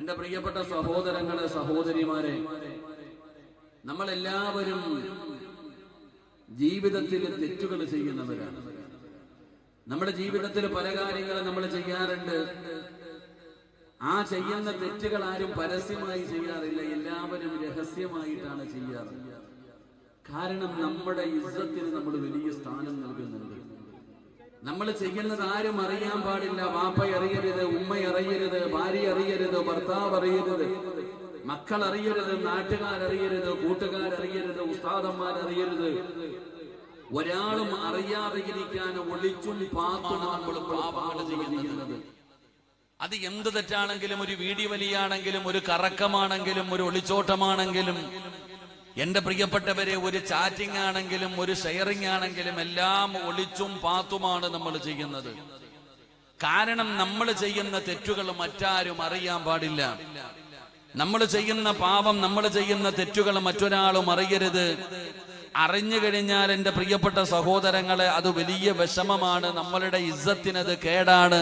എന്റെ പ്രിയപ്പെട്ട സഹോദരങ്ങളെ സഹോദരിമാരെ നമ്മളെല്ലാവരും ജീവിതത്തിൽ തെറ്റുകൾ ചെയ്യുന്നവരാണ് നമ്മുടെ ജീവിതത്തിൽ പല കാര്യങ്ങളും നമ്മൾ ചെയ്യാറുണ്ട് ആ ചെയ്യുന്ന തെറ്റുകൾ ആരും പരസ്യമായി ചെയ്യാറില്ല എല്ലാവരും രഹസ്യമായിട്ടാണ് ചെയ്യാറ് കാരണം നമ്മുടെ ഇസ്സത്തിന് നമ്മൾ വലിയ സ്ഥാനം നൽകുന്നുണ്ട് നമ്മൾ ചെയ്യുന്നത് ആരും അറിയാൻ പാടില്ല വാപ്പ അറിയരുത് ഉമ്മ അറിയരുത് ഭാര്യ അറിയരുത് ഭർത്താവ് അറിയരുത് മക്കൾ അറിയരുത് നാട്ടുകാരറിയരുത് കൂട്ടുകാരറിയരുത് ഉസ്താദന്മാർ അറിയരുത് ഒരാളും അറിയാതെ ഇരിക്കാൻ ഒളിച്ചും പാത്തും നമ്മൾ പാപങ്ങൾ ചെയ്യുന്നത് അത് എന്ത് തെറ്റാണെങ്കിലും ഒരു വീടി വലിയാണെങ്കിലും ഒരു കറക്കമാണെങ്കിലും ഒരു ഒളിച്ചോട്ടമാണെങ്കിലും എന്റെ പ്രിയപ്പെട്ടവരെ ഒരു ചാറ്റിംഗ് ആണെങ്കിലും ഒരു ഷെയറിംഗ് ആണെങ്കിലും എല്ലാം ഒളിച്ചും പാത്തുമാണ് നമ്മൾ ചെയ്യുന്നത് കാരണം നമ്മൾ ചെയ്യുന്ന തെറ്റുകൾ മറ്റാരും അറിയാൻ പാടില്ല നമ്മൾ ചെയ്യുന്ന പാപം നമ്മൾ ചെയ്യുന്ന തെറ്റുകൾ മറ്റൊരാളും അറിയരുത് അറിഞ്ഞു കഴിഞ്ഞാൽ എന്റെ പ്രിയപ്പെട്ട സഹോദരങ്ങളെ അത് വലിയ വിഷമമാണ് നമ്മളുടെ ഇസ്സത്തിനത് കേടാണ്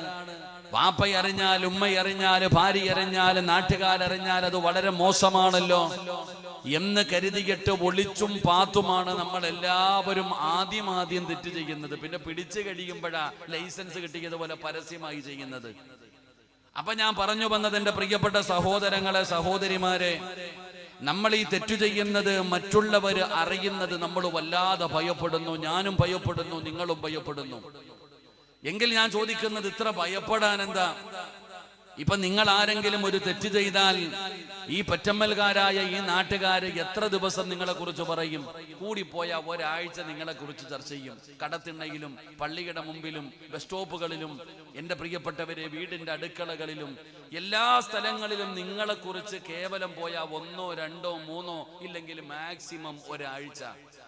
വാപ്പ അറിഞ്ഞാൽ ഉമ്മ അറിഞ്ഞാൽ ഭാര്യ അറിഞ്ഞാൽ നാട്ടുകാരറിഞ്ഞാൽ അത് വളരെ മോശമാണല്ലോ എന്ന് കരുതിയിട്ട് ഒളിച്ചും പാത്തുമാണ് നമ്മൾ എല്ലാവരും ആദ്യം ആദ്യം തെറ്റ് ചെയ്യുന്നത് പിന്നെ പിടിച്ചു കഴിയുമ്പോഴാ ലൈസൻസ് കിട്ടിയതുപോലെ പരസ്യമായി ചെയ്യുന്നത് അപ്പൊ ഞാൻ പറഞ്ഞു വന്നത് എന്റെ പ്രിയപ്പെട്ട സഹോദരങ്ങളെ സഹോദരിമാരെ നമ്മൾ ഈ തെറ്റു ചെയ്യുന്നത് മറ്റുള്ളവർ അറിയുന്നത് നമ്മൾ വല്ലാതെ ഭയപ്പെടുന്നു ഞാനും ഭയപ്പെടുന്നു നിങ്ങളും ഭയപ്പെടുന്നു എങ്കിൽ ഞാൻ ചോദിക്കുന്നത് ഇത്ര ഭയപ്പെടാൻ എന്താ ഇപ്പൊ നിങ്ങൾ ആരെങ്കിലും ഒരു തെറ്റ് ചെയ്താൽ ഈ പറ്റമ്മൽകാരായ ഈ നാട്ടുകാര് എത്ര ദിവസം നിങ്ങളെ കുറിച്ച് പറയും കൂടിപ്പോയ ഒരാഴ്ച നിങ്ങളെ കുറിച്ച് ചർച്ച ചെയ്യും കടത്തിണ്ണയിലും പള്ളിയുടെ മുമ്പിലും ബസ് സ്റ്റോപ്പുകളിലും എന്റെ പ്രിയപ്പെട്ടവരെ വീടിന്റെ അടുക്കളകളിലും എല്ലാ സ്ഥലങ്ങളിലും നിങ്ങളെ കുറിച്ച് കേവലം പോയ ഒന്നോ രണ്ടോ മൂന്നോ ഇല്ലെങ്കിൽ മാക്സിമം ഒരാഴ്ച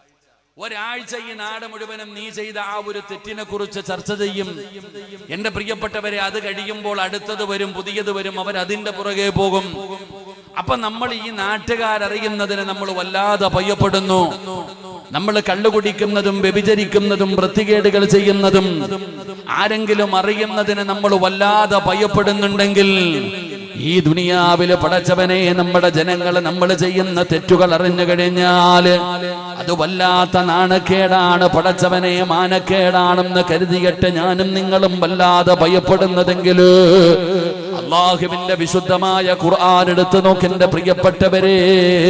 ഒരാഴ്ച ഈ നാട് മുഴുവനും നീ ചെയ്ത ആ ഒരു തെറ്റിനെ കുറിച്ച് ചർച്ച ചെയ്യും എന്റെ പ്രിയപ്പെട്ടവരെ അത് കഴിയുമ്പോൾ അടുത്തത് വരും പുതിയത് വരും അവർ അതിന്റെ പുറകെ പോകും അപ്പൊ നമ്മൾ ഈ നാട്ടുകാരറിയുന്നതിന് നമ്മൾ വല്ലാതെ ഭയപ്പെടുന്നു നമ്മൾ കള്ളുകുടിക്കുന്നതും വ്യഭിചരിക്കുന്നതും വൃത്തികേടുകൾ ചെയ്യുന്നതും ആരെങ്കിലും അറിയുന്നതിന് നമ്മൾ വല്ലാതെ ഭയപ്പെടുന്നുണ്ടെങ്കിൽ ഈ ദുനിയാവില് പടച്ചവനെ നമ്മുടെ ജനങ്ങൾ നമ്മൾ ചെയ്യുന്ന തെറ്റുകൾ അറിഞ്ഞു കഴിഞ്ഞാല് അത് വല്ലാത്ത നാണക്കേടാണ് പടച്ചവനെ മാനക്കേടാണെന്ന് കരുതിയിട്ട് ഞാനും നിങ്ങളും വല്ലാതെ ഭയപ്പെടുന്നതെങ്കില് അള്ളാഹുവിന്റെ വിശുദ്ധമായ ഖുർആൻ എടുത്തു നോക്കിന്റെ പ്രിയപ്പെട്ടവരെ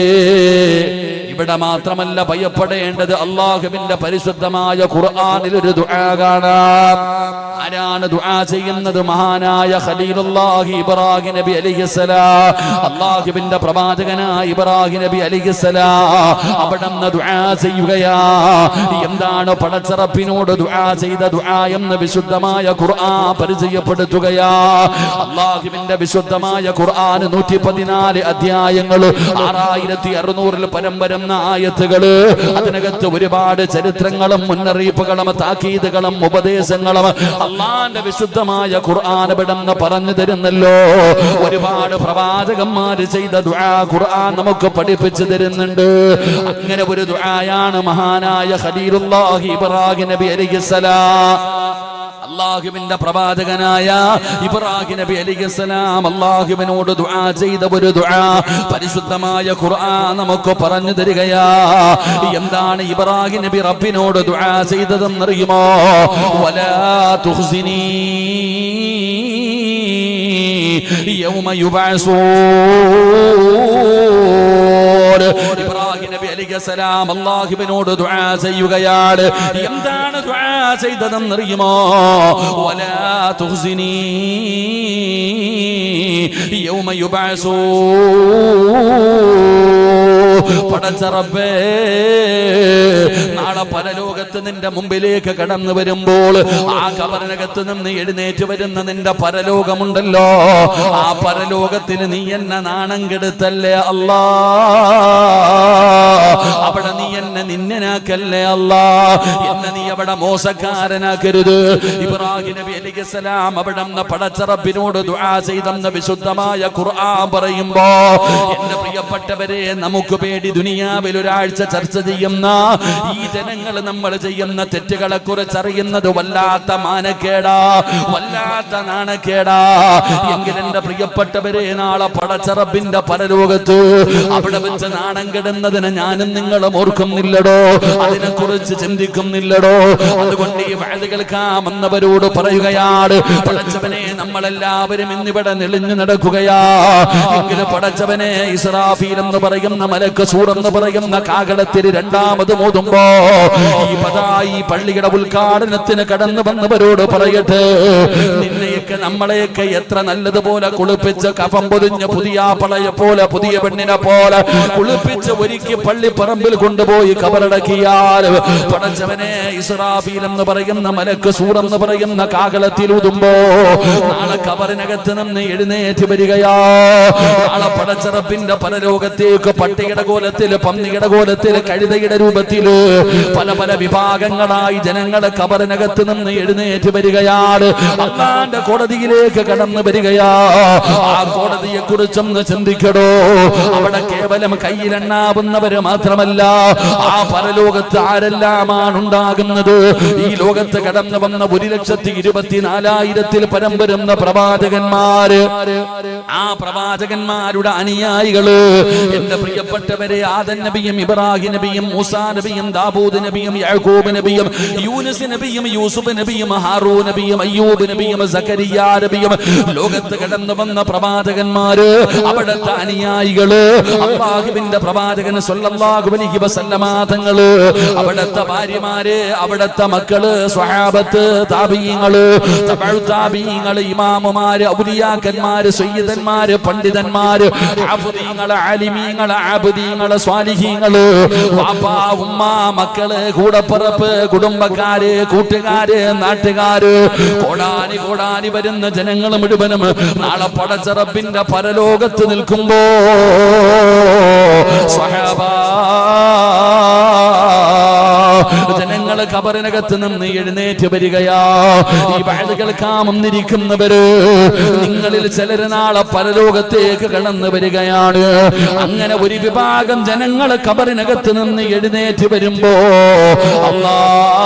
ഇവിടെ മാത്രമല്ല ഭയപ്പെടേണ്ടത് അള്ളാഹുവിന്റെ പരിശുദ്ധമായ ഖുർആനിൽ ഒരു ദുആ കാണാം ആരാണ് ദുആ ചെയ്യുന്നത് മഹാനായ ഖലീലുല്ലാഹി ഇബ്രാഹിം നബി അലൈഹിസ്സലാം അള്ളാഹുവിന്റെ പ്രവാചകനായ ഇബ്രാഹിം നബി അലൈഹിസ്സലാം അവിടുന്ന് ദുആ ചെയ്യുകയാ എന്താണ് പടച്ചറപ്പിനോട് ദുആ ചെയ്ത ദുആ എന്ന് വിശുദ്ധമായ ഖുർആൻ പരിചയപ്പെടുത്തുകയാ അള്ളാഹുവിന്റെ വിശുദ്ധമായ ഖുർആൻ നൂറ്റി പതിനാല് അധ്യായങ്ങൾ ആറായിരത്തി അറുന്നൂറിൽ പരം വരുന്ന ആയത്തുകള് അതിനകത്ത് ഒരുപാട് ചരിത്രങ്ങളും മുന്നറിയിപ്പുകളും താക്കീതുകളും ഉപദേശങ്ങളും അള്ളാന്റെ വിശുദ്ധമായ ഖുർആൻ ഇവിടെന്ന് പറഞ്ഞു തരുന്നല്ലോ ഒരുപാട് പ്രവാചകന്മാര് ചെയ്ത ദുആ ഖുർആൻ നമുക്ക് പഠിപ്പിച്ചു തരുന്നുണ്ട് അങ്ങനെ ഒരു ദുആയാണ് മഹാനായ ഖലീലുല്ലാഹി ഇബ്രാഹിം നബി അലൈഹിസ്സലാം അള്ളാഹുവിന്റെ പ്രവാചകനായ ഇബ്രാഹിം നബി അലിഖലാം അള്ളാഹുവിനോട് ദുആ ചെയ്ത ഒരു ദുആ പരിശുദ്ധമായ ഖുർആൻ നമുക്ക് പറഞ്ഞു തരികയാ എന്താണ് ഇബ്രാഹിം നബി റബ്ബിനോട് ദുആ ചെയ്തതെന്നറിയുമോ വലാ തുഹ്സിനി യൗമ യുബഅസൂൻ ഇബ്രാഹിം നബി അലിഖലാം അള്ളാഹുവിനോട് ദുആ ചെയ്യുകയാണ് എന്താണ് ദുആ ചെയ്തതെന്നറിയുമോ വലാ തുഹ്സിനി യൗമ യുബഅസൂൻ പടച്ചറബേ നാളെ പരലോകത്ത് നിന്റെ മുമ്പിലേക്ക് കടന്നു വരുമ്പോൾ ആ കബറിനകത്ത് നിന്ന് എഴുന്നേറ്റ് വരുന്ന നിന്റെ പരലോകമുണ്ടല്ലോ ആ പരലോകത്തിന് നീ എന്നെ നാണം കെടുത്തല്ലേ അല്ലാ അവിടെ നീ എന്നെ നിന്നനാക്കല്ലേ അല്ലാ എന്നെ നീ അവിടെ മോശക്കാരനാക്കരുത് ഇബ്രാഹിം നബി അലിഖലാം അവിടെ നിന്ന് പടച്ചറബിനോട് ദുആ ചെയ്തെന്ന് വിശുദ്ധമായ ഖുർആൻ പറയുമ്പോ എന്റെ പ്രിയപ്പെട്ട പ്രിയപ്പെട്ടവരെ നമുക്ക് പേടി ദുനിയാവിൽ ഒരാഴ്ച ചർച്ച ചെയ്യുന്ന ഈ ജനങ്ങൾ നമ്മൾ ചെയ്യുന്ന തെറ്റുകളെ കുറിച്ച് അറിയുന്നത് വല്ലാത്ത മാനക്കേടാ വല്ലാത്ത നാണക്കേടാ എങ്കിൽ എന്റെ പ്രിയപ്പെട്ടവരെ നാളെ പടച്ചറബിന്റെ പരലോകത്ത് അവിടെ വെച്ച് നാണം കെടുന്നതിന് ഞാനും നിങ്ങളും ഓർക്കുന്നില്ലടോ അതിനെ കുറിച്ച് ചിന്തിക്കുന്നില്ലടോ അതുകൊണ്ട് ഈ വയത് കേൾക്കാമെന്നവരോട് പറയുകയാണ് പടച്ചവനെ നമ്മളെല്ലാവരും ഇന്നിവിടെ നെളിഞ്ഞു നടക്കുകയാ എങ്കിൽ പടച്ചവനെ ഇസ്രാഫീൽ എന്ന് പറയുന്ന മലക്ക് സൂർ എന്ന് പറയുന്ന കാകളത്തിൽ രണ്ടാമത് മോതുമ്പോ ഈ പതാ ഈ പള്ളിയുടെ ഉദ്ഘാടനത്തിന് കടന്നു വന്നവരോട് പറയട്ടെ നിന്നെയൊക്കെ നമ്മളെയൊക്കെ എത്ര നല്ലതുപോലെ കുളിപ്പിച്ച് കഫം പൊതിഞ്ഞ് പുതിയ പളയെ പോലെ പുതിയ പെണ്ണിനെ പോലെ കുളിപ്പിച്ച് ഒരുക്കി പള്ളിപ്പറമ്പിൽ കൊണ്ടുപോയി കബറടക്കിയാൽ പടച്ചവനെ ഇസ്രാഫീൽ എന്ന് പറയുന്ന മലക്ക് സൂർ എന്ന് പറയുന്ന കാകളത്തിൽ ഊതുമ്പോ നാളെ കബറിനകത്ത് നിന്ന് എഴുന്നേറ്റ് വരികയാ നാളെ പടച്ചറപ്പിന്റെ പരലോകത്തേക്ക് പട്ടിയുടെ കോലത്തില് പന്നിയുടെ കോലത്തില് കഴുതയുടെ രൂപത്തില് പല പല വിഭാഗങ്ങളായി ജനങ്ങളെ കബറിനകത്ത് നിന്ന് എഴുന്നേറ്റ് വരികയാണ് അള്ളാന്റെ കോടതിയിലേക്ക് കടന്നു വരികയാ ആ കോടതിയെ കുറിച്ചൊന്ന് ചിന്തിക്കടോ അവിടെ കേവലം കയ്യിലെണ്ണാവുന്നവര് മാത്രമല്ല ആ പരലോകത്ത് ആരെല്ലാമാണ് ഉണ്ടാകുന്നത് ഈ ലോകത്ത് കടന്നു വന്ന ഒരു ലക്ഷത്തി ഇരുപത്തിനാലായിരത്തിൽ പരം വരുന്ന പ്രവാചകന്മാര് ആ പ്രവാചകന്മാരുടെ അനുയായികള് എന്റെ പ്രിയപ്പെട്ടവരെ ആദൻ നബിയും ഇബ്രാഹിം നബിയും മൂസാ നബിയും ദാബൂദ് നബിയും യാക്കൂബ് നബിയും യൂനുസ് നബിയും യൂസുഫ് നബിയും ഹാറൂ നബിയും അയ്യൂബ് നബിയും സക്കരിയ നബിയും ലോകത്ത് കടന്നു വന്ന പ്രവാചകന്മാര് അവിടുത്തെ അനുയായികള് അള്ളാഹുവിന്റെ പ്രവാചകൻ സല്ലല്ലാഹു അലൈഹി വസല്ലമ തങ്ങള് അവിടുത്തെ ഭാര്യമാര് അവിടുത്തെ മക്കള് സ്വഹാബത്ത് താബീങ്ങള് തബഉ താബീങ്ങള് ഇമാമുമാര് ഔലിയാക്കന്മാര് സയ്യിദന്മാര് പണ്ഡിതന്മാര് ആഫുദീങ്ങള് ആലിമീങ്ങള് ആബുദീങ്ങള് സ്വാലിഹീങ്ങള് വാപ്പാ ഉമ്മ മക്കള് കൂടപ്പിറപ്പ് കുടുംബക്കാര് കൂട്ടുകാര് നാട്ടുകാര് കോടാനി കോടാനി വരുന്ന ജനങ്ങൾ മുഴുവനും നാളെ പടച്ചറപ്പിന്റെ പരലോകത്ത് നിൽക്കുമ്പോ സ്വഹാബാ ജനങ്ങൾ കബറിനകത്ത് നിന്ന് എഴുന്നേറ്റ് വരികയാ ഈ വയത് കേൾക്കാൻ വന്നിരിക്കുന്നവര് നിങ്ങളിൽ ചിലര് നാളെ പരലോകത്തേക്ക് കടന്നു വരികയാണ് അങ്ങനെ ഒരു വിഭാഗം ജനങ്ങൾ കബറിനകത്ത് നിന്ന് എഴുന്നേറ്റ് വരുമ്പോ അല്ലാ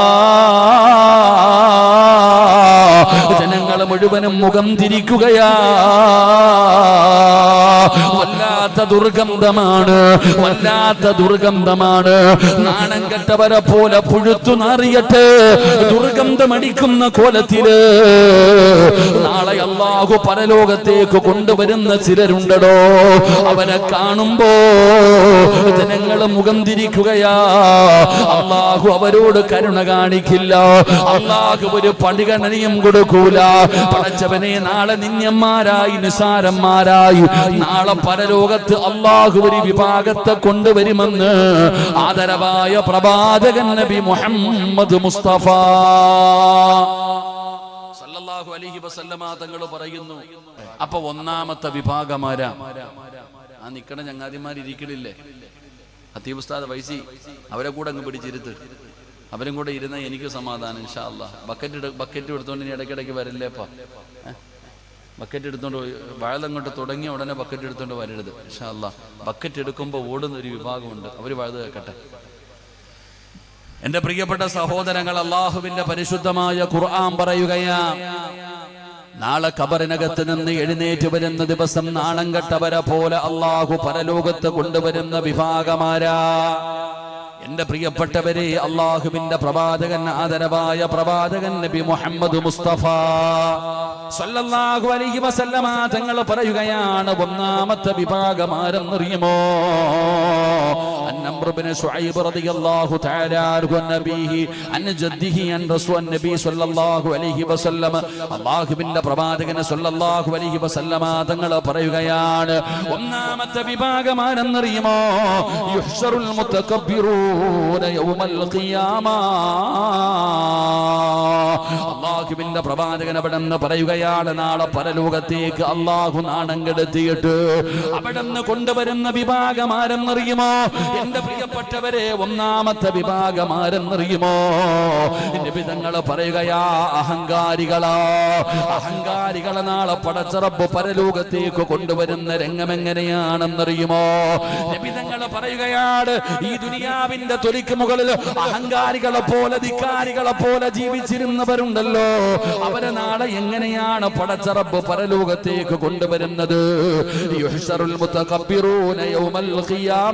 ജനങ്ങൾ മുഴുവനും മുഖം തിരിക്കുകയാ വല്ലാത്ത ദുർഗന്ധമാണ് വല്ലാത്ത ദുർഗന്ധമാണ് നാണം കെട്ടവരെ പോലെ പുഴുത്തു നാറിയട്ടെ ദുർഗന്ധമടിക്കുന്ന കോലത്തില് നാളെ അള്ളാഹു പരലോകത്തേക്ക് കൊണ്ടുവരുന്ന ചിലരുണ്ടടോ അവരെ കാണുമ്പോ ജനങ്ങൾ മുഖം തിരിക്കുകയാ അള്ളാഹു അവരോട് കരുണ കാണിക്കില്ല അള്ളാഹു ഒരു പണിഗണനയും കൊടുക്കൂല പടച്ചവനെ നാളെ നിന്യന്മാരായി നിസാരന്മാരായി നാളെ പരലോകത്ത് അള്ളാഹു ഒരു വിഭാഗത്തെ കൊണ്ടുവരുമെന്ന് ആദരവായ പ്രവാചകൻ നബി മുഹമ്മദ് മുസ്തഫ സല്ലല്ലാഹു അലൈഹി വസല്ലമ തങ്ങൾ പറയുന്നു അപ്പൊ ഒന്നാമത്തെ വിഭാഗമാരാ ആ നിക്കണ ചങ്ങാതിമാർ ഇരിക്കണില്ലേ ഹത്തീബ് ഉസ്താദ് വൈസി അവരെ കൂടെ അങ്ങ് പിടിച്ചിരുത്ത് അവരും കൂടെ ഇരുന്ന എനിക്ക് സമാധാനം ഇൻഷാ അല്ലാ ബക്കറ്റ് എടു- ബക്കറ്റ് എടുത്തോണ്ട് ഇനി ഇടയ്ക്കിടയ്ക്ക് വരില്ലേപ്പാ ഏ? ബക്കറ്റ് എടുത്തോണ്ട് പോയി വഴുതങ്ങോട്ട് തുടങ്ങിയ ഉടനെ ബക്കറ്റ് എടുത്തോണ്ട് വരരുത് ഇൻഷാ അല്ലാ ബക്കറ്റ് എടുക്കുമ്പോൾ ഓടുന്ന ഒരു വിഭാഗമുണ്ട് അവർ വഴുത് കേൾക്കട്ടെ എന്റെ പ്രിയപ്പെട്ട സഹോദരങ്ങൾ അള്ളാഹുവിന്റെ പരിശുദ്ധമായ ഖുർആൻ പറയുകയാ നാളെ കബറിനകത്ത് നിന്ന് എഴുന്നേറ്റ് വരുന്ന ദിവസം നാണം കെട്ടവരെ പോലെ അള്ളാഹു പരലോകത്ത് കൊണ്ടുവരുന്ന വിഭാഗമാരാ എന്റെ പ്രിയപ്പെട്ടവരെ അള്ളാഹുവിന്റെ പ്രവാചകൻ ആദരവായ പ്രവാചകൻ നബി മുഹമ്മദ് മുസ്തഫ സല്ലല്ലാഹു അലൈഹി വസല്ലമ തങ്ങൾ പറയുകയാണ് ഒന്നാമത്തെ വിഭാഗമാരെന്നറിയുമോ النمر بن شعيب رضي الله تعالى عنه عن نبيه عن جده عن رسول النبي صلى الله عليه وسلم അള്ളാഹുവിന്റെ പ്രവാചകന് സല്ലല്ലാഹു അലൈഹി വസല്ലമ തങ്ങൾ പറയുകയാണ് ഒന്നാമത്തെ വിഭാഗമാരെന്നറിയുമോ യുഹ്ശറുൽ മുതകബ്ബിറൂന യൗമൽ ഖിയാമ അള്ളാഹുവിന്റെ പ്രവാചകൻ അവിടെ നിന്ന് പറയുകയാണ് നാളെ പരലോകത്തേക്ക് അള്ളാഹു നാണം കെടുത്തിയിട്ട് അവിടെ നിന്ന് കൊണ്ടുവരുന്ന വിഭാഗമാരെന്നറിയുമോ എന്റെ എന്റെ പ്രിയപ്പെട്ടവരെ ഒന്നാമത്തെ വിഭാഗം ആരെന്നറിയുമോ നിബിതങ്ങൾ പറയുകയാ അഹങ്കാരികളാ അഹങ്കാരികളെ നാളെ പടച്ചറപ്പ് പരലോകത്തേക്ക് കൊണ്ടുവരുന്ന രംഗം എങ്ങനെയാണെന്നറിയുമോ നിബിതങ്ങൾ പറയുകയാണ് ഈ ദുനിയാവിന്റെ തൊലിക്ക് മുകളിൽ അഹങ്കാരികളെ പോലെ ധിക്കാരികളെ പോലെ ജീവിച്ചിരുന്നവരുണ്ടല്ലോ അവരെ നാളെ എങ്ങനെയാണ് പടച്ചറപ്പ് പരലോകത്തേക്ക് കൊണ്ടുവരുന്നത് യുഹ്ശറുൽ മുതകബ്ബിറൂന യൗമൽ ഖിയാമ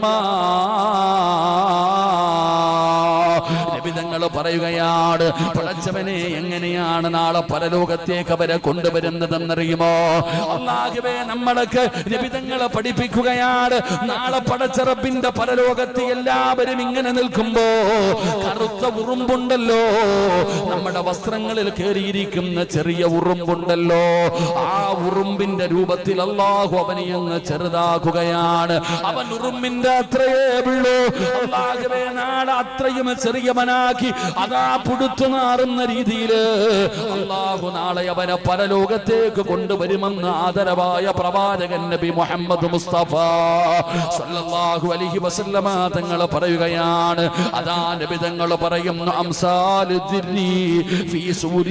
നബിതങ്ങൾ പറയുകയാണ് പടച്ചവനെ എങ്ങനെയാണ് നാളെ പരലോകത്തേക്ക് അവരെ കൊണ്ടുവരുന്നതെന്നറിയുമോ അള്ളാഹുവേ നമ്മളൊക്കെ നബിതങ്ങളെ പഠിപ്പിക്കുകയാണ് നാളെ പടച്ചറപ്പിന്റെ പരലോകത്ത് എല്ലാവരും ഇങ്ങനെ നിൽക്കുമ്പോ കറുത്ത ഉറുമ്പുണ്ടല്ലോ നമ്മുടെ വസ്ത്രങ്ങളിൽ കയറിയിരിക്കുന്ന ചെറിയ ഉറുമ്പുണ്ടല്ലോ ആ ഉറുമ്പിന്റെ രൂപത്തിൽ അള്ളാഹു അവനെ അങ്ങ് ചെറുതാക്കുകയാണ് അവൻ ഉറുമ്പിന്റെ അത്രയേ ഉള്ളൂ അള്ളാഹുവേ നാളെ അത്രയും ചെറിയവനാക്കി അതാ പുടുത്തു നാറുന്ന രീതിയില് അള്ളാഹു നാളെ അവനെ പരലോകത്തേക്ക് കൊണ്ടുവരുമെന്ന് ആദരവായ പ്രവാചകൻ നബി മുഹമ്മദ് മുസ്തഫ സല്ലല്ലാഹു അലൈഹി വസല്ലമ തങ്ങൾ പറയുകയാണ് അതാ നബി തങ്ങൾ പറയുന്നു അംസാലു ദിർരി ഫീ സൂരി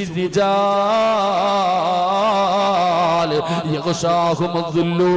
റിജാൽ യഗ്ഷാഹുമുദ്ദുല്ലൂ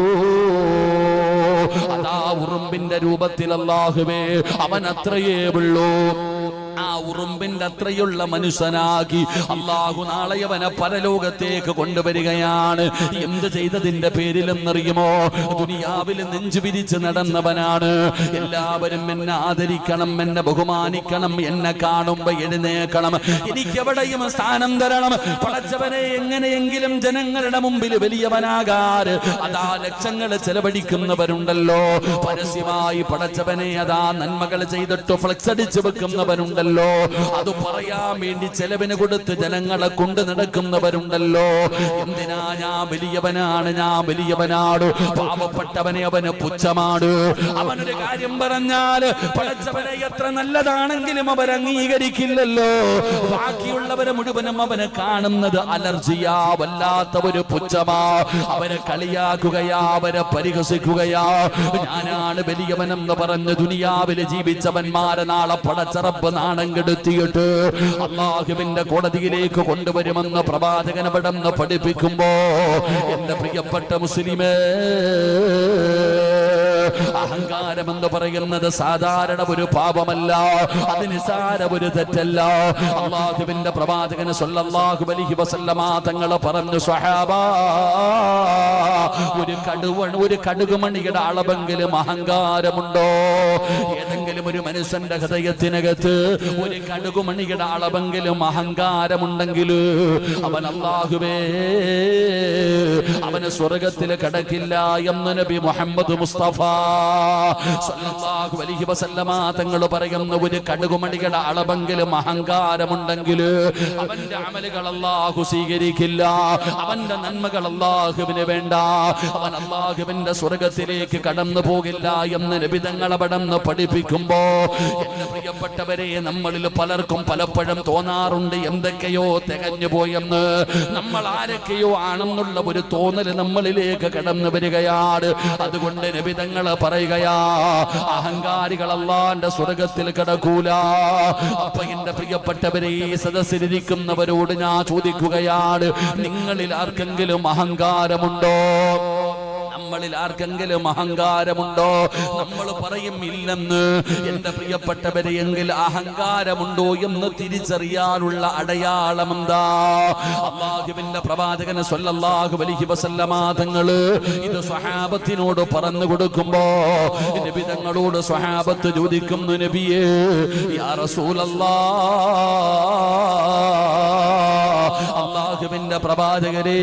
അതാ ഉറുമ്പിന്റെ രൂപത്തിൽ അല്ലാഹുവേ അവൻ അത്രയേ ഉള്ളൂ ആ ഉറുമ്പിന്റെ അത്രയുള്ള മനുഷ്യനാക്കി അള്ളാഹു നാളെ അവനെ പരലോകത്തേക്ക് കൊണ്ടുവരികയാണ് എന്ത് ചെയ്തതിന്റെ പേരിലെന്നറിയുമോ ദുനിയാവിൽ നെഞ്ചു പിരിച്ച് നടന്നവനാണ് എല്ലാവരും എന്നെ ആദരിക്കണം എന്നെ ബഹുമാനിക്കണം എന്നെ കാണുമ്പോ എഴുന്നേക്കണം എനിക്ക് എവിടെയും സ്ഥാനം തരണം പടച്ചവനെ എങ്ങനെയെങ്കിലും ജനങ്ങളുടെ മുമ്പിൽ വലിയവനാകാറ് അതാ ലക്ഷങ്ങൾ ചെലവഴിക്കുന്നവരുണ്ടല്ലോ പരസ്യമായി പടച്ചവനെ അതാ നന്മകൾ ചെയ്തിട്ട് ഫ്ലക്സ് അടിച്ചു വെക്കുന്നവരുണ്ടല്ലോ അത് പറയാൻ വേണ്ടി ചെലവിന് കൊടുത്ത് ജനങ്ങളെ കൊണ്ട് നടക്കുന്നവരുണ്ടല്ലോ എന്തിനാ ഞാൻ വലിയവനാണ് ഞാൻ വലിയവനാണ് പാവപ്പെട്ടവനെ അവന് പുച്ഛമാണ് അവനൊരു കാര്യം പറഞ്ഞാൽ പടച്ചവനെ എത്ര നല്ലതാണെങ്കിലും അവർ അംഗീകരിക്കില്ലല്ലോ ബാക്കിയുള്ളവരെ മുഴുവനും അവനെ കാണുന്നത് അലർജിയാ വല്ലാത്ത ഒരു പുച്ഛമാ അവരെ കളിയാക്കുകയാ അവരെ പരിഹസിക്കുകയാ ഞാനാണ് വലിയവനെന്ന് പറഞ്ഞ് ദുനിയാവിൽ ജീവിച്ചവന്മാരെ നാളെ പടച്ചറപ്പ് നാണം കെടുത്തിയിട്ട് അള്ളാഹുവിന്റെ കോടതിയിലേക്ക് കൊണ്ടുവരുമെന്ന് പ്രവാചകൻ അവിടെന്ന് പഠിപ്പിക്കുമ്പോ എന്റെ പ്രിയപ്പെട്ട മുസ്ലിമേ അഹങ്കാരം എന്ന് പറയുന്നത് സാധാരണ ഒരു പാപമല്ല അത് നിസാര ഒരു തെറ്റല്ല അള്ളാഹുവിന്റെ പ്രവാചകന് സല്ലല്ലാഹു അലൈഹി വസല്ലമ തങ്ങൾ പറഞ്ഞു സ്വഹാബ ഒരു കടുവ ഒരു കടുകുമണിയുടെ അളവെങ്കിലും അഹങ്കാരമുണ്ടോ ഏതെങ്കിലും ഒരു മനുഷ്യന്റെ ഹൃദയത്തിനകത്ത് ഒരു കടുകുമണിയുടെ അളവെങ്കിലും അഹങ്കാരമുണ്ടെങ്കിൽ അവൻ അള്ളാഹുവേ അവന് സ്വർഗത്തിൽ കടക്കില്ല എന്ന് നബി മുഹമ്മദ് മുസ്തഫ സല്ലല്ലാഹു അലൈഹി വസല്ലമ തങ്ങൾ പറയുന്ന ഒരു കടുകുമണിയുടെ അളവെങ്കിലും അഹങ്കാരമുണ്ടെങ്കിൽ അവന്റെ അമലുകൾ അള്ളാഹു സ്വീകരിക്കില്ല അവന്റെ നന്മകൾ അള്ളാഹുവിന് വേണ്ട അവൻ അള്ളാഹുവിന്റെ സ്വർഗത്തിലേക്ക് കടന്നു പോകില്ല എന്ന് നബിതങ്ങൾ അവിടെന്ന് പഠിപ്പിക്കുമ്പോ എന്റെ പ്രിയപ്പെട്ടവരെ നമ്മളിൽ പലർക്കും പലപ്പോഴും തോന്നാറുണ്ട് എന്തൊക്കെയോ തികഞ്ഞു പോയെന്ന് നമ്മൾ ആരൊക്കെയോ ആണെന്നുള്ള ഒരു തോന്നൽ നമ്മളിലേക്ക് കടന്നു വരികയാണ് അതുകൊണ്ട് നബിതങ്ങൾ പറയുകയാ അഹങ്കാരികൾ അള്ളാന്റെ സ്വർഗത്തിൽ കിടക്കൂല അപ്പൊ എന്റെ പ്രിയപ്പെട്ടവരെ ഈ സദസ്സിലിരിക്കുന്നവരോട് ഞാൻ ചോദിക്കുകയാണ് നിങ്ങളിൽ ആർക്കെങ്കിലും അഹങ്കാരമുണ്ടോ നമ്മളിൽ ആർക്കെങ്കിലും അഹങ്കാരമുണ്ടോ നമ്മൾ പറയും ഇല്ലെന്ന് എന്റെ പ്രിയപ്പെട്ടവരെ എങ്കിൽ അഹങ്കാരമുണ്ടോ എന്ന് തിരിച്ചറിയാനുള്ള അടയാളം എന്താ അള്ളാഹുവിന്റെ പ്രവാചകന് സ്വല്ലല്ലാഹു അലൈഹി വസല്ലമ തങ്ങള് ഇത് സ്വഹാബത്തിനോട് പറഞ്ഞു കൊടുക്കുമ്പോ നബി തങ്ങളോട് സ്വഹാബത്ത് ചോദിക്കുന്നു നബിയേ യാ റസൂലല്ലാ അള്ളാഹുവിന്റെ പ്രവാചകരെ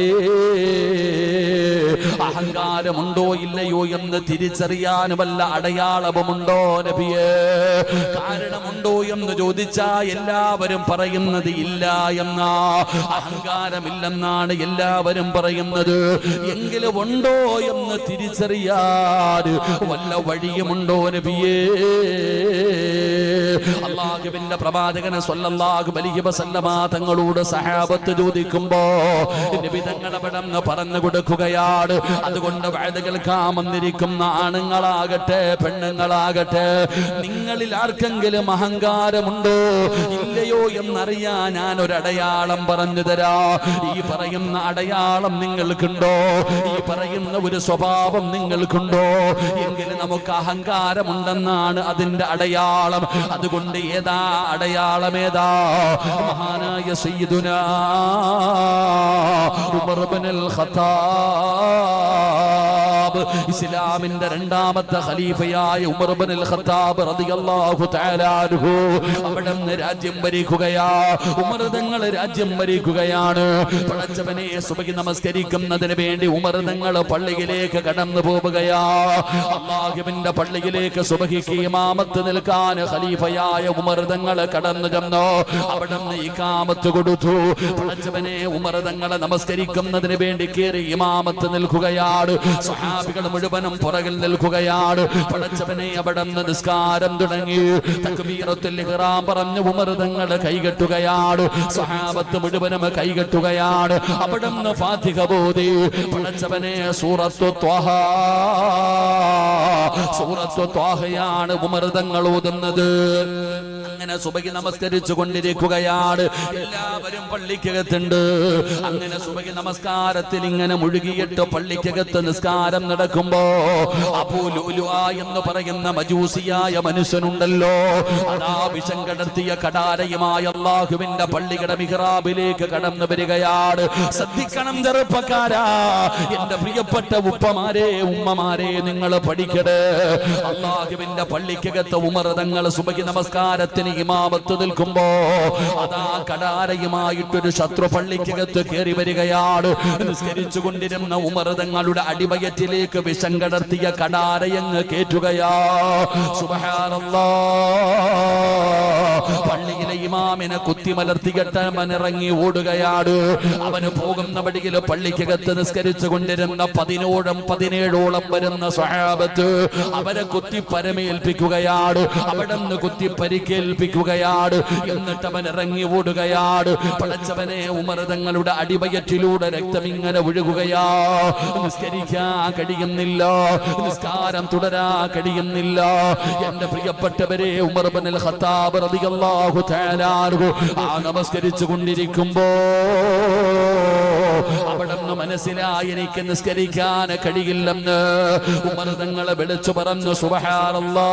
അഹങ്കാരമുണ്ടോ ഇല്ലയോ എന്ന് തിരിച്ചറിയാൻ വല്ല അടയാളവുമുണ്ടോ നബിയെ കാരണമുണ്ടോ എന്ന് ചോദിച്ചാ എല്ലാവരും പറയുന്നത് ഇല്ല എന്നാ അഹങ്കാരമില്ലെന്നാണ് എല്ലാവരും പറയുന്നത് എങ്കിലും ഉണ്ടോ എന്ന് തിരിച്ചറിയാൻ വല്ല വഴിയുമുണ്ടോ നബിയേ അള്ളാഹുവിന്റെ പ്രവാചകന് സ്വല്ലല്ലാഹു അലൈഹി വസല്ലമ തങ്ങളോട് സഹാബത്ത് ചോദിക്കുമ്പോ നബി തങ്ങൾ അവിടെ നിന്ന് പറഞ്ഞു കൊടുക്കുകയാണ് അതുകൊണ്ട് വഴുത കേൾക്കാൻ വന്നിരിക്കുന്ന ആണുങ്ങളാകട്ടെ പെണ്ണുങ്ങളാകട്ടെ നിങ്ങളിൽ ആർക്കെങ്കിലും അഹങ്കാരമുണ്ടോ ഇല്ലയോ എന്നറിയാൻ ഞാൻ ഒരു അടയാളം പറഞ്ഞു തരാ ഈ പറയുന്ന അടയാളം നിങ്ങൾക്കുണ്ടോ ഈ പറയുന്ന ഒരു സ്വഭാവം നിങ്ങൾക്കുണ്ടോ എങ്കിൽ നമുക്ക് അഹങ്കാരമുണ്ടെന്നാണ് അതിന്റെ അടയാളം അതുകൊണ്ട് ഏതാ അടയാളം ഏതാ മഹാനായ സയ്യിദുന ഉമർ ഇബ്നുൽ ഖത്താബ് ഇസ്ലാമിന്റെ രണ്ടാമത്തെ ഖലീഫയായ ഉമർ ഇബ്നുൽ ഖത്താബ് റളിയല്ലാഹു തആല അൻഹു അവിടെ നിന്ന് രാജ്യം ഭരിക്കുകയാ ഉമർ തങ്ങൾ രാജ്യം ഭരിക്കുകയാണ് പടച്ചവനെ സുബഹി നമസ്കരിക്കുന്നതിന് വേണ്ടി ഉമർ തങ്ങൾ പള്ളിയിലേക്ക് കടന്നു പോവുകയാ അള്ളാഹുവിന്റെ പള്ളിയിലേക്ക് സുബഹിക്ക് ഇമാമത്ത് നിൽക്കാൻ ഖലീഫയായ ഉമർ തങ്ങൾ കടന്നു ചെന്നു അവിടെ നിന്ന് ഇക്കാമത്ത് കൊടുത്തു പടച്ചവനെ ഉമർ തങ്ങളെ നമസ്കരിക്കുന്നതിന് വേണ്ടി കയറി ഇമാമത്ത് നിൽക്കുകയാണ് സഹാബികൾ മുഴുവനും പുറകിൽ നിൽക്കുകയാണ് പടച്ചവനെ അവിടെ നിന്ന് നിസ്കാരം തുടങ്ങി തക്ബീറത്തുൽ ഇഹ്റാം പറഞ്ഞു ഉമർ തങ്ങൾ കൈകെട്ടുകയാണ് സഹാബത്ത് മുഴുവനും കൈകെട്ടുകയാണ് അവിടെ നിന്ന് ഫാത്തിഹ ബോധി പടച്ചവനെ സൂറത്തു ത്വഹ സൂറത്തു ത്വാഹയാണ് ഉമർ തങ്ങൾ ഓതുന്നത് അങ്ങനെ സുബഹി നമസ്കരിച്ചു കൊണ്ടിരിക്കുകയാണ് എല്ലാവരും പള്ളിക്കകത്തുണ്ട് അങ്ങനെ സുബഹി നമസ്കാരത്തിൽ ഇങ്ങനെ മുഴുകിയിട്ട് പള്ളിക്കകത്ത് നിസ്കാരം നടക്കുമ്പോ അബൂലുലുഅ എന്ന് പറയുന്ന മജൂസിയായ മനുഷ്യനുണ്ടല്ലോ അതാ വിഷം കടർത്തിയ കടാരയുമായ അള്ളാഹുവിന്റെ പള്ളിയുടെ മിഹ്റാബിലേക്ക് കടന്നു വരികയാണ് ശ്രദ്ധിക്കണം ചെറുപ്പക്കാരാ എന്റെ പ്രിയപ്പെട്ട ഉപ്പമാരെ ഉമ്മമാരെ നിങ്ങൾ പഠിക്കടേ അള്ളാഹുവിന്റെ പള്ളിക്കകത്ത് ഉമർ തങ്ങൾ സുബഹി നമസ്കാരത്തിന് ഇമാമത്ത് നിൽക്കുമ്പോ അതാ കടാരയുമായിട്ടൊരു ശത്രു പള്ളിക്കകത്ത് കയറി വരികയാണ് നിസ്കരിച്ചു കൊണ്ടിരുന്ന ഉമർ തങ്ങളുടെ അടിവയറ്റിലേക്ക് വിഷം കടർത്തിയ കടാരയങ്ങ് കേറ്റുകയാ സുബഹാനല്ലാ പള്ളിയിലെ ഇമാമിനെ കുത്തിമലർത്തികെട്ട് അവൻ ഇറങ്ങി ഓടുകയാണ് അവന് പോകുന്ന വഴിയിൽ പള്ളിക്കകത്ത് നിസ്കരിച്ചു കൊണ്ടിരുന്ന പതിനോളം പതിനേഴോളം വരുന്ന സ്വഹാബത്ത് അവരെ കുത്തി പരമേൽപ്പിക്കുകയാണ് അവിടെ നിന്ന് കുത്തി പരിക്കേൽപ്പിക്കുകയാണ് എന്നിട്ട് അവൻ ഇറങ്ങി ഓടുകയാണ് പടച്ചവനെ ഉമർ തങ്ങളുടെ അടിവയറ്റിലൂടെ രക്തം ഇങ്ങനെ ഒഴുകുകയാ നിസ്കരിക്കാൻ കഴിയുന്നില്ല നിസ്കാരം തുടരാ കഴിയുന്നില്ല എന്റെ പ്രിയപ്പെട്ടവരെ ഉമർ ബിൻ ഖത്താബ് റളിയല്ലാഹു തആല അൻഹു ആ നമസ്കരിച്ചു കൊണ്ടിരിക്കുമ്പോ അവിടെ നിന്ന് മനസ്സിലായി എനിക്ക് നിസ്കരിക്കാൻ കഴിയില്ലെന്ന് ഉമർ തങ്ങളെ വിളിച്ചു പറഞ്ഞു സുബഹാനല്ലാ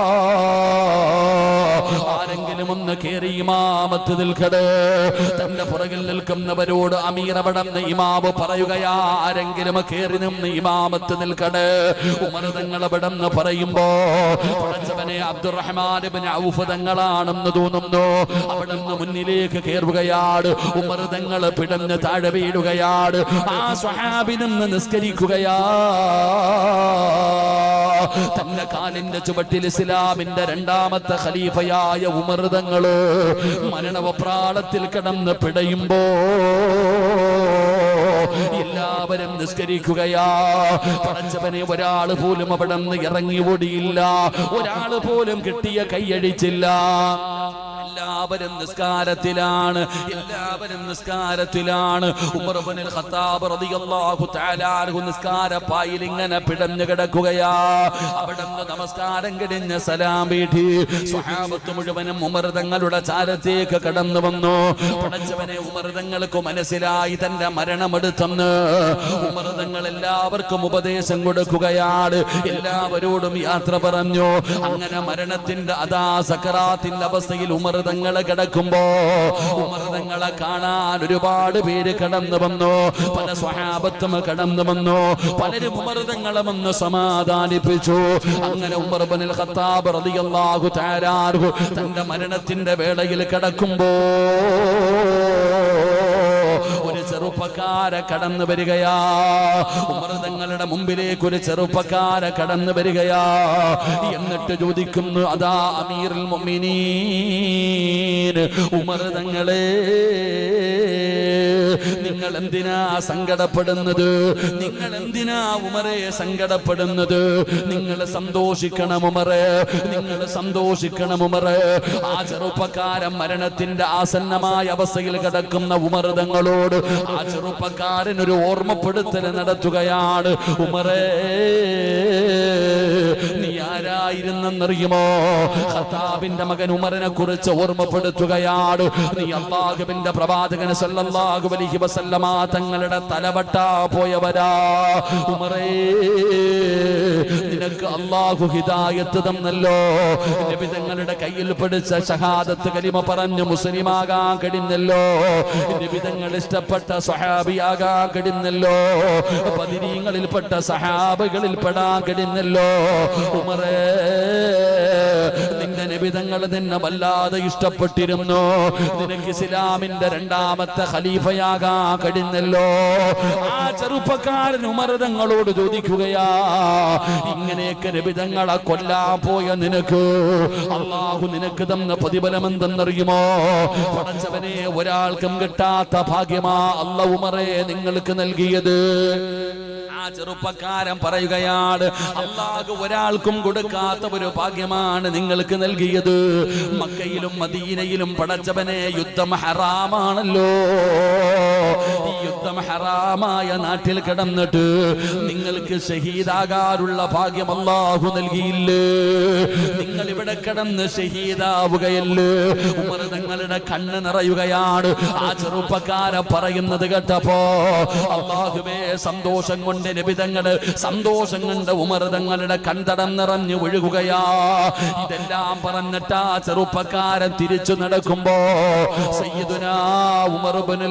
ആരെങ്കിലും ഒന്ന് കേറി ഇമാമത്ത് നിൽക്കട് തന്റെ പുറകിൽ നിൽക്കുന്നവരോട് അമീർ അവിടെ നിന്ന് ഇമാമ് പറയുകയാ ആരെങ്കിലും കേറി നിന്ന് ഇമാമത്ത് നിൽക്കട് ഉമർ തങ്ങൾ അവിടെ നിന്ന് പറയുമ്പോ പടച്ചവനെ അബ്ദുറഹ്മാൻ ഇബ്നു ഔഫ് തങ്ങളാണെന്ന് തോന്നുന്നു അവിടെ നിന്ന് മുന്നിലേക്ക് കയറുകയാണ് ഉമർ തങ്ങൾ പിടഞ്ഞ് താഴെ വീഴുകയാണ് ആ സ്വഹാബി നിന്ന് നിസ്കരിക്കുകയാ തന്റെ കാലിന്റെ ചുവട്ടിൽ ഇസ്ലാമിന്റെ രണ്ടാമത്തെ ഖലീഫയായ ഉമർ തങ്ങള് മരണവപ്രാളത്തിൽ കിടന്ന് പിടയുമ്പോ എല്ലാവരും നിസ്കരിക്കുകയാ പടച്ചവനെ ഒരാൾ പോലും അവിടെ നിന്ന് ഇറങ്ങി ഓടിയില്ല ഒരാൾ പോലും കിട്ടിയ കൈയടിച്ചില്ല എല്ലാവരും നിസ്കാരത്തിലാണ് എല്ലാവരും നിസ്കാരത്തിലാണ് ഉമർ ഇബ്നുൽ ഖത്താബ് റളിയല്ലാഹു തആല അൻഹു നിസ്കാരപ്പായിൽ ഇങ്ങനെ പിടഞ്ഞു കിടക്കുകയാ അവിടെ നിന്ന് നമസ്കാരം കഴിഞ്ഞ് സലാം വീട്ടി സ്വഹാബത്ത് മുഴുവനും ഉമർ തങ്ങളുടെ ചാരത്തേക്ക് കടന്നു വന്നു പടച്ചവനെ ഉമർ തങ്ങൾക്ക് മനസ്സിലായി തന്റെ മരണമെടുത്തെന്ന് ഉമർ തങ്ങൾ എല്ലാവർക്കും ഉപദേശം കൊടുക്കുകയാണ് എല്ലാവരോടും യാത്ര പറഞ്ഞു അങ്ങനെ മരണത്തിന്റെ അതാ സക്കറാത്തിന്റെ അവസ്ഥയിൽ ഉമർ തങ്ങളെ കിടക്കുമ്പോ ഉമർ തങ്ങളെ കാണാൻ ഒരുപാട് പേര് കടന്നു വന്നു പല സ്വഹാബത്തും കടന്നു വന്നു പലരും ഉമർ തങ്ങളെ വന്ന് സമാധാനിപ്പിച്ചു അങ്ങനെ ഉമർ ബനിൽ ഖത്താബ് റളിയല്ലാഹു തആല അൻഹു തന്റെ മരണത്തിന്റെ വേളയിൽ കിടക്കുമ്പോ ഒരു ചെറുപ്പ ചെറുപ്പക്കാരെ കടന്നു വരികയാ ഉമർ തങ്ങളുടെ മുമ്പിലേക്ക് ഒരു ചെറുപ്പക്കാരെ കടന്നു വരികയാ എന്നിട്ട് ചോദിക്കുന്നു അതാ അമീറുൽ മുഅ്മിനീൻ ഉമർ തങ്ങളെ നിങ്ങൾ എന്തിനാ സങ്കടപ്പെടുന്നത് നിങ്ങൾ എന്തിനാ ഉമറെ സങ്കടപ്പെടുന്നത് നിങ്ങൾ സന്തോഷിക്കണം ഉമറെ നിങ്ങൾ സന്തോഷിക്കണം ഉമറെ ആ ചെറുപ്പക്കാരൻ മരണത്തിന്റെ ആസന്നമായ അവസ്ഥയിൽ കിടക്കുന്ന ഉമർതങ്ങളോട് ആ ചെറുപ്പക്കാരൻ ഒരു ഓർമ്മപ്പെടുത്തൽ നടത്തുകയാണ് ഉമറേ നീ ആരായിരുന്നെന്നറിയുമോ ഖത്താബിന്റെ മകൻ ഉമറിനെ കുറിച്ച് ഓർമ്മപ്പെടുത്തുകയാണ് നീ അള്ളാഹുവിന്റെ പ്രവാചകൻ സല്ലല്ലാഹു അലൈഹി വസല്ലമ തങ്ങളുടെ തലവട്ട പോയവരാ ഉമറേ നിനക്ക് അള്ളാഹു ഹിദായത്ത് തന്നല്ലോ നബി തങ്ങളുടെ കയ്യിൽ പിടിച്ച ഷഹാദത്ത് കലിമ പറഞ്ഞ് മുസ്ലിമാകാൻ കഴിഞ്ഞല്ലോ നബി തങ്ങൾ ഇഷ്ടപ്പെട്ട സഹാബിയാകാൻ കഴിഞ്ഞല്ലോ പതിരീങ്ങളിൽപ്പെട്ട സഹാബികളിൽ പെടാൻ കഴിഞ്ഞല്ലോ ഉമറേ നിന്റെ നിബിതങ്ങൾ നിന്നെ വല്ലാതെ ഇഷ്ടപ്പെട്ടിരുന്നു നിനക്ക് ഇസ്ലാമിന്റെ രണ്ടാമത്തെ ഖലീഫയാകാൻ കഴിഞ്ഞല്ലോ ആ ചെറുപ്പക്കാരൻ ഉമർതങ്ങളോട് ചോദിക്കുകയാ ഇങ്ങനെയൊക്കെ നിബിതങ്ങളെ കൊല്ലാൻ പോയ നിനക്ക് അള്ളാഹു നിനക്ക് തന്ന പ്രതിഫലം എന്തെന്നറിയുമോ പടച്ചവനെ ഒരാൾക്കും കിട്ടാത്ത ഭാഗ്യമാ അല്ല ഉമറെ നിങ്ങൾക്ക് നൽകിയത് ആ ചെറുപ്പക്കാരൻ പറയുകയാണ് അള്ളാഹു ഒരാൾക്കും കൊടുക്കാത്ത ഒരു ഭാഗ്യമാണ് നിങ്ങൾക്ക് നൽകിയത് മക്കയിലും മദീനയിലും പടച്ചവനെ യുദ്ധം ഹറാമാണല്ലോ ഈ യുദ്ധം ഹറാമായ നാട്ടിൽ കിടന്നിട്ട് നിങ്ങൾക്ക് ഷഹീദാകാനുള്ള ഭാഗ്യം അള്ളാഹു നൽകിയില്ലേ നിങ്ങൾ ഇവിടെ കിടന്ന് ഷഹീദാവുകയല്ലേ ഉമർ തങ്ങളുടെ കണ്ണ് നിറയുകയാണ് ആ ചെറുപ്പക്കാരൻ പറയുന്നത് കേട്ടപ്പോ അള്ളാഹുവേ സന്തോഷം കൊണ്ട് നബിതങ്ങള് സന്തോഷം കൊണ്ട് ഉമർ തങ്ങളുടെ കണ്ടടം നിറഞ്ഞു ഒഴുകുകയാ ഇതെല്ലാം പറഞ്ഞിട്ട് ആ ചെറുപ്പക്കാരൻ തിരിച്ചു നടക്കുമ്പോ സയ്യിദുനാ ഉമർ ഇബ്നുൽ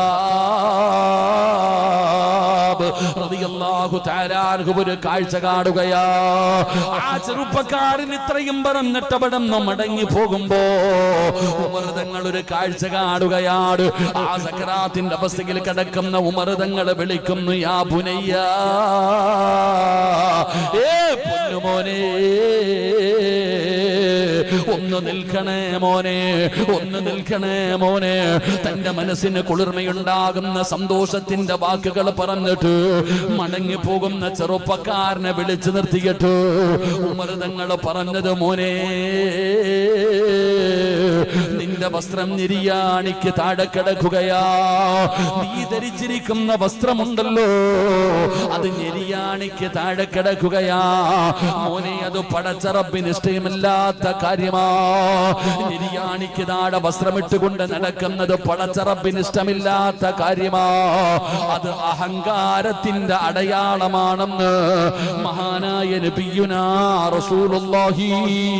ഖത്താബ് റളിയല്ലാഹു തആല അൻഹു ഒരു കാഴ്ച കാണുകയാ ആ ചെറുപ്പക്കാരൻ ഇത്രയും പറഞ്ഞിട്ട് അവിടെ നിന്ന് മടങ്ങി പോകുമ്പോ ഉമർ തങ്ങൾ ഒരു കാഴ്ച കാണുകയാണ് ആ സക്കറാത്തിന്റെ അവസ്ഥയിൽ കിടക്കുന്ന ഉമർ തങ്ങൾ വിളിക്കുന്നു യാ പുനയ്യ ഏ പൊന്നുമോനെ ഒന്ന് നിൽക്കണേ മോനെ ഒന്ന് നിൽക്കണേ മോനെ തന്റെ മനസ്സിന് കുളിർമയുണ്ടാകുന്ന സന്തോഷത്തിന്റെ വാക്കുകൾ പറഞ്ഞിട്ട് മടങ്ങി പോകുന്ന ചെറുപ്പക്കാരനെ വിളിച്ചു നിർത്തിയിട്ട് ഉമർ തങ്ങൾ പറഞ്ഞത് മോനെ നിന്റെ വസ്ത്രം നിര്യാണിക്ക് താഴെ കിടക്കുകയാ നീ ധരിച്ചിരിക്കുന്ന വസ്ത്രമുണ്ടല്ലോ അത് ഞെരിയാണിക്ക് താഴെ കിടക്കുകയാ മോനെ അത് പടച്ചറപ്പിന് ഇഷ്ടമില്ലാത്ത കാര്യമാ നിര്യാണിക്ക് താഴെ വസ്ത്രമിട്ടുകൊണ്ട് നടക്കുന്നത് പടച്ചറപ്പിന് ഇഷ്ടമില്ലാത്ത കാര്യമാ അത് അഹങ്കാരത്തിന്റെ അടയാളമാണെന്ന് മഹാനായ നബിയുനാ റസൂലുള്ളാഹി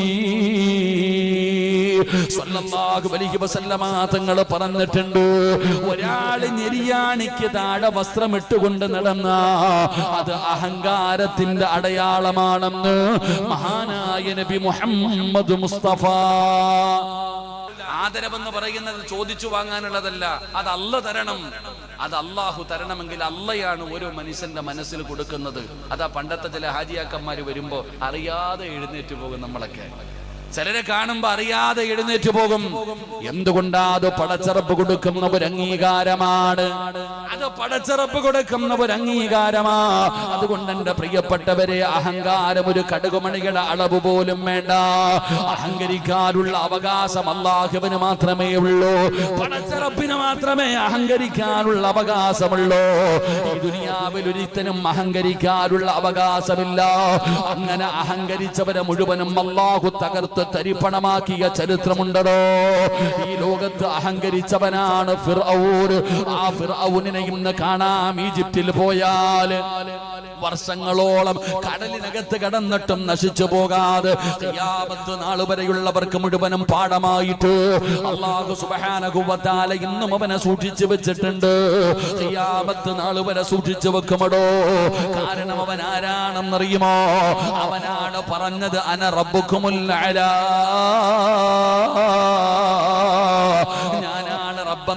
സ്വല്ലല്ലാഹു അലൈഹി വസല്ലമ തങ്ങൾ പറഞ്ഞിട്ടുണ്ട് ഒരാൾ ഞെരിയാണിക്ക് താഴെ വസ്ത്രം ഇട്ടുകൊണ്ട് നടന്ന അത് അഹങ്കാരത്തിന്റെ അടയാളമാണെന്ന് മഹാനായ നബി മുഹമ്മദ് മുസ്തഫ ആദരവെന്ന് പറയുന്നത് ചോദിച്ചു വാങ്ങാനുള്ളതല്ല അത് അല്ല തരണം അത് അള്ളാഹു തരണമെങ്കിൽ അല്ലയാണ് ഓരോ മനുഷ്യന്റെ മനസ്സിൽ കൊടുക്കുന്നത് അതാ പണ്ടത്തെ ചില ഹാജിയാക്കന്മാര് വരുമ്പോ അറിയാതെ എഴുന്നേറ്റ് പോകും നമ്മളൊക്കെ ചിലരെ കാണുമ്പോ അറിയാതെ എഴുന്നേറ്റ് പോകും എന്തുകൊണ്ടാ അത് പടച്ചറപ്പ് കൊടുക്കുന്ന ഒരു അംഗീകാരമാണ് അത് പടച്ചറപ്പ് കൊടുക്കുന്ന ഒരു അംഗീകാരമാ അതുകൊണ്ട് എന്റെ പ്രിയപ്പെട്ടവരെ അഹങ്കാരം ഒരു കടുകുമണിയുടെ അളവ് പോലും വേണ്ട അഹങ്കരിക്കാനുള്ള അവകാശം അള്ളാഹുവിന് മാത്രമേ ഉള്ളൂ പടച്ചറപ്പിന് മാത്രമേ അഹങ്കരിക്കാനുള്ള അവകാശമുള്ളൂ ഈ ദുനിയാവിൽ ഒരിക്കലും അഹങ്കരിക്കാനുള്ള അവകാശമില്ല അങ്ങനെ അഹങ്കരിച്ചവരെ മുഴുവനും അള്ളാഹു തകർത്ത് തരിപ്പണമാക്കിയ ചരിത്രമുണ്ടോ ഈ ലോകത്ത് അഹങ്കരിച്ചവനാണ് ഫിർഔൻ ആ ഫിർഔനിനെ ഇന്ന് കാണാം ഈജിപ്തിൽ പോയാൽ വർഷങ്ങളോളം കടലിനകത്ത് കടന്നിട്ടും നശിച്ചു പോകാതെ ഖിയാമത്ത് നാൾ വരെയുള്ളവർക്ക് മുഴുവനും പാഠമായിട്ട് അള്ളാഹു സുബ്ഹാനഹു ഇന്നും അവനെ സൂക്ഷിച്ചു വെച്ചിട്ടുണ്ട് ഖിയാമത്ത് നാൾ വരെ സൂക്ഷിച്ചു വെക്കുമടോ കാരണം അവൻ ആരാണെന്നറിയുമോ അവനാണ് പറഞ്ഞത് അന റബ്ബുക്കുമുൽ അലാ ഞാനാണ് റബ്ബെന്ന്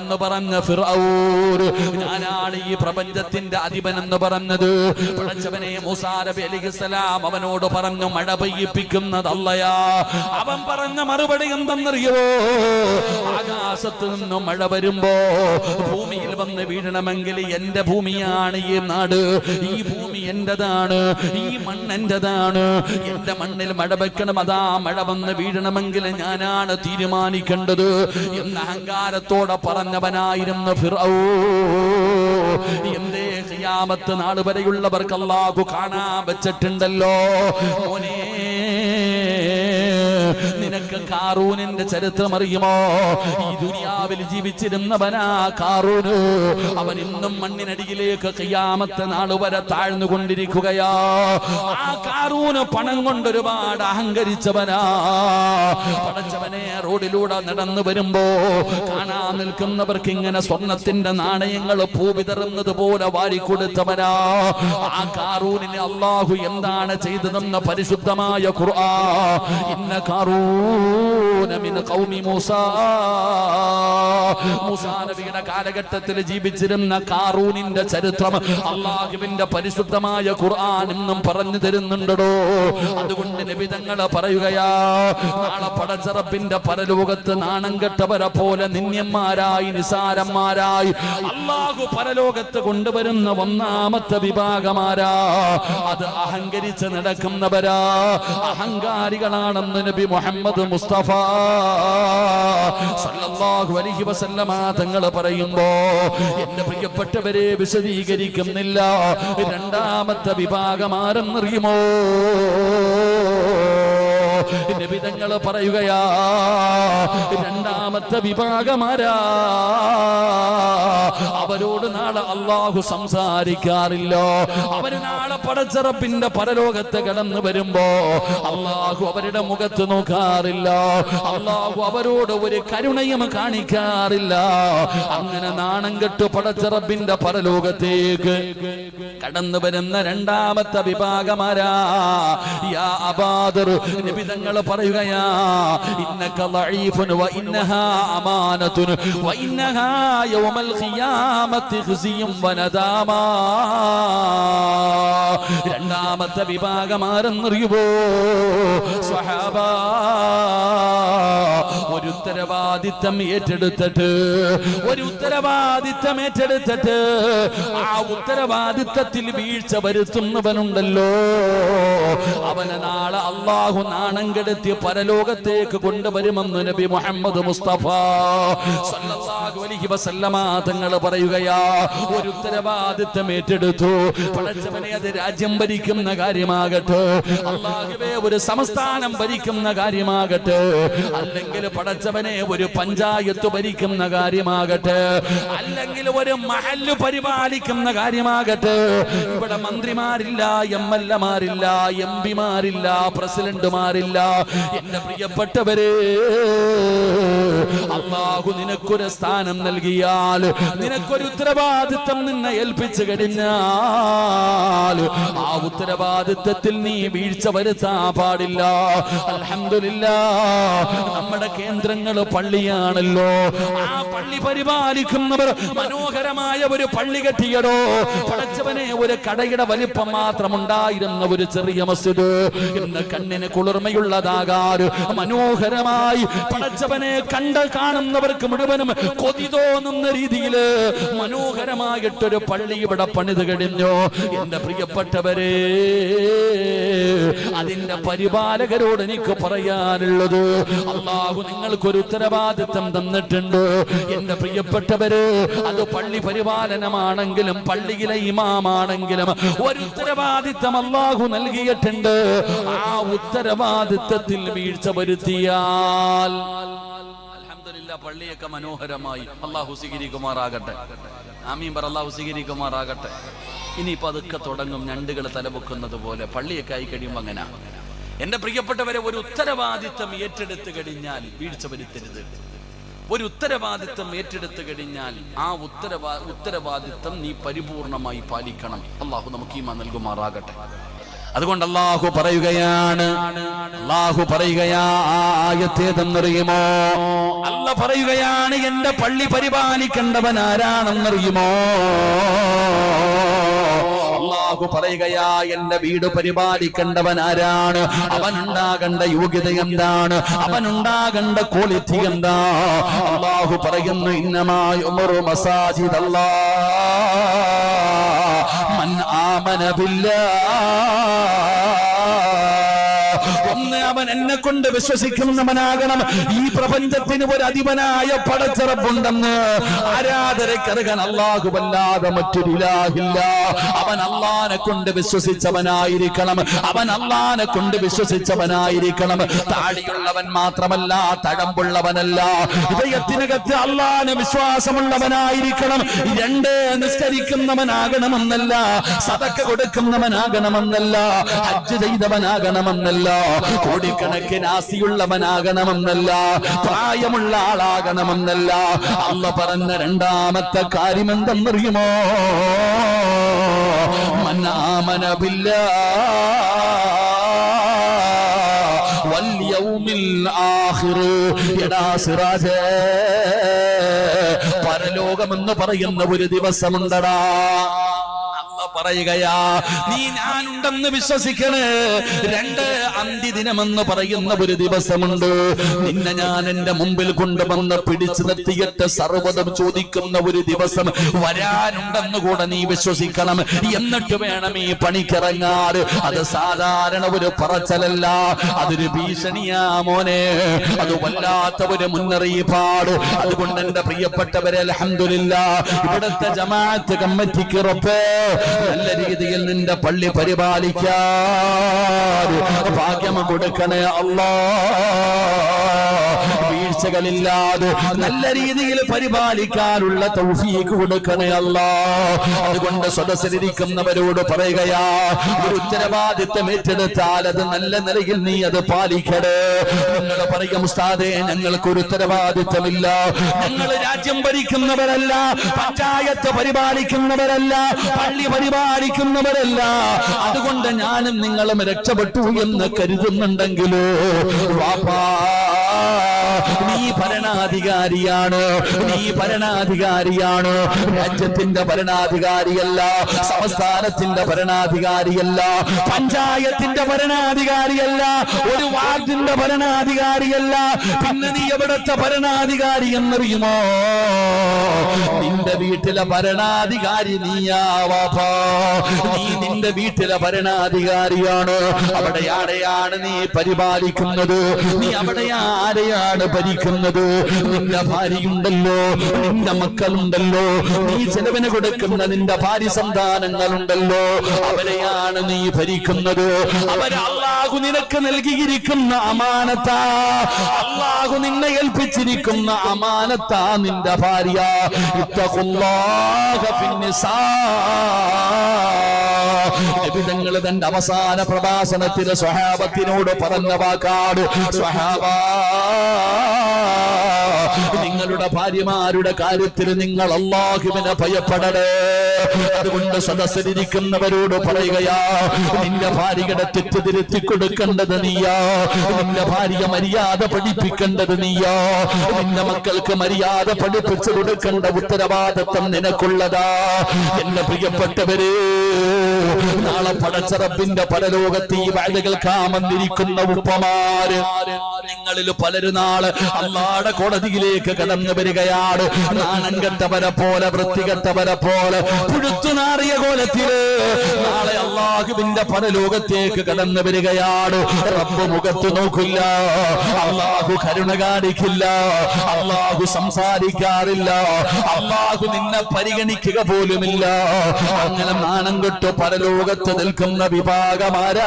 എന്ന് പറഞ്ഞ ഫിറൗർ ഞാനാണ് ഈ പ്രപഞ്ചത്തിന്റെ അധിപൻ എന്ന് പറഞ്ഞത് പടച്ചവനെ മൂസാ നബി അലിഹിസ്സലാം അവനോട് പറഞ്ഞു മഴ പെയ്യിപ്പിക്കുന്നത് അല്ലയാ അവൻ പറഞ്ഞ മറുപടി എന്തെന്നറിയോ ആകാശത്ത് നിന്നും മഴ വരുമ്പോ ഭൂമിയിൽ വന്ന് വീഴണമെങ്കിൽ എന്റെ ഭൂമിയാണ് ഈ നാട് ഈ ഭൂമി എന്റേതാണ് ഈ മണ്ണ് എന്റേതാണ് എന്റെ മണ്ണിൽ മഴ വെക്കണം അതാ മഴ വന്ന് വീഴണമെങ്കിൽ ഞാനാണ് തീരുമാനിക്കേണ്ടത് എന്ന് അഹങ്കാരത്തോടെ പറഞ്ഞവനായിരുന്നു ഫിറൗ എന്തേ ഖിയാമത്ത് നാൾ വരെയുള്ളവർക്ക് അല്ലാഹു കാണാൻ വെച്ചിട്ടുണ്ടല്ലോ മോനേ നിനക്ക് കാറൂനിന്റെ ചരിത്രം അറിയുമോ ഈ ദുനിയാവിൽ ജീവിച്ചിരുന്നവനാ കാറൂന് അവൻ ഇന്നും മണ്ണിനടിയിലേക്ക് കയ്യാമത്തെ നാള് വരെ താഴ്ന്നുകൊണ്ടിരിക്കുകയാ ആ കാറൂന് പണം കൊണ്ട് ഒരുപാട് അഹങ്കരിച്ചവനാ പടച്ചവനെ റോഡിലൂടെ നടന്നു വരുമ്പോ കാണാൻ നിൽക്കുന്നവർക്ക് ഇങ്ങനെ സ്വർണത്തിന്റെ നാണയങ്ങൾ പൂ വിതറുന്നത് പോലെ വാരിക്കൊടുത്തവനാ ആ കാറൂനിനെ അള്ളാഹു എന്താണ് ചെയ്തതെന്ന് പരിശുദ്ധമായ ഖുർആ ഇന്ന കാറൂന മിൻ ഖൗമി മൂസാ മൂസാ നബിയുടെ കാലഘട്ടത്തിൽ ജീവിച്ചിരുന്ന കാറൂനിന്റെ ചരിത്രം അള്ളാഹുവിന്റെ പരിശുദ്ധമായ ഖുർആൻ എന്നും പറഞ്ഞു തരുന്നുണ്ടോ അതുകൊണ്ട് നബിതങ്ങളെ പറയുകയാ നാളെ പടച്ചറപ്പിന്റെ പരലോകത്ത് നാണം കെട്ടവരെ പോലെ നിന്യന്മാരായി നിസാരന്മാരായി അള്ളാഹു പരലോകത്ത് കൊണ്ടുവരുന്ന ഒന്നാമത്തെ വിഭാഗമാരാ അത് അഹങ്കരിച്ച് നടക്കുന്നവരാ അഹങ്കാരികളാണെന്ന് നബി മുഹമ്മദ് മുസ്തഫ സല്ലല്ലാഹു അലൈഹി വസല്ലമ തങ്ങൾ പറയുമ്പോ എന്റെ പ്രിയപ്പെട്ടവരെ വിശദീകരിക്കുന്നില്ല രണ്ടാമത്തെ വിഭാഗം ആരെന്നറിയുമോ നിബിതങ്ങൾ പറയുകയാ രണ്ടാമത്തെ വിഭാഗമാരാ അവരോട് നാളെ അള്ളാഹു സംസാരിക്കാറില്ല അവര് നാളെ പടച്ചറപ്പിന്റെ പരലോകത്ത് കടന്നു വരുമ്പോ അള്ളാഹു അവരുടെ മുഖത്ത് നോക്കാറില്ല അള്ളാഹു അവരോട് ഒരു കരുണയും കാണിക്കാറില്ല അങ്ങനെ നാണം കെട്ടു പടച്ചറപ്പിന്റെ പരലോകത്തേക്ക് കടന്നു വരുന്ന രണ്ടാമത്തെ വിഭാഗമാരാ യാ അബാദർ നിബിതങ്ങൾ പറയുകയാ ഇന്നക ളഈഫുൻ വ ഇന്നഹാ അമാനത്തുൻ വ ഇന്നഹാ യൗമൽ ഖിയാമത്തി ഖിസിയും വ നദാമാ രണ്ടാമത്തെ വിഭാഗമാരെന്നറിയുമോ സ്വഹാബ ഒരു ഉത്തരവാദിത്തം ഏറ്റെടുത്തിട്ട് ഒരു ഉത്തരവാദിത്തം ഏറ്റെടുത്തിട്ട് ആ ഉത്തരവാദിത്തത്തിൽ വീഴ്ച വരുത്തുന്നവനുണ്ടല്ലോ അവനെ നാളെ അള്ളാഹു നാണം കെടുത്തി പരലോകത്തേക്ക് കൊണ്ടുവരുമെന്ന് നബി മുഹമ്മദ് മുസ്തഫ സല്ലല്ലാഹു അലൈഹി വസല്ലമ തങ്ങൾ പറയുകയാ ഒരു ഉത്തരവാദിത്തം ഏറ്റെടുത്തു പടച്ചവനെ അത് രാജ്യം ഭരിക്കുന്ന കാര്യമാകട്ടെ അള്ളാഹുവേ ഒരു സംസ്ഥാനം ഭരിക്കുന്ന കാര്യമാകട്ടെ അല്ലെങ്കിൽ പടച്ചവനെ ഒരു പഞ്ചായത്ത് ഭരിക്കുന്ന കാര്യമാകട്ടെ അല്ലെങ്കിൽ ഒരു മഹല്ല് പരിപാലിക്കുന്ന കാര്യമാകട്ടെ ഇവിടെ മന്ത്രിമാരില്ല എം എൽ എമാരില്ല എം പിമാരില്ല പ്രസിഡന്റുമാരില്ല എന്റെ പ്രിയപ്പെട്ടവരെ അള്ളാഹു നിനക്കൊരു സ്ഥാനം നൽകിയാൽ നിനക്കൊരു ഉത്തരവാദിത്തം നിന്നെ ഏൽപ്പിച്ചു കഴിഞ്ഞാൽ ആ ഉത്തരവാദിത്തത്തിൽ നീ വീഴ്ച വരുത്താൻ പാടില്ല അൽഹംദുലില്ല നമ്മുടെ കേന്ദ്രങ്ങൾ പള്ളിയാണല്ലോ ആ പള്ളി പരിപാലിക്കുന്നവർ മനോഹരമായ ഒരു പള്ളി കെട്ടിയടോ പടച്ചവനെ ഒരു കടയുടെ വലിപ്പം മാത്രമുണ്ടായിരുന്ന ഒരു ചെറിയ മസ്ജിദ് ഇന്ന് കണ്ണിന് കുളിർമയുള്ളതാകാറ് മനോഹരമായി പടച്ചവനെ കണ്ട് കാണുന്നവർക്ക് മുഴുവനും കൊതി തോന്നുന്ന രീതിയിൽ മനോഹരമായിട്ടൊരു പള്ളി ഇവിടെ പണിത് കഴിഞ്ഞു എന്റെ പ്രിയപ്പെട്ടവരെ അതിന്റെ പരിപാലകരോട് എനിക്ക് പറയാനുള്ളത് അള്ളാഹു നിങ്ങൾക്കൊരു ഉത്തരവാദിത്തം തന്നിട്ടുണ്ട് എന്റെ പ്രിയപ്പെട്ടവര് അത് പള്ളി പരിപാലനമാണെങ്കിലും പള്ളിയിലെ ഇമാമാണെങ്കിലും ഒരു ഉത്തരവാദിത്തം അള്ളാഹു നൽകിയിട്ടുണ്ട് ആ ഉത്തരവാദിത്തത്തിൽ വീഴ്ച വരുത്തിയാൽ അൽഹംദുലില്ലാ പള്ളിയൊക്കെ മനോഹരമായി അള്ളാഹു സ്വീകരിക്കുമാറാകട്ടെ ആമീൻ പറ അള്ളാഹു സ്വീകരിക്കുമാറാകട്ടെ ഇനിയിപ്പോ അതൊക്കെ തുടങ്ങും ഞണ്ടുകൾ തലപൊക്കുന്നത് പോലെ പള്ളിയൊക്കെ ആയി കഴിയുമ്പോൾ അങ്ങനെ എന്റെ പ്രിയപ്പെട്ടവരെ ഒരു ഉത്തരവാദിത്തം ഏറ്റെടുത്ത് കഴിഞ്ഞാൽ വീഴ്ച വരുത്തരുത് ഒരു ഉത്തരവാദിത്തം ഏറ്റെടുത്ത് കഴിഞ്ഞാൽ ആ ഉത്തരവാ ഉത്തരവാദിത്തം നീ പരിപൂർണമായി പാലിക്കണം അള്ളാഹു നമുക്ക് ഈമ നൽകുമാറാകട്ടെ അതുകൊണ്ട് അള്ളാഹു പറയുകയാണ് അള്ളാഹു പറയുകയാ ആ ആയത്തേതെന്നറിയുമോ അല്ല പറയുകയാണ് എന്റെ പള്ളി പരിപാലിക്കേണ്ടവൻ ആരാണെന്നറിയുമോ അള്ളാഹു പറയുകയാ എന്റെ വീട് പരിപാലിക്കേണ്ടവൻ ആരാണ് അവനുണ്ടാകേണ്ട യോഗ്യത എന്താണ് അവനുണ്ടാകേണ്ട ക്വാളിറ്റി എന്താ അള്ളാഹു പറയുന്നു ഇന്നമായ ഉമറു മസാജിദ് അല്ലാ മൻ ആമന ബില്ലാ ഒന്ന് അവൻ എന്നെ കൊണ്ട് വിശ്വസിക്കുന്നവനാകണം ഈ പ്രപഞ്ചത്തിന് ഒരു അധിപനായ പടച്ചിറപ്പുണ്ടെന്ന് ആരാധനക്കറുകൻ അല്ലാഹുവല്ലാതെ മറ്റൊരു ഇലാഹില്ല അവൻ അള്ളാനെ കൊണ്ട് വിശ്വസിച്ചവനായിരിക്കണം അവൻ അള്ളാനെ കൊണ്ട് വിശ്വസിച്ചവനായിരിക്കണം താടിയുള്ളവൻ മാത്രമല്ല തഴമ്പുള്ളവനല്ല ഹൃദയത്തിനകത്ത് അള്ളാന് വിശ്വാസമുള്ളവനായിരിക്കണം രണ്ട് നിസ്കരിക്കുന്നവനാകണമെന്നല്ല സതക്ക കൊടുക്കുന്നവനാകണമെന്നല്ല ഹജ്ജ് ചെയ്തവനാകണമെന്നല്ല കോടിക്കണക്കിന് ആസിയുള്ളവനാകണമെന്നല്ല പ്രായമുള്ള ആളാകണമെന്നല്ല അല്ല പറഞ്ഞ രണ്ടാമത്തെ കാര്യം എന്തെന്നറിയുമോ മന്നാമന വല്യൗമിൽ ആഖിർ എടാ സിറാജേ പരലോകമെന്ന് പറയുന്ന ഒരു ദിവസമുണ്ടടാ അല്ല പറയുകയാ നീ ഞാനുണ്ടെന്ന് വിശ്വസിക്കണേ രണ്ട് അന്ത്യദിനമെന്ന് പറയുന്ന ഒരു ദിവസമുണ്ട് നിന്നെ ഞാൻ എന്റെ മുമ്പിൽ കൊണ്ടുവന്ന് പിടിച്ചു നിർത്തിയിട്ട് സർവ്വതം ചോദിക്കുന്ന ഒരു ദിവസം വരാനുണ്ടെന്ന് കൂടെ നീ വിശ്വസിക്കണം എന്നിട്ട് വേണം ഈ പണിക്കിറങ്ങാറ് അത് സാധാരണ ഒരു പറച്ചലല്ല അതൊരു ഭീഷണിയാ മോനെ അത് വല്ലാത്ത ഒരു മുന്നറിയിപ്പാട് അതുകൊണ്ട് എന്റെ പ്രിയപ്പെട്ടവരെ അൽഹംദുലില്ല ഇവിടുത്തെ ജമാഅത്ത് കമ്മിറ്റിക്ക് ഉറപ്പ് നല്ല രീതിയിൽ നിന്റെ പള്ളി പരിപാലിക്കാൻ ഭാഗ്യം കൊടുക്കണേ അല്ലാ വീഴ്ചകളില്ലാതെ നല്ല രീതിയിൽ പരിപാലിക്കാനുള്ള തൗഫീക്ക് കൊടുക്കണേ അല്ലാ അതുകൊണ്ട് സദസ്സിലിരിക്കുന്നവരോട് പറയുകയാ ഒരു ഉത്തരവാദിത്തം ഏറ്റെടുത്താൽ അത് നല്ല നിലയിൽ നീ അത് പാലിക്കണേ നിങ്ങൾ പറയും ഉസ്താദേ ഞങ്ങൾക്ക് ഒരു ഉത്തരവാദിത്തമില്ല ഞങ്ങൾ രാജ്യം ഭരിക്കുന്നവരല്ല പഞ്ചായത്ത് പരിപാലിക്കുന്നവരല്ല പള്ളി പരിപാലിക്കുന്നവരല്ല അതുകൊണ്ട് ഞാനും നിങ്ങളും രക്ഷപ്പെട്ടു എന്ന് കരുതുന്നുണ്ടെങ്കിലോ വാപ്പാ നീ ഭരണാധികാരിയാണ് നീ ഭരണാധികാരിയാണ് രാജ്യത്തിന്റെ ഭരണാധികാരിയല്ല സംസ്ഥാനത്തിന്റെ ഭരണാധികാരിയല്ല പഞ്ചായത്തിന്റെ ഭരണാധികാരിയല്ല ഒരു വാർഡിന്റെ ഭരണാധികാരിയല്ല പിന്നെ നീ എവിടത്തെ ഭരണാധികാരി എന്നറിയുമോ നിന്റെ വീട്ടിലെ ഭരണാധികാരി നീയാവാ നീ നിന്റെ വീട്ടിലെ ഭരണാധികാരിയാണ് അവിടെ ആരെയാണ് നീ പരിപാലിക്കുന്നത് നീ അവിടെ ആരെയാണ് ഭരിക്കുന്നത് നിന്റെ ഭാര്യയുണ്ടല്ലോ നിന്റെ മക്കളുണ്ടല്ലോ നീ ചെലവിന് കൊടുക്കുന്ന നിന്റെ ഭാര്യ സന്താനങ്ങളുണ്ടല്ലോ അവരെയാണ് നീ ഭരിക്കുന്നത് അവരെ അള്ളാഹു നിനക്ക് നൽകിയിരിക്കുന്ന അമാനത്താ അള്ളാഹു നിന്നെ ഏൽപ്പിച്ചിരിക്കുന്ന അമാനത്താ നിന്റെ ഭാര്യ ഇത്തഖുല്ലാഹ ഫിന്നിസാ നബിതങ്ങൾ തന്റെ അവസാന പ്രഭാഷണത്തിലെ സ്വഹാബത്തിനോട് പറഞ്ഞ വാക്കാട് സ്വഹാബ നിങ്ങളുടെ ഭാര്യമാരുടെ കാര്യത്തിൽ നിങ്ങൾ അള്ളാഹുവിനെ ഭയപ്പെടണേ അതുകൊണ്ട് സദസ്സിലിരിക്കുന്നവരോട് പറയുകയാ നിന്റെ ഭാര്യയുടെ തെറ്റ് തിരുത്തി കൊടുക്കേണ്ടത് നീയാ നിന്റെ ഭാര്യ മര്യാദ പഠിപ്പിക്കേണ്ടത് നീയാ നിന്റെ മക്കൾക്ക് മര്യാദ പഠിപ്പിച്ചു കൊടുക്കേണ്ട ഉത്തരവാദിത്വം നിനക്കുള്ളതാ എന്റെ പ്രിയപ്പെട്ടവരെ നാളെ പടച്ചറപ്പിന്റെ പരലോകത്ത് ഈ വാഴ കേൾക്കാമെന്നിരിക്കുന്ന ഉപ്പമാര് നിങ്ങളിൽ പലരും നാള് അള്ളാടെ കോടതിയിലേക്ക് കടന്നു വരികയാണ് നാണം കെട്ടവരെ പോലെ വൃത്തികെട്ടവരെ പോലെ പുഴുത്തുനാറിയ കോലത്തില് നാളെ അള്ളാഹുവിന്റെ പരലോകത്തേക്ക് കടന്നു വരികയാണ് റബ്ബ് മുഖത്ത് നോക്കില്ല അള്ളാഹു കരുണ കാണിക്കില്ല അള്ളാഹു സംസാരിക്കാറില്ല അള്ളാഹു നിന്നെ പരിഗണിക്കുക പോലുമില്ല അങ്ങനെ നാണം കെട്ട് പരലോകത്ത് നിൽക്കുന്ന വിഭാഗമാരാ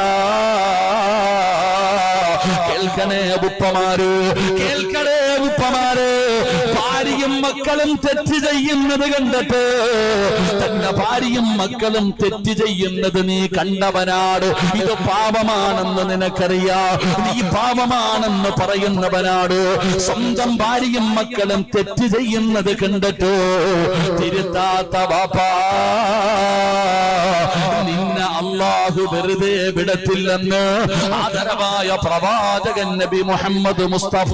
കേൾക്കണേ ഉപ്പമാര് കേൾക്കണേ ഉപ്പമാര് ഭാര്യയും മക്കളും തെറ്റ് ചെയ്യുന്നത് കണ്ടിട്ട് തന്റെ ഭാര്യയും മക്കളും തെറ്റ് ചെയ്യുന്നത് നീ കണ്ടവനാട് ഇത് പാപമാണെന്ന് നിനക്കറിയാ നീ പാപമാണെന്ന് പറയുന്നവനാട് സ്വന്തം ഭാര്യയും മക്കളും തെറ്റ് ചെയ്യുന്നത് കണ്ടിട്ട് തിരുത്താത്ത ബാപ്പാ നിന്നെ അല്ല അള്ളാഹു വെറുതെ വിടത്തില്ലെന്ന് ആദരവായ പ്രവാചകൻ നബി മുഹമ്മദ് മുസ്തഫ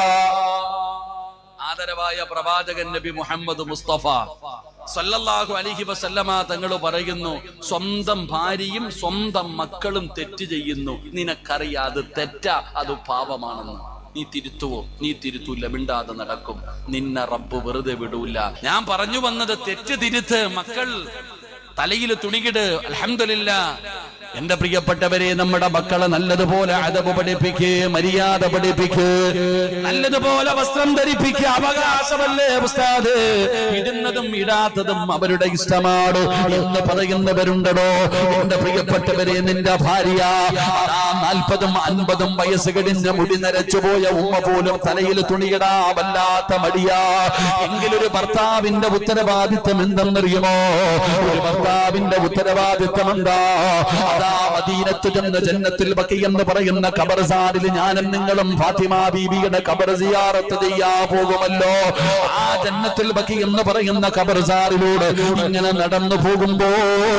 ആദരവായ പ്രവാചകൻ നബി മുഹമ്മദ് മുസ്തഫ സല്ലല്ലാഹു അലൈഹി വസല്ലമ തങ്ങൾ പറയുന്നു സ്വന്തം ഭാര്യയും സ്വന്തം മക്കളും തെറ്റ് ചെയ്യുന്നു നിനക്കറിയാതെ തെറ്റാ അത് പാപമാണെന്ന് നീ തിരുത്തുവോ നീ തിരുത്തൂല മിണ്ടാതെ നടക്കും നിന്നെ റബ്ബ് വെറുതെ വിടൂല ഞാൻ പറഞ്ഞു വന്നത് തെറ്റ് തിരുത്ത് മക്കൾ തലയിൽ തുണികിട് അൽഹംദുലില്ല എന്റെ പ്രിയപ്പെട്ടവരെ നമ്മുടെ മക്കളെ നല്ലതുപോലെ അതവ് പഠിപ്പിക്ക് മര്യാദ പഠിപ്പിക്ക് നല്ലതുപോലെ വസ്ത്രം ധരിപ്പിക്കുക അവകാശമല്ലേ ഉസ്താദ് ഇടുന്നതും ഇടാത്തതും അവരുടെ ഇഷ്ടമാണ് എന്ന് പറയുന്നവരുണ്ടോ എന്റെ പ്രിയപ്പെട്ടവരെ നിന്റെ ഭാര്യ ആ നാൽപ്പതും അൻപതും വയസ്സ് കഴിഞ്ഞ മുടി നരച്ചുപോയ ഉമ്മ പോലും തലയിൽ തുണിയിടാ വല്ലാത്ത മടിയാ എങ്കിലൊരു ഭർത്താവിന്റെ ഉത്തരവാദിത്വം എന്തെന്നറിയുമോ ഒരു ഭർത്താവിന്റെ ഉത്തരവാദിത്വം എന്താ അതാ മദീനത്ത് ചെന്ന് ജന്നത്തിൽ ബക്കി എന്ന് പറയുന്ന കബർസാരിൽ ഞാനും നിങ്ങളും ഫാത്തിമ ബീബിയുടെ കബർ സിയാറത്ത് ചെയ്യാ പോകുമല്ലോ ആ ജന്നത്തിൽ ബക്കി എന്ന് പറയുന്ന കബർസാറിലൂടെ ഇങ്ങനെ നടന്നു പോകുമ്പോ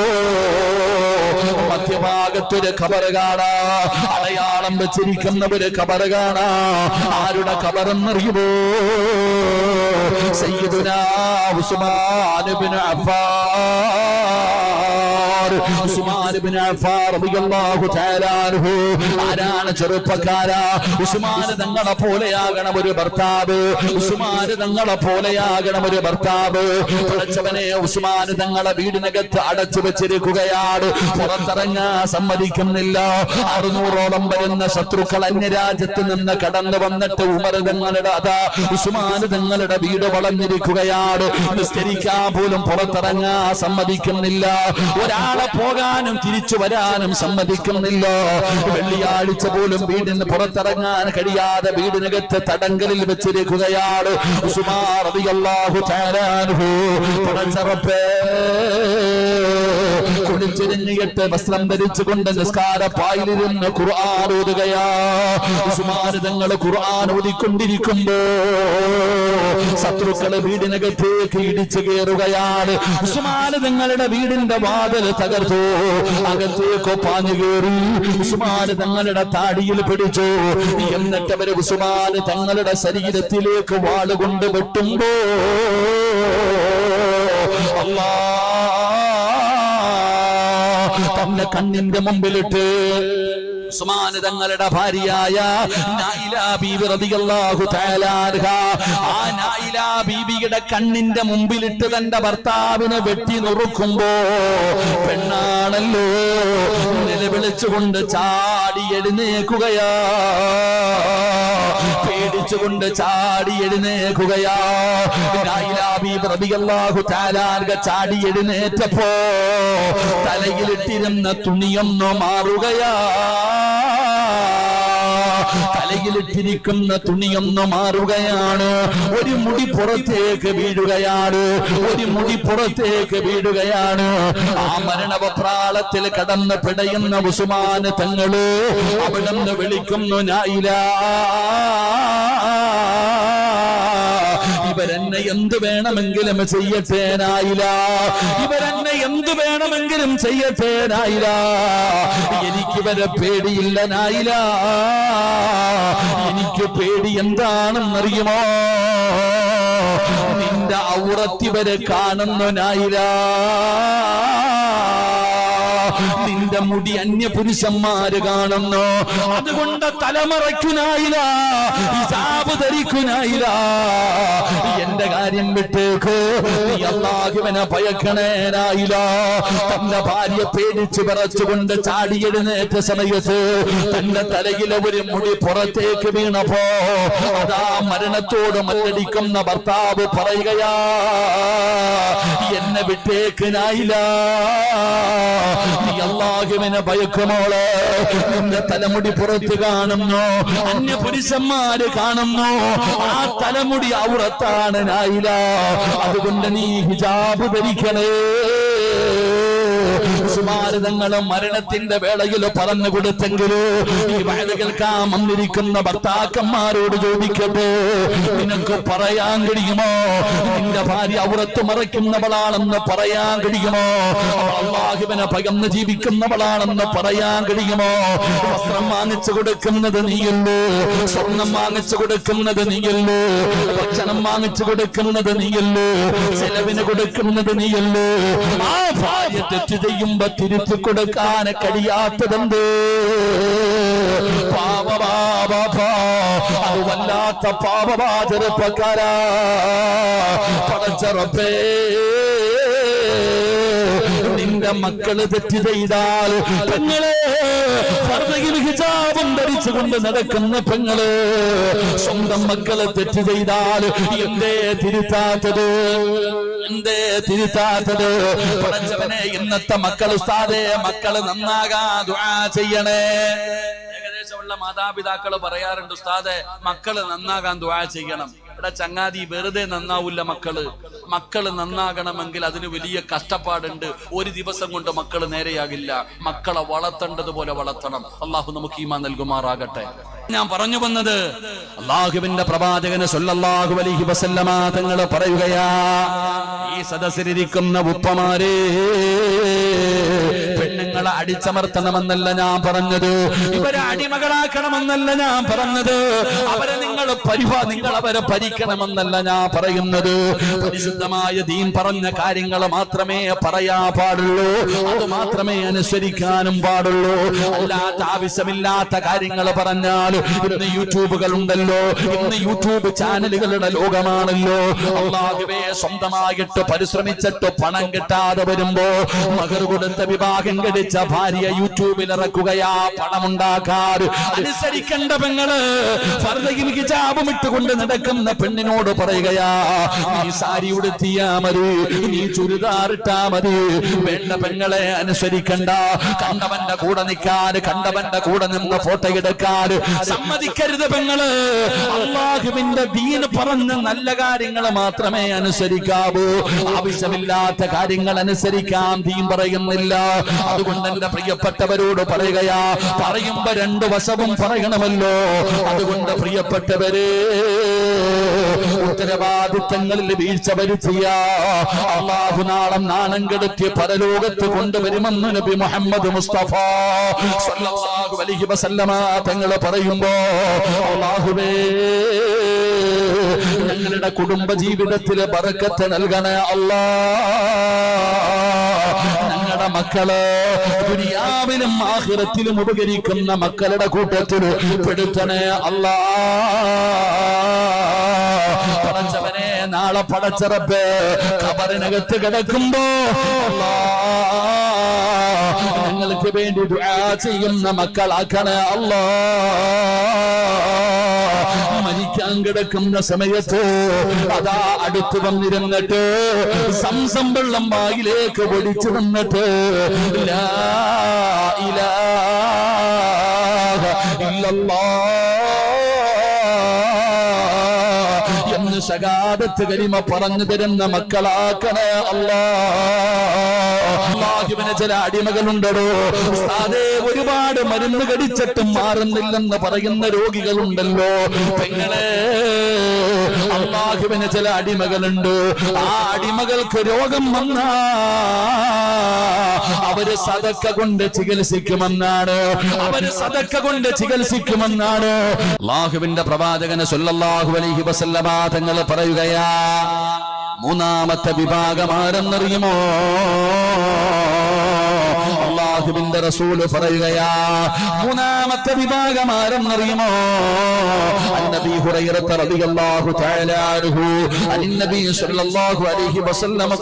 മധ്യഭാഗത്തൊരു ഖബർ കാണാ അടയാളം വെച്ചിരിക്കുന്ന ഒരു ഖബർ കാണാ ആരുടെ ഖബറെന്നറിയുമോ സയ്യിദുനാ ഉസ്മാൻ ഇബ്നു അഫ്ഫാൻ ഉസ്മാൻ ഇബ്നു അഫ്ഫാൻ റളിയല്ലാഹു തആല അൻഹു ആരാണ് ചെറുപ്പക്കാരാ ഉസ്മാൻ തങ്ങളെ പോലെയാകണം ഒരു ഭർത്താവ് ഉസ്മാൻ തങ്ങളെ പോലെയാകണം ഒരു ഭർത്താവ് പഠിച്ചവനെ ഉസ്മാൻ തങ്ങളെ വീടിനകത്ത് അടച്ചു വെച്ചിരിക്കുകയാണ് പുറത്തിറങ്ങാൻ സമ്മതിക്കുന്നില്ല അറുന്നൂറോളം വരുന്ന ശത്രുക്കൾ അന്യരാജ്യത്ത് നിന്ന് കടന്നു വന്നിട്ട് ഉമർ തങ്ങളുടെ അതാ ഉസ്മാൻ തങ്ങളുടെ വീട് വളഞ്ഞിരിക്കുകയാണ് നിസ്കരിക്കാൻ പോലും പുറത്തിറങ്ങാൻ സമ്മതിക്കുന്നില്ല ഒരാളെ പോകാനും തിരിച്ചു വരാനും സമ്മതിക്കുന്നില്ല വെള്ളിയാഴ്ച പോലും വീടിന് പുറത്തിറങ്ങാൻ കഴിയാതെ വീടിനകത്ത് തടങ്കലിൽ വെച്ചിരിക്കുകയാണ് ഉസ്മാൻ റളിയല്ലാഹു തആല അൻഹു പടച്ചറപ്പേ കുളിച്ചിരിഞ്ഞിട്ട് വസ്ത്രം ധരിച്ചുകൊണ്ട് നിസ്കാര പായിലിരുന്ന് ഖുർആൻ ഓതുകയാ ഉസ്മാൻ തങ്ങൾ ഖുർആൻ ഓതിക്കൊണ്ടിരിക്കുമ്പോ ശത്രുക്കള് വീടിനകത്തേക്ക് ഇടിച്ചു കയറുകയാണ് ഉസ്മാൻ തങ്ങളുടെ വീടിന്റെ വാതിൽ തകർത്തു അകത്തേക്ക് പാഞ്ഞു കയറി ഉസ്മാൻ തങ്ങളുടെ താടിയിൽ പിടിച്ചു എന്നിട്ട് അവര് ഉസ്മാൻ തങ്ങളുടെ ശരീരത്തിലേക്ക് വാളുകൊണ്ട് വെട്ടുമ്പോ അല്ലാ തന്റെ കണ്ണിന്റെ മുമ്പിലിട്ട് ഉസ്മാൻ തങ്ങളുടെ ഭാര്യയായ നായില ബീബി റളിയല്ലാഹു തആല അൻഹ ആ നായില ബീബിയുടെ കണ്ണിന്റെ മുമ്പിലിട്ട് തന്റെ ഭർത്താവിനെ വെട്ടി നുറുക്കുമ്പോ പെണ്ണാണല്ലോ നിലവിളിച്ചുകൊണ്ട് ചാടി എഴുന്നേക്കുകയാ പേടിച്ചുകൊണ്ട് ചാടി എഴുന്നേക്കുകയാ നായില ബീബി റളിയല്ലാഹു തആല അൻഹ ചാടി എഴുന്നേറ്റപ്പോ തലയിലിട്ടിരുന്ന തുണിയൊന്നു മാറുകയാ തലയിലിട്ടിരിക്കുന്ന തുണിയൊന്നു മാറുകയാണ് ഒരു മുടി പുറത്തേക്ക് വീഴുകയാണ് ഒരു മുടി പുറത്തേക്ക് വീഴുകയാണ് ആ മരണവപ്രാളത്തിൽ കടന്ന് പിടയുന്ന ഉസുമാന് തങ്ങള് അവിടുന്ന് വിളിക്കുന്നു ഞായില ഇവരെന്നെ എന്ത് വേണമെങ്കിലും ചെയ്യട്ടെ നായില ഇവരെന്നെ എന്ത് വേണമെങ്കിലും ചെയ്യട്ടെ നായില എനിക്കിവരെ പേടിയില്ല നായില എനിക്ക് പേടി എന്താണെന്നറിയുമോ നിന്റെ ഔറത്തിവരെ കാണുന്നു നായില നിന്റെ മുടി അന്യ പുരുഷന്മാര് കാണുന്നു അതുകൊണ്ട് തലമറയ്ക്കുനായില്ല ഹിസാബ് ധരിക്കുനായില്ല എന്റെ കാര്യം വിട്ടേക്ക് നീ അള്ളാഹുവിനെ ഭയക്കണേനായില്ല തന്റെ ഭാര്യ പേടിച്ച് വിറച്ചുകൊണ്ട് ചാടി എഴുന്നേറ്റ സമയത്ത് തന്റെ തലയിലെ ഒരു മുടി പുറത്തേക്ക് വീണപ്പോ അതാ മരണത്തോട് മല്ലടിക്കുന്ന ഭർത്താവ് പറയുകയാ എന്നെ വിട്ടേക്കിനായില്ല നീ അള്ളാഹുവിനെ ഭയക്കുമോളെ നിന്റെ തലമുടി പുറത്ത് കാണുന്നു അന്യ പുരുഷന്മാര് കാണുന്നു ആ തലമുടി ഔറത്താണ് നായില അതുകൊണ്ട് നീ ഹിജാബ് ധരിക്കണേ സുമാരിതങ്ങളും മരണത്തിന്റെ വേളയിൽ പറഞ്ഞു കൊടുത്തെങ്കിലോ ഈ വയത് കേൾക്കാൻ വന്നിരിക്കുന്ന ഭർത്താക്കന്മാരോട് ചോദിക്കട്ടെ നിനക്ക് പറയാൻ കഴിയുമോ നിന്റെ ഭാര്യ ഔറത്ത് മറയ്ക്കുന്നവളാണെന്ന് പറയാൻ കഴിയുമോ അവൾ അള്ളാഹുവിനെ ഭയന്ന് ജീവിക്കുന്നവളാണെന്ന് പറയാൻ കഴിയുമോ വസ്ത്രം വാങ്ങിച്ചു കൊടുക്കുന്നത് നീയല്ലോ സ്വർണം വാങ്ങിച്ചു കൊടുക്കുന്നത് നീയല്ലോ ഭക്ഷണം വാങ്ങിച്ചു കൊടുക്കുന്നത് നീയല്ലോ ചെലവിന് കൊടുക്കുന്നത് നീയല്ലോ ആ ഭാര്യ തെറ്റ് ചെയ്യുമ്പോ തിരുത്തി കൊടുക്കാൻ കഴിയാത്തതെന്ത് പാപപാപ അത് വല്ലാത്ത പാപമാ ചെറുപ്പക്കാരാ പടച്ചറപ്പേ നിന്റെ മക്കള് തെറ്റ് ചെയ്താൽ പെങ്ങളെ ഫർദയിൽ ഹിജാബും ധരിച്ചുകൊണ്ട് നടക്കുന്ന പെങ്ങള് സ്വന്തം മക്കള് തെറ്റ് ചെയ്താൽ എന്തേ തിരുത്താത്തത് എന്തേ തിരുത്താത്തത് പടച്ചവനെ ഇന്നത്തെ മക്കൾ ഉസ്താദേ മക്കള് നന്നാകാ ദുആ ചെയ്യണേ ഏകദേശമുള്ള മാതാപിതാക്കൾ പറയാറുണ്ട് ഉസ്താദെ മക്കള് നന്നാകാൻ ദുആ ചെയ്യണം ഇവിടെ ചങ്ങാതി വെറുതെ നന്നാവില്ല മക്കള് മക്കള് നന്നാകണമെങ്കിൽ അതിന് വലിയ കഷ്ടപ്പാടുണ്ട് ഒരു ദിവസം കൊണ്ട് മക്കള് നേരെയാകില്ല മക്കളെ വളർത്തേണ്ടതുപോലെ വളർത്തണം അള്ളാഹു നമുക്ക് ഈമാ നൽകുമാറാകട്ടെ ഞാൻ പറഞ്ഞു വന്നത് അള്ളാഹുവിന്റെ പ്രവാചകന് സല്ലല്ലാഹു അലൈഹി വസല്ലമ തങ്ങൾ പറയുകയാ ഈ സദസ്സിലിരിക്കുന്ന ഉപ്പമാരേ പെണ്ണുങ്ങളെ അടിച്ചമർത്തണമെന്നല്ല ഞാൻ പറഞ്ഞത് ഇവരെ അടിമകളാക്കണമെന്നല്ല ഞാൻ പറഞ്ഞത് അവരെ നിങ്ങൾ പരിഭ നിങ്ങൾ അവരെ ഭരിക്കണമെന്നല്ല ഞാൻ പറയുന്നത് പരിശുദ്ധമായ ദീൻ പറഞ്ഞ കാര്യങ്ങൾ മാത്രമേ പറയാ പാടുള്ളൂ അത് മാത്രമേ അനുസരിക്കാനും പാടുള്ളൂ അല്ലാത്ത ആവശ്യമില്ലാത്ത കാര്യങ്ങൾ പറഞ്ഞാൽ ഇന്ന് യൂട്യൂബുകൾ ഉണ്ടല്ലോ ഇന്ന് യൂട്യൂബ് ചാനലുകളുടെ ലോകമാണല്ലോ അള്ളാഹുവേ സ്വന്തമായിട്ട് പരിശ്രമിച്ചിട്ട് പണം കിട്ടാതെ വരുമ്പോ മകർ കൊടുത്ത വിവാഹം കഴിച്ച ഭാര്യ യൂട്യൂബിൽ ഇറക്കുകയാ പണമുണ്ടാക്കാറ് അനുസരിക്കേണ്ട പെങ്ങള് ഫർദയിൽ ഹിജാബും ഇട്ടുകൊണ്ട് നടക്കുന്ന പെണ്ണിനോട് പറയുകയാ നീ സാരി ഉടുത്തിയാ മതി നീ ചുരിദാറിട്ടാ മതി വേണ്ട പെങ്ങളെ അനുസരിക്കണ്ട കണ്ടവന്റെ കൂടെ നിൽക്കാൻ കണ്ടവന്റെ കൂടെ നിന്ന് ഫോട്ടോ എടുക്കാൻ സമ്മതിക്കരുത് പെങ്ങള് അള്ളാഹുവിന്റെ ദീൻ പറഞ്ഞ നല്ല കാര്യങ്ങൾ മാത്രമേ അനുസരിക്കാവൂ ആവശ്യമില്ലാത്ത കാര്യങ്ങൾ അനുസരിക്കാൻ ദീൻ പറയുന്നില്ല അതുകൊണ്ട് എന്റെ പ്രിയപ്പെട്ടവരോട് പറയുകയാ പറയുമ്പോ രണ്ടു വശവും പറയണമല്ലോ അതുകൊണ്ട് പ്രിയപ്പെട്ടവരെ ഉത്തരവാദിത്തങ്ങളിൽ വീഴ്ച വരുത്തിയ അള്ളാഹു നാളം നാണം കെടുത്തി പരലോകത്ത് കൊണ്ടുവരുമെന്ന് നബി മുഹമ്മദ് മുസ്തഫ സല്ലല്ലാഹു അലൈഹി വസല്ലമ തങ്ങൾ പറയുമ്പോ അള്ളാഹുവേ ഞങ്ങളുടെ കുടുംബ ജീവിതത്തില് ബറക്കത്ത് നൽകണേ അല്ലാ ഞങ്ങളുടെ മക്കള് ദുനിയാവിലും ആഹിറത്തിലും ഉപകരിക്കുന്ന മക്കളുടെ കൂട്ടത്തിൽ പെടുത്തണേ അല്ലാ പടച്ചവനെ നാളെ പടച്ചറപ്പ് കബറിനകത്ത് കിടക്കുമ്പോ അല്ലാ ഞങ്ങൾക്ക് വേണ്ടി ദുആ ചെയ്യുന്ന മക്കളാക്കണേ അല്ലാ മരിക്കാൻ കിടക്കുന്ന സമയത്ത് അതാ അടുത്ത് വന്നിരുന്നിട്ട് സംസം വെള്ളം വായിലേക്ക് പൊടിച്ചു നിന്നിട്ട് ലാ ഇലാഹ ഇല്ലല്ലാഹ് എന്ന് ശകാദത്ത് കരിമ പറഞ്ഞു തരുന്ന മക്കളാക്കണേ അല്ലാ അള്ളാഹുവിന് ചില അടിമകളുണ്ടോ ഉസ്താദേ ഒരുപാട് മരുന്ന് കടിച്ചിട്ടും മാറുന്നില്ലെന്ന് പറയുന്ന രോഗികളുണ്ടല്ലോ പെങ്ങളെ അള്ളാഹുവിന് ചില അടിമകളുണ്ട് ആ അടിമകൾക്ക് രോഗം വന്നാ അവര് സതക്ക കൊണ്ട് ചികിത്സിക്കുമെന്നാണ് അവര് സതക്ക കൊണ്ട് ചികിത്സിക്കുമെന്നാണ് അള്ളാഹുവിന്റെ പ്രവാചകന് സല്ലല്ലാഹു അലൈഹി വസല്ലമ തങ്ങൾ പറയുകയാ മൂന്നാമത്തെ വിഭാഗം ആരെന്നറിയുമോ അള്ളാഹുവിന്റെ റസൂല് പറയുകയാ മൂന്നാമത്തെ വിഭാഗം ആരെന്നറിയുമോ അന്നബി ഹുറൈറത്ത് റളിയല്ലാഹു തആല അൻഹു അന്നബി സല്ലല്ലാഹു അലൈഹി വസല്ലം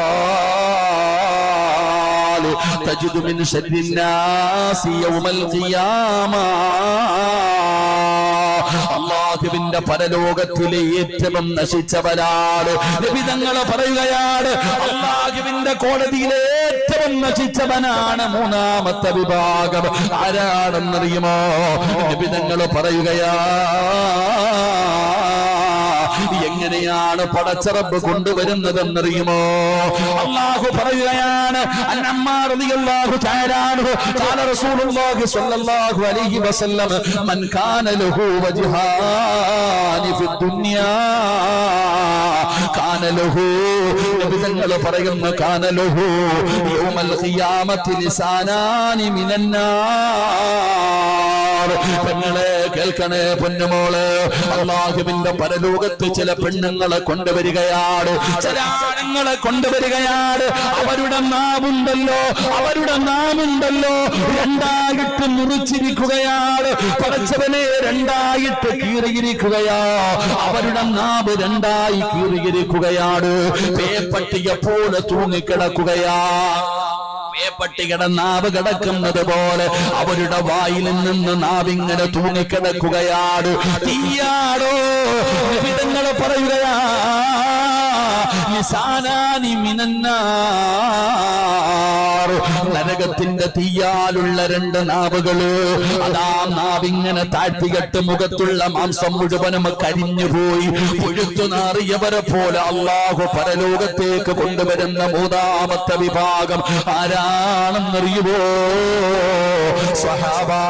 قال تجد من شر الناس يوم القيامة അള്ളാഹുവിന്റെ പരലോകത്തിലെ ഏറ്റവും നശിച്ചവരാണ് ലഭിതങ്ങളെ പറയുകയാണ് അള്ളാഹുവിന്റെ കോടതിയിലെ ഏറ്റവും നശിച്ചവനാണ് മൂന്നാമത്തെ വിഭാഗം ആരാണെന്നറിയുമോ ലഭിതങ്ങൾ പറയുകയാ എങ്ങനെയാണ് പടച്ചറബ് കൊണ്ടുവരുന്നതെന്നറിയുമോ അള്ളാഹു പറയുകയാണ് അന്നമ്മാർ റളിയല്ലാഹു തആല അൻഹു ഖാല റസൂലുള്ളാഹി സ്വല്ലല്ലാഹു അലൈഹി വസല്ലം മൻ കാന ലഹു വജ്ഹാനി ഫി ദുനിയാ കാന ലഹു നബി തങ്ങൾ പറയുന്നു കാന ലഹു യൗമൽ ഖിയാമത്തി ലിസാനാനി മിനന്നാർ പെങ്ങളെ കേൾക്കണേ പൊന്നുമോള് അള്ളാഹുവിന്റെ പരലോകത്ത് ചില പെണ്ണുങ്ങളെ കൊണ്ടുവരികയാണ് ചില ആണുങ്ങളെ കൊണ്ടുവരികയാണ് അവരുടെ നാവുണ്ടല്ലോ അവരുടെ നാവുണ്ടല്ലോ രണ്ടായിട്ട് മുറിച്ചിരിക്കുകയാണ് പടച്ചവനെ രണ്ടായിട്ട് കീറിയിരിക്കുകയാ അവരുടെ നാവ് രണ്ടായി കീറിയിരിക്കുകയാണ് പേപ്പട്ടിയെ പോലെ തൂങ്ങിക്കിടക്കുകയാ പേപ്പട്ടികയുടെ നാവ് കിടക്കുന്നത് പോലെ അവരുടെ വായിൽ നിന്ന് നാവിങ്ങനെ തൂങ്ങിക്കിടക്കുകയാണ് തീയാടോ വിധങ്ങൾ പറയുകയാ ലിസാനാനി മിനന്നാർ. നരകത്തിന്റെ തീയാലുള്ള രണ്ട് നാവുകള് അതാ നാവിങ്ങനെ താഴ്ത്തികെട്ട് മുഖത്തുള്ള മാംസം മുഴുവനും കരിഞ്ഞുപോയി പുഴുത്തു നാറിയവരെ പോലെ അള്ളാഹു പരലോകത്തേക്ക് കൊണ്ടുവരുന്ന മൂന്നാമത്തെ വിഭാഗം ആരാണെന്നറിയുവോ സഹാബാ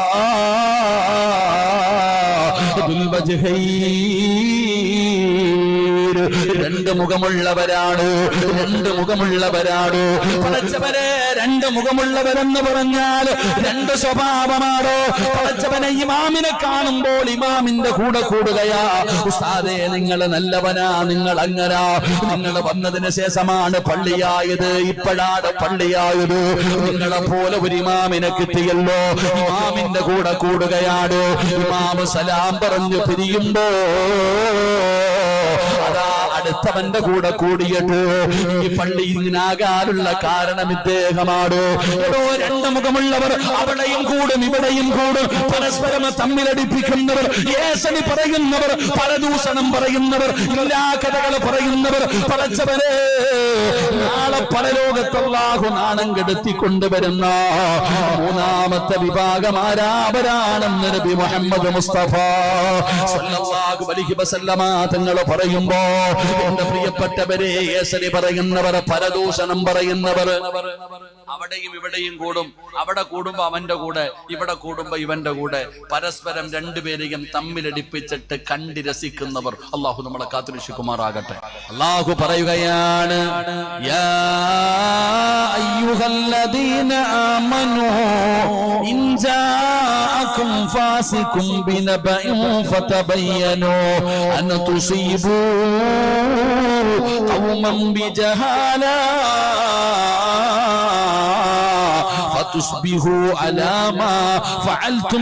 ദുൽവജ്ഹൈർ. രണ്ട് മുഖമുള്ളവരാണ് രണ്ട് മുഖമുള്ളവരാണ് പടച്ചവരെ രണ്ട് മുഖമുള്ളവരെന്ന് പറഞ്ഞാൽ രണ്ട് സ്വഭാവമാണോ പടച്ചവനെ ഇമാമിനെ കാണുമ്പോൾ ഇമാമിന്റെ കൂടെ കൂടുകയാ ഉസ്താദേ നിങ്ങൾ നല്ലവനാ നിങ്ങൾ അങ്ങനാ നിങ്ങൾ വന്നതിന് ശേഷമാണ് പള്ളിയായത് ഇപ്പോഴാണ് പള്ളിയായത് നിങ്ങളെ പോലെ ഒരു ഇമാമിനെ കിട്ടിയല്ലോ ഇമാമിന്റെ കൂടെ കൂടുകയാണ് ഇമാമ് സലാം പറഞ്ഞു പിരിയുമ്പോ അതാ അടുത്തവന്റെ കൂടെ കൂടിയിട്ട് ഈ പള്ളി ഇങ്ങനാകാനുള്ള കാരണം ഇദ്ദേഹമാണ് എടോ രണ്ട് മുഖമുള്ളവർ അവിടെയും കൂടും ഇവിടെയും കൂടും പരസ്പരം തമ്മിലടിപ്പിക്കുന്നവർ ഏസണി പറയുന്നവർ പരദൂഷണം പറയുന്നവർ ഇല്ലാ കഥകൾ പറയുന്നവർ പടച്ചവരെ നാളെ പരലോകത്തല്ലാഹു നാണം കെടുത്തി കൊണ്ടുവരുന്ന മൂന്നാമത്തെ വിഭാഗം ആരാപരാണെന്ന് നബി മുഹമ്മദ് മുസ്തഫ സല്ലല്ലാഹു അലൈഹി വസല്ലമ തങ്ങൾ പറയുമ്പോ എന്റെ പ്രിയപ്പെട്ടവരെ ഏസരി പറയുന്നവർ പരദൂഷണം പറയുന്നവർ അവിടെയും ഇവിടെയും കൂടും അവിടെ കൂടുമ്പോ അവന്റെ കൂടെ ഇവിടെ കൂടുമ്പോ ഇവന്റെ കൂടെ പരസ്പരം രണ്ടുപേരെയും തമ്മിലടിപ്പിച്ചിട്ട് കണ്ടി രസിക്കുന്നവർ അള്ളാഹു നമ്മളെ കാത്തുരക്ഷിക്കുമാറാകട്ടെ അള്ളാഹു പറയുകയാണ് യാ അയ്യുഹല്ലദീന ആമനൂ ഇൻ ജാഅകും ഫാസിഖും ബിനബഇൻ ഫതബയ്യനൂ അൻ തുസീബൂ ഖൗമൻ ബിജഹാല ഫതുസ്ബിഹു അലാ മാ ഫഅൽതും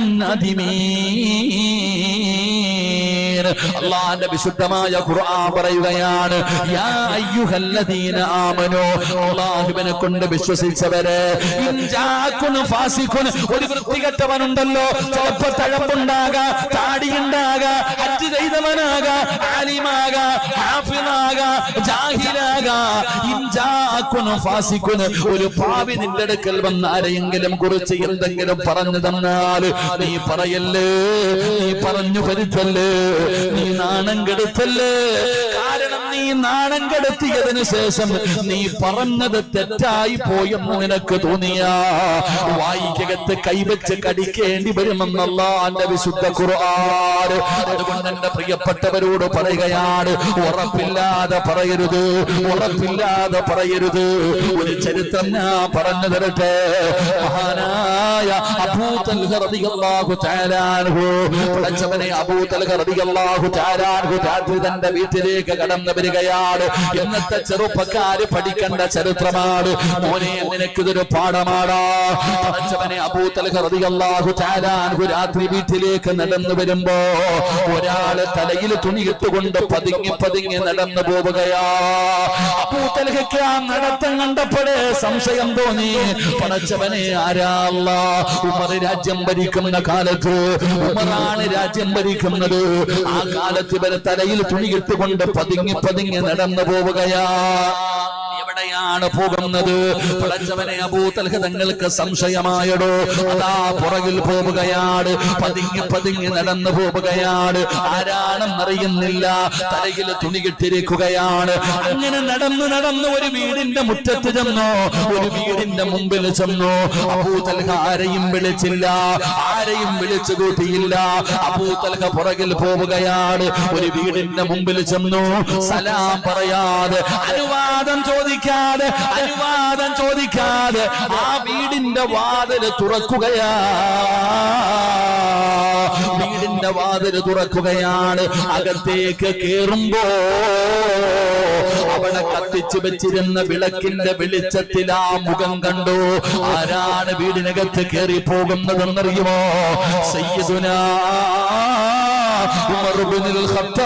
നാദിമീൻ അള്ളാന്റെ വിശുദ്ധമായ ഖുർആൻ പറയുകയാണ് യാ അയ്യുഹല്ലദീന ആമനു അള്ളാഹുവിനെ കൊണ്ട് വിശ്വസിച്ചവരെ ഇൻ ജാഅകുൻ ഫാസിഖുൻ ഒരു വൃത്തികെട്ടവനുണ്ടല്ലോ ചിലപ്പോ തഴമ്പുണ്ടാകാ താടിയുണ്ടാകാ ഹജ്ജ് ചെയ്തവനാകാ ആലിമാകാ ഹാഫിളാകാ ജാഹിലാകാ ഇൻ ജാഅകുൻ ഫാസിഖുൻ ഒരു പാവി നിന്റെ അടുക്കൽ വന്ന് ആരെയെങ്കിലും കുറിച്ച് എന്തെങ്കിലും പറഞ്ഞു തന്നാൽ നീ പറയല്ലേ നീ പറഞ്ഞു വരുത്തല്ലേ നീ നാണം കെടുത്തല്ലേ കാരണം നീ നാണം കെടുത്തിയതിനു ശേഷം നീ പറഞ്ഞത് തെറ്റായി പോയെന്ന് നിനക്ക് തോന്നിയ വായിക്കകത്ത് കൈവച്ച് കടിക്കേണ്ടി വരുമെന്നല്ല എന്റെ വിശുദ്ധ ഖുർആൻ അതുകൊണ്ട് എന്റെ പ്രിയപ്പെട്ടവരോട് പറയുകയാണ് ഉറപ്പില്ലാതെ പറയരുത് ഉറപ്പില്ലാതെ പറയരുത് ഒരു ചരിത്രം ഞാൻ പറഞ്ഞു തരട്ടെ മഹാനായ അബൂതൽഹ റളിയല്ലാഹു തആല അൻഹു പടച്ചവനെ അബൂതൽഹ റളിയല്ലാഹു തആല അൻഹു രാത്രി തന്റെ വീട്ടിലേക്ക് കടന്നു വരികയാണ് ഇന്നത്തെ ചെറുപ്പക്കാര് പഠിക്കേണ്ട ചരിത്രമാണ് മോനെ നിനക്കിതൊരു പാഠമാടാ പടച്ചവനെ അബൂതൽഹ റളിയല്ലാഹു തആല അൻഹു രാത്രി വീട്ടിലേക്ക് നടന്നു വരുമ്പോ ഒരാള് തലയിൽ തുണിയിട്ടുകൊണ്ട് പതുങ്ങി പതുങ്ങി നടന്നു പോവുകയാ അബൂതൽഹയ്ക്ക് ആ നടത്തം കണ്ടപ്പോഴേ സംശയം തോന്നി പടച്ചവനെ ആരാള്ള ഉമർ രാജ്യം ഭരിക്കുന്ന കാലത്ത് ഉമറാണ് രാജ്യം ഭരിക്കുന്നത് ആ കാലത്ത് ഇവരെ തലയിൽ തുണിയിട്ടുകൊണ്ട് പതുങ്ങി പതുങ്ങി നടന്നു പോവുകയാ എവിടെയാണ് പോകുന്നത് പടച്ചവനെ അബൂതൽഹ തങ്ങൾക്ക് സംശയമായടോ അതാ പുറകിൽ പോവുകയാണ് പതുങ്ങി പതുങ്ങി നടന്നു പോവുകയാണ് ആരാണെന്നറിയുന്നില്ല തലയിൽ തുണി കെട്ടിരിക്കുകയാണ് അങ്ങനെ നടന്നു നടന്ന് ഒരു വീടിന്റെ മുറ്റത്ത് ചെന്നു ഒരു വീടിന്റെ മുമ്പിൽ ചെന്നു അബൂതൽഹ ആരെയും വിളിച്ചില്ല ആരെയും വിളിച്ചു കൂട്ടിയില്ല അബൂതൽഹ പുറകിൽ പോവുകയാണ് ഒരു വീടിന്റെ മുമ്പിൽ ചെന്നു സലാം പറയാതെ അനുവാദം ചോദിക്കാതെ അനുവാദം ചോദിക്കാതെ ആ വീടിന്റെ വാതിൽ തുറക്കുകയാ വീടിന്റെ വാതിൽ തുറക്കുകയാണ് അകത്തേക്ക് കേറുമ്പോ അവിടെ കത്തിച്ചു വെച്ചിരുന്ന വിളക്കിന്റെ വെളിച്ചത്തിൽ ആ മുഖം കണ്ടു ആരാണ് വീടിനകത്ത് കയറി പോകുന്നതെന്നറിയുമോ സയ്യിദുനാ ഉമർ ഇബ്നുൽ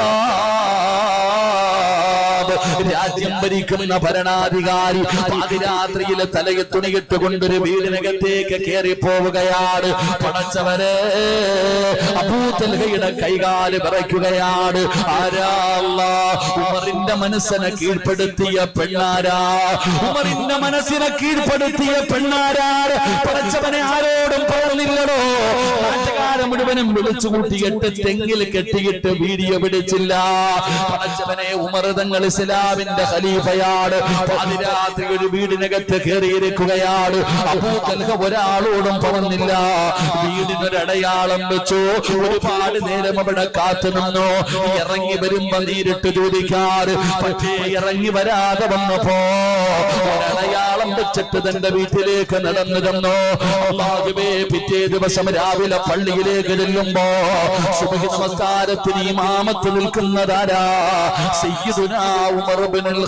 ഖത്താബ് രാജ്യം ഭരിക്കുന്ന ഭരണാധികാരി പാതിരാത്രിയിലെ തലയിൽ തുണിയിട്ടുകൊണ്ടൊരു വീടിനകത്തേക്ക് കയറി പോവുകയാണ് പടച്ചവരെ അബൂത്തൽഹയുടെ കൈകാല് വിറയ്ക്കുകയാണ് ആരാ അല്ലാ? ഉമറിന്റെ മനസ്സിനെ കീഴ്പ്പെടുത്തിയ പെണ്ണാരാ ഉമറിന്റെ മനസ്സിനെ കീഴ്പ്പെടുത്തിയ പെണ്ണാരാര് പടച്ചവനെ ആരോടും പറഞ്ഞില്ലടോ നാട്ടുകാരെ മുഴുവനും വിളിച്ചു കൂട്ടിയിട്ട് തെങ്ങിൽ കെട്ടിയിട്ട് വീഡിയോ പിടിച്ചില്ല പടച്ചവനെ ഉമർ തങ്ങൾ ഇസ്ലാമിന്റെ ഖലീഫയാണ് പാതിരാത്രി ഒരു വീടിനകത്ത് കയറിയിരിക്കുകയാണ് അബൂതൽഹ ഒരാളോടും പറഞ്ഞില്ല വീടിനൊരടയാളം വെച്ചു ഒരുപാട് നേരം അവിടെ കാത്തു നിന്നു ഇറങ്ങി വരുമ്പോ നേരിട്ട് ചോദിക്കാറ് പക്ഷേ ഇറങ്ങി വരാതെ വന്നപ്പോ ഒരടയാളം വെച്ചിട്ട് തന്റെ വീട്ടിലേക്ക് നടന്നു തന്നു അള്ളാഹുവേ പിറ്റേ ദിവസം രാവിലെ പള്ളിയിലേക്ക് ചെല്ലുമ്പോ സുബഹി നമസ്കാരത്തിന് ഇമാമത്ത് നിൽക്കുന്നതാരാ സയ്യിദുനാ ഉമർ ഇബ്നുൽ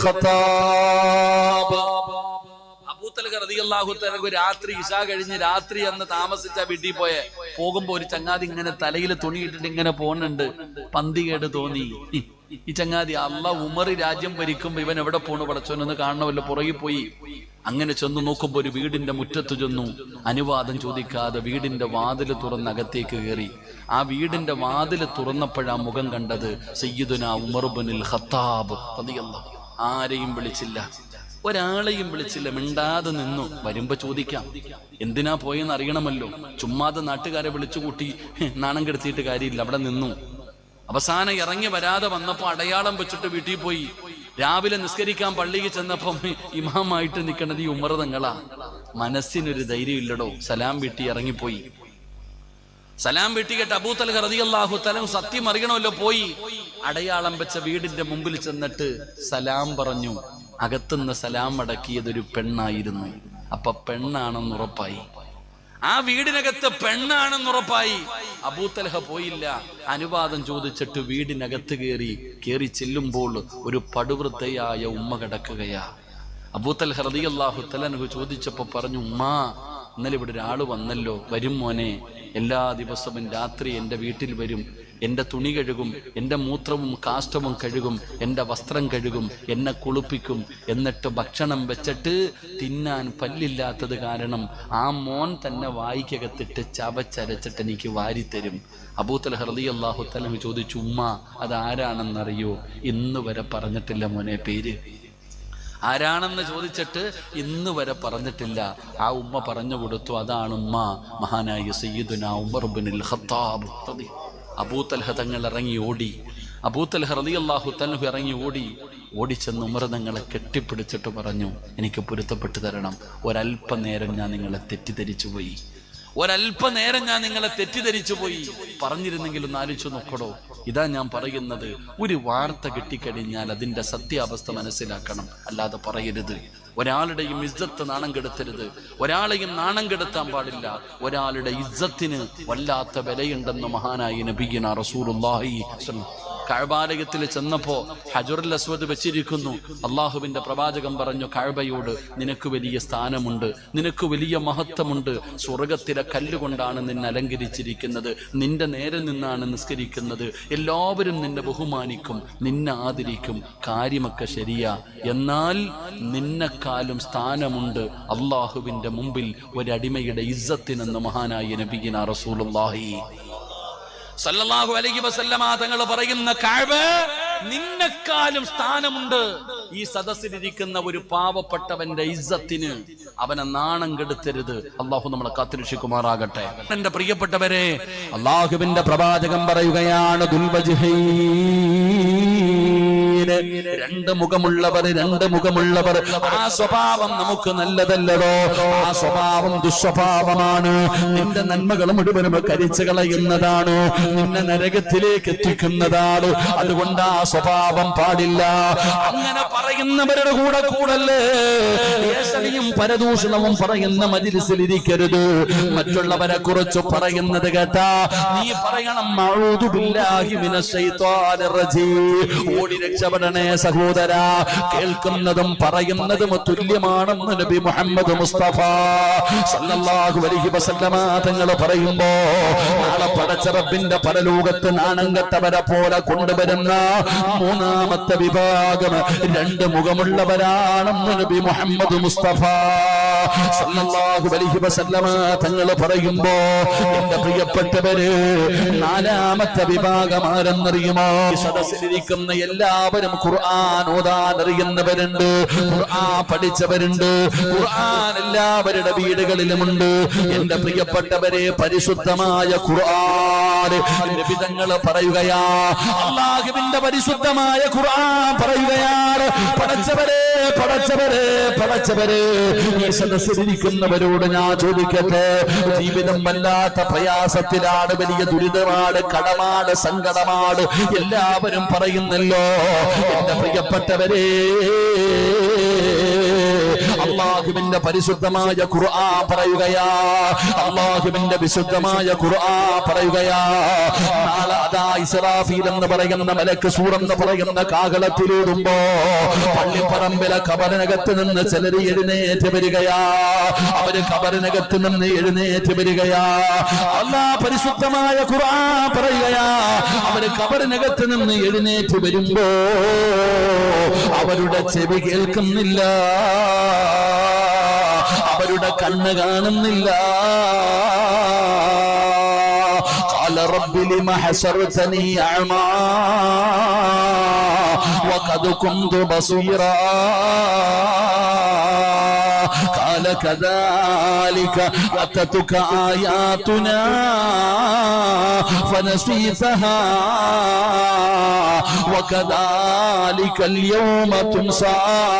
ഖത്താബ് അബൂത്തലഹ റളിയല്ലാഹു തആല രാത്രി ഇശാ കഴിഞ്ഞ് രാത്രി അന്ന് താമസിച്ച വീട്ടിൽ പോയ പോകുമ്പോ ഒരു ചങ്ങാതി ഇങ്ങനെ തലയിൽ തുണിയിട്ടിട്ട് ഇങ്ങനെ പോകുന്നുണ്ട് പന്തികേട് തോന്നി ഈ- ഈ ചങ്ങാതി അല്ല ഉമർ രാജ്യം ഭരിക്കുമ്പോ ഇവൻ എവിടെ പോണു പടച്ചോനൊന്ന് കാണണമല്ലോ പുറകിൽ പോയി അങ്ങനെ ചെന്ന് നോക്കുമ്പോ ഒരു വീടിന്റെ മുറ്റത്ത് ചെന്നു അനുവാദം ചോദിക്കാതെ വീടിന്റെ വാതിൽ തുറന്ന് അകത്തേക്ക് കയറി ആ വീടിന്റെ വാതിൽ തുറന്നപ്പോഴാ മുഖം കണ്ടത് സയ്യിദുന ഉമർബുനിൽ ഖത്താബ് റളിയല്ലാഹു ആരെയും വിളിച്ചില്ല ഒരാളെയും വിളിച്ചില്ല മിണ്ടാതെ നിന്നു വരുമ്പോ ചോദിക്കാം എന്തിനാ പോയെന്ന് അറിയണമല്ലോ ചുമ്മാതെ നാട്ടുകാരെ വിളിച്ചുകൂട്ടി നാണം കെടുത്തിയിട്ട് കാര്യമില്ല അവിടെ നിന്നു അവസാനം ഇറങ്ങി വരാതെ വന്നപ്പോ അടയാളം വെച്ചിട്ട് വീട്ടിൽ പോയി രാവിലെ നിസ്കരിക്കാൻ പള്ളിയിൽ ചെന്നപ്പം ഇമാമായിട്ട് നിൽക്കണത് ഈ ഉമർ തങ്ങളാ മനസ്സിനൊരു ധൈര്യം ഇല്ലടോ സലാം വീട്ടി ഇറങ്ങിപ്പോയി സലാം വീട്ടികെട്ട് അബൂത്തൽ റളിയല്ലാഹു തലം സത്യം അറിയണമല്ലോ പോയി അടയാളം വെച്ച വീടിന്റെ മുമ്പിൽ ചെന്നിട്ട് സലാം പറഞ്ഞു അകത്തുനിന്ന് സലാം അടക്കിയതൊരു പെണ്ണായിരുന്നു അപ്പൊ പെണ്ണാണെന്ന് ഉറപ്പായി ആ വീടിനകത്ത് പെണ്ണാണെന്ന് ഉറപ്പായി അബൂത്തലഹ പോയില്ല അനുവാദം ചോദിച്ചിട്ട് വീടിനകത്ത് കയറി കയറി ചെല്ലുമ്പോൾ ഒരു പടുവൃത്തയായ ഉമ്മ കിടക്കുകയാ അബൂത്തൽ ഹൃദയല്ലാഹു തലനഹു ചോദിച്ചപ്പോ പറഞ്ഞു ഉമ്മാ ഇന്നലെ ഇവിടെ ഒരാള് വന്നല്ലോ വരും മോനെ എല്ലാ ദിവസവും രാത്രി എൻ്റെ വീട്ടിൽ വരും എൻ്റെ തുണി കഴുകും എൻ്റെ മൂത്രവും കാഷ്ടവും കഴുകും എൻ്റെ വസ്ത്രം കഴുകും എന്നെ കുളിപ്പിക്കും എന്നിട്ട് ഭക്ഷണം വെച്ചിട്ട് തിന്നാൻ പല്ലില്ലാത്തത് കാരണം ആ മോൻ തന്നെ വായിക്കകത്തിട്ട് ചവച്ചരച്ചിട്ട് എനിക്ക് വാരിത്തരും അബൂത്തൽ ഹർദി അള്ളാഹു തലമി ചോദിച്ചു ഉമ്മ അത് ആരാണെന്നറിയോ ഇന്ന് വരെ പറഞ്ഞിട്ടില്ല മോനെ പേര് ആരാണെന്ന് ചോദിച്ചിട്ട് ഇന്ന് വരെ പറഞ്ഞിട്ടില്ല ആ ഉമ്മ പറഞ്ഞു കൊടുത്തു അതാണ് ഉമ്മ മഹാനായ സയ്യിദുന ഉമർ ബിനുൽ ഖത്താബ് റളി. അബൂത്തൽഹ തങ്ങൾ ഇറങ്ങി ഓടി അബൂത്തൽഹ റളിയല്ലാഹു തൻഹു ഇറങ്ങി ഓടി ഓടിച്ചെന്ന് ഉമർ തങ്ങളെ കെട്ടിപ്പിടിച്ചിട്ട് പറഞ്ഞു എനിക്ക് പൊരുത്തപ്പെട്ടു തരണം ഒരല്പനേരം ഞാൻ നിങ്ങളെ തെറ്റിദ്ധരിച്ചു പോയി ഒരല്പനേരം ഞാൻ നിങ്ങളെ തെറ്റിദ്ധരിച്ചു പോയി പറഞ്ഞിരുന്നെങ്കിൽ ഒന്ന് ആലോചിച്ചു നോക്കടോ ഇതാ ഞാൻ പറയുന്നത് ഒരു വാർത്ത കിട്ടിക്കഴിഞ്ഞാൽ അതിന്റെ സത്യാവസ്ഥ മനസ്സിലാക്കണം അല്ലാതെ പറയരുത് ഒരാളുടെയും ഇജ്ജത്ത് നാണം കെടുത്തരുത് ഒരാളെയും നാണം കെടുത്താൻ പാടില്ല ഒരാളുടെ ഇജ്ജത്തിന് വല്ലാത്ത വിലയുണ്ടെന്ന് മഹാനായി നബിഗിന റസൂലുള്ളാഹി സ്വല്ലല്ലാഹു കഴബാലയത്തിൽ ചെന്നപ്പോ ഹജറുൽ അസ്വദ് വെച്ചിരിക്കുന്നു അള്ളാഹുവിന്റെ പ്രവാചകം പറഞ്ഞു കഴബയോട് നിനക്ക് വലിയ സ്ഥാനമുണ്ട് നിനക്ക് വലിയ മഹത്വമുണ്ട് സ്വർഗത്തിലെ കല്ലുകൊണ്ടാണ് നിന്നെ അലങ്കരിച്ചിരിക്കുന്നത് നിന്റെ നേരെ നിന്നാണ് നിസ്കരിക്കുന്നത് എല്ലാവരും നിന്നെ ബഹുമാനിക്കും നിന്നെ ആദരിക്കും കാര്യമൊക്കെ ശരിയാ എന്നാൽ നിന്നെക്കാളും സ്ഥാനമുണ്ട് അള്ളാഹുവിന്റെ മുമ്പിൽ ഒരടിമയുടെ ഇസ്സത്തിനെന്ന് മഹാനായ നബിഗിന റസൂലുള്ളാഹി സല്ലല്ലാഹു അലൈഹി വസല്ലമ തങ്ങൾ പറയുന്ന കഅബ നിന്നെക്കാളും സ്ഥാനമുണ്ട് ഈ സദസ്സിലിരിക്കുന്ന ഒരു പാവപ്പെട്ടവന്റെ ഇജ്ജത്തിന് അവനെ നാണം കെടുത്തരുത് അള്ളാഹു നമ്മളെ കാത്തിരക്ഷിക്കുമാറാകട്ടെ എന്റെ പ്രിയപ്പെട്ടവരെ അള്ളാഹുവിന്റെ പ്രവാചകം പറയുകയാണ് ദുൽബജിഹീന് രണ്ട് മുഖമുള്ളവർ രണ്ട് മുഖമുള്ളവർ ആ സ്വഭാവം നമുക്ക് നല്ലതല്ലടോ ആ സ്വഭാവം ദുസ്വഭാവമാണ് നിന്റെ നന്മകൾ മുഴുവനും കരിച്ചു കളയുന്നതാണ് നിന്നെ നരകത്തിലേക്ക് എത്തിക്കുന്നതാണ് അതുകൊണ്ട് ആ സ്വഭാവം പാടില്ല അങ്ങനെ പറയുന്നവരുടെ കൂടെ കൂടല്ലേ ഏഷണിയും പരദൂഷണവും പറയുന്ന മജിലിസിലിരിക്കരുത് മറ്റുള്ളവരെ കുറിച്ച് പറയുന്നത് കേട്ടാ നീ പറയണം "അഊദു ബില്ലാഹി മിനശ് ശൈത്വാനിർ റജീം." ഓടി രക്ഷപ്പെടണേ സഹോദര കേൾക്കുന്നതും പറയുന്നതും തുല്യമാണെന്ന് നബി മുഹമ്മദ് മുസ്തഫ സല്ലല്ലാഹു അലൈഹി വസല്ലമ തങ്ങൾ പറയുമ്പോ നാളെ പടച്ച റബ്ബിന്റെ പരലോകത്ത് നാണം കെട്ടവരെ പോലെ കൊണ്ടുവരുന്ന മൂന്നാമത്തെ വിഭാഗം രണ്ട് മുഖമുള്ളവരാണെന്ന് നബി മുഹമ്മദ് മുസ്തഫ സല്ലല്ലാഹു അലൈഹി വസല്ലമ തങ്ങൾ പറയുമ്പോ എന്റെ പ്രിയപ്പെട്ടവര് നാലാമത്തെ വിഭാഗം ആരെന്നറിയുമോ ഈ സദസ്സിലിരിക്കുന്ന എല്ലാവരും ഖുർആൻ ഓതാൻ അറിയുന്നവരുണ്ട് ഖുർആൻ പഠിച്ചവരുണ്ട് ഖുർആൻ എല്ലാവരുടെ വീടുകളിലുമുണ്ട് എന്റെ പ്രിയപ്പെട്ടവരെ പരിശുദ്ധമായ ഖുർആൻ ലഭിതങ്ങൾ പറയുകയാ അള്ളാഹുവിന്റെ പരിശുദ്ധമായ ഖുർആൻ പറയുകയാണ് പടച്ചവരെ പടച്ചവരെ പടച്ചവരെ ഈ സദസ്സിലിരിക്കുന്നവരോട് ഞാൻ ചോദിക്കട്ടെ ജീവിതം വല്ലാത്ത പ്രയാസത്തിലാണ് വലിയ ദുരിതമാണ് കടമാണ് സങ്കടമാണ് എല്ലാവരും പറയുന്നല്ലോ എന്റെ പ്രിയപ്പെട്ടവരെ അള്ളാഹുവിന്റെ പരിശുദ്ധമായ ഖുർആൻ പറയുകയാ അള്ളാഹുവിന്റെ വിശുദ്ധമായ ഖുർആൻ പറയുകയാ നാളെ അതാ ഇസ്രാഫീൽ എന്ന് പറയുന്ന മലക്ക് സൂറെന്ന് പറയുന്ന കാകളത്തിലൂടുമ്പോ പള്ളിപ്പറമ്പിലെ കബറിനകത്ത് നിന്ന് ചിലർ എഴുന്നേറ്റ് വരികയാ അവര് കബറിനകത്ത് നിന്ന് എഴുന്നേറ്റ് വരികയാ അല്ലാ പരിശുദ്ധമായ ഖുർആൻ പറയുകയാ അവര് കബറിനകത്ത് നിന്ന് എഴുന്നേറ്റ് വരുമ്പോ അവരുടെ ചെവി കേൾക്കുന്നില്ല അവരുടെ കണ്ണ് കാണുന്നില്ല قال رب لم حشرتني أعمى وقد كنت بصيرا قال كذلك أتتك آياتنا فنسيتها وكذلك اليوم تنسى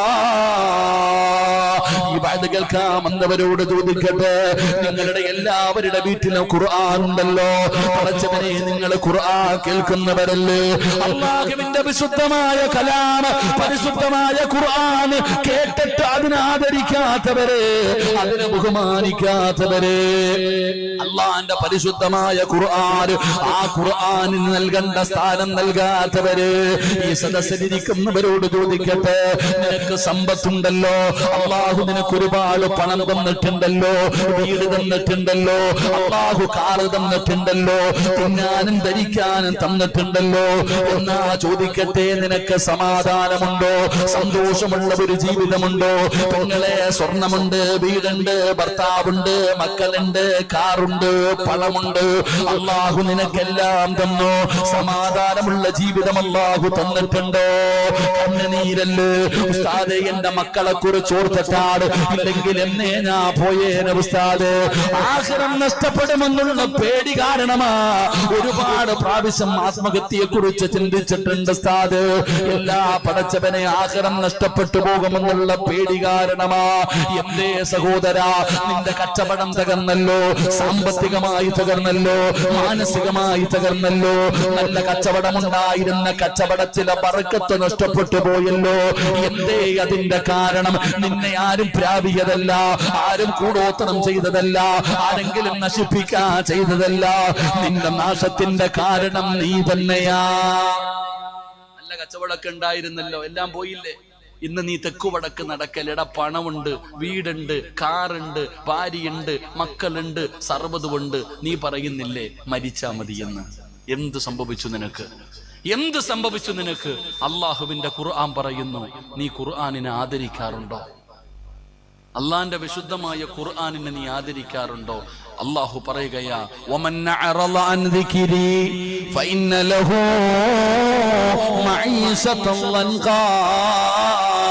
ഈ ബാധ കേൾക്കാമെന്നവരോട് ചോദിക്കട്ടെ നിങ്ങളുടെ എല്ലാവരുടെ വീട്ടിലും ഖുർആൻ ഉണ്ടല്ലോ പടച്ചവനെ നിങ്ങൾ ഖുർആൻ കേൾക്കുന്നവരല്ലേ അള്ളാഹുവിന്റെ വിശുദ്ധമായ കലാം പരിശുദ്ധമായ ഖുർആൻ കേട്ടിട്ട് അതിനെ ആദരിക്കാത്തവരെ അതിനെ ബഹുമാനിക്കാത്തവരെ അള്ളാന്റെ പരിശുദ്ധമായ ഖുർആൻ ആ ഖുർആനിന് നൽകേണ്ട സ്ഥാനം നൽകാത്തവര് ഈ സദസ്സിലിരിക്കുന്നവരോട് ചോദിക്കട്ടെ നിനക്ക് സമ്പത്തുണ്ടല്ലോ അള്ളാഹു നിനക്ക് ഒരുപാട് പണം തന്നിട്ടുണ്ടല്ലോ വീട് തന്നിട്ടുണ്ടല്ലോ അള്ളാഹു കാറ് തന്നിട്ടുണ്ടല്ലോ തിന്നാനും ധരിക്കാനും തന്നിട്ടുണ്ടല്ലോ എന്നാ ചോദിക്കട്ടെ നിനക്ക് സമാധാനമുണ്ടോ സന്തോഷമുള്ള ഒരു ജീവിതമുണ്ടോ പെങ്ങളെ സ്വർണമുണ്ട് വീടുണ്ട് ഭർത്താവുണ്ട് മക്കളുണ്ട് കാറുണ്ട് പണമുണ്ട് അള്ളാഹു നിനക്കെല്ലാം തന്നു സമാധാനമുള്ള ജീവിതം അള്ളാഹു തന്നിട്ടുണ്ടോ കണ്ണുനീരല്ലേ ഉസ്താദെ എന്റെ മക്കളെ കുറിച്ച് ഓർത്തിട്ടാണ് ഇല്ലെങ്കിൽ എന്നെ ഞാൻ പോയേനെ ഉസ്താദ് ആഹ്റം നഷ്ടപ്പെടുമെന്നുള്ള പേടി കാരണമാ ഒരുപാട് പ്രാവശ്യം ആത്മഹത്യയെ കുറിച്ച് ചിന്തിച്ചിട്ടുണ്ട് ഉസ്താദ് എല്ലാ പടച്ചവനെ ആഹ്റം നഷ്ടപ്പെട്ടു പോകുമെന്നുള്ള പേടി കാരണമാ എന്തേ സഹോദര നിന്റെ കച്ചവടം തകർന്നല്ലോ സാമ്പത്തികമായി തകർന്നല്ലോ മാനസികമായി തകർന്നല്ലോ നല്ല കച്ചവടമുണ്ടായിരുന്ന കച്ചവടത്തിലെ പറക്കത്ത് നഷ്ടപ്പെട്ടു പോയല്ലോ എന്തേ അതിന്റെ കാരണം നിന്നെ ആരും പ്രാപിയതല്ല ആരും കൂടോത്തരം ചെയ്തതല്ല ആരെങ്കിലും നശിപ്പിക്കാൻ ചെയ്തതല്ല നിന്റെ നാശത്തിന്റെ കാരണം നീ തന്നെയാ നല്ല കച്ചവടമൊക്കെ ഉണ്ടായിരുന്നല്ലോ എല്ലാം പോയില്ലേ ഇന്ന് നീ തെക്കുവടക്ക് നടക്കലിട പണമുണ്ട് വീടുണ്ട് കാറുണ്ട് ഭാര്യയുണ്ട് മക്കളുണ്ട് സർവ്വതുമുണ്ട് നീ പറയുന്നില്ലേ മരിച്ചാ മതി എന്ന് എന്ത് സംഭവിച്ചു നിനക്ക് എന്ത് സംഭവിച്ചു നിനക്ക് അള്ളാഹുവിന്റെ ഖുർആൻ പറയുന്നു നീ ഖുർആനിനെ ആദരിക്കാറുണ്ടോ അള്ളാന്റെ വിശുദ്ധമായ ഖുർആനിനെ നീ ആദരിക്കാറുണ്ടോ അള്ളാഹു പറയുകയാ "വമൻ അഅറള അൻ ദിക്രി ഫഇന്ന ലഹു മഈശത്തൻ ലൻഖാ."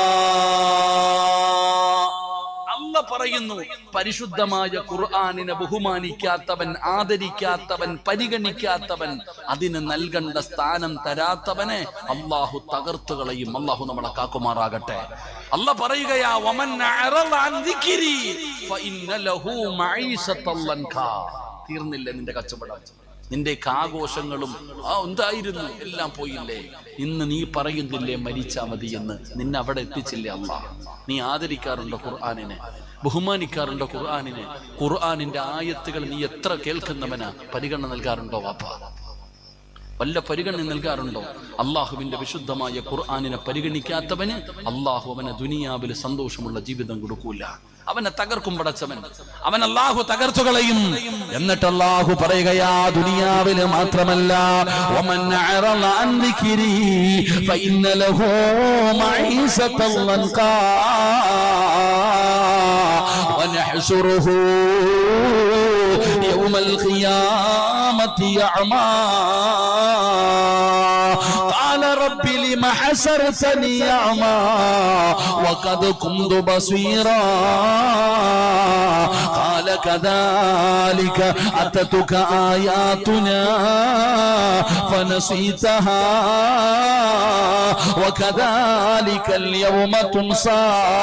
പറയുന്നു പരിശുദ്ധമായ ഖുർആാനിനെ ബഹുമാനിക്കാത്തവൻ ആദരിക്കാത്തവൻ പരിഗണിക്കാത്തവൻ അതിന് നൽകേണ്ട സ്ഥാനം തരാത്തവനെ അള്ളാഹു തകർത്തു കളയും അള്ളാഹു നമ്മളെ കാക്കുമാറാകട്ടെ അല്ല പറയുകയാ വമൻ അഅറള അൻ ദിക്രി ഫഇന്ന ലഹു മഈശത്തൻ ലൻകാ. തീർന്നില്ല നിന്റെ കച്ചവടം നിന്റെ ആഘോഷങ്ങളും ആ എന്തായിരുന്നു എല്ലാം പോയില്ലേ ഇന്ന് നീ പറയുന്നില്ലേ മരിച്ചാ മതി എന്ന് നിന്നെ അവിടെ എത്തിച്ചില്ലേ അല്ല നീ ആദരിക്കാറുണ്ടോ ഖുർആാനിനെ ബഹുമാനിക്കാറുണ്ടോ ഖുർആാനിനെ ഖുർആാനിന്റെ ആയത്തുകൾ നീ എത്ര കേൾക്കുന്നവനാ പരിഗണന നൽകാറുണ്ടോ വാപ്പ വല്ല പരിഗണന നൽകാറുണ്ടോ അള്ളാഹുവിന്റെ വിശുദ്ധമായ ഖുർആാനിനെ പരിഗണിക്കാത്തവന് അള്ളാഹു അവന് ദുനിയാവിൽ സന്തോഷമുള്ള ജീവിതം കൊടുക്കൂല അവനെ തകർക്കും പടച്ചവൻ അവൻ അള്ളാഹു തകർത്തു കളയും എന്നിട്ട് അള്ളാഹു പറയുകയാ ദുനിയാവില് മാത്രമല്ല ومن أعرض عن ذكري فإن له معيشة ضنكا ونحشره يوم القيامة يعمى قال رب لم حشرتني أعمى وقد كنت بصيرا قال كذلك أتتك آياتنا فنسيتها وكذلك اليوم تنسى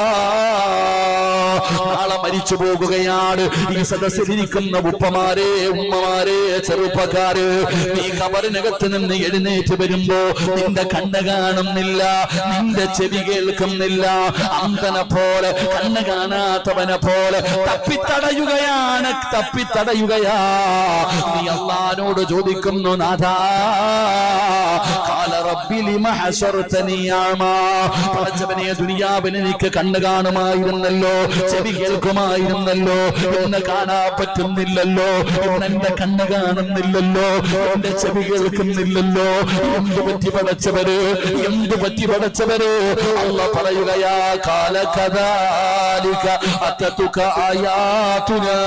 നാളെ മരിച്ചു പോകുകയാണ് ഈ സദസ്സിലിരിക്കുന്ന ഉപ്പമാരെ ഉമ്മമാരെ ചെറുപ്പക്കാര് നീ കബറിനകത്ത് നിന്ന് എഴുന്നേറ്റ് വരുമ്പോ നിന്റെ കണ്ണ് കാണുന്നില്ല നിന്റെ ചെവി കേൾക്കുന്നില്ല അന്തനെ പോലെ കണ്ണ് കാണാത്തവനെ പോലെ തപ്പിത്തടയുകയാണ് തപ്പിത്തടയുകയാ നീ അള്ളഹാനോട് ചോദിക്കുന്നു നാഥാ കാല റബ്ബി ലിമ ഹശർതനി അഅമാ. പടച്ചവനെ ദുനിയാവിൽ എനിക്ക് കണ്ണ് കാണുമായിരുന്നല്ലോ ചെവി കേൾക്കുമായിരുന്നല്ലോ ഇന്ന് കാണാൻ പറ്റുന്നില്ലല്ലോ ഇന്ന് എന്റെ കണ്ണ് കാണുന്നില്ലല്ലോ എന്റെ ചെവി കേൾക്കുന്നില്ലല്ലോ എന്ത് പറ്റി പടച്ചവര് എന്ത് പറ്റി പടച്ചവര് അല്ല പറയുകയാ കാലകദാലിക അത്തതുക ആയാതുനാ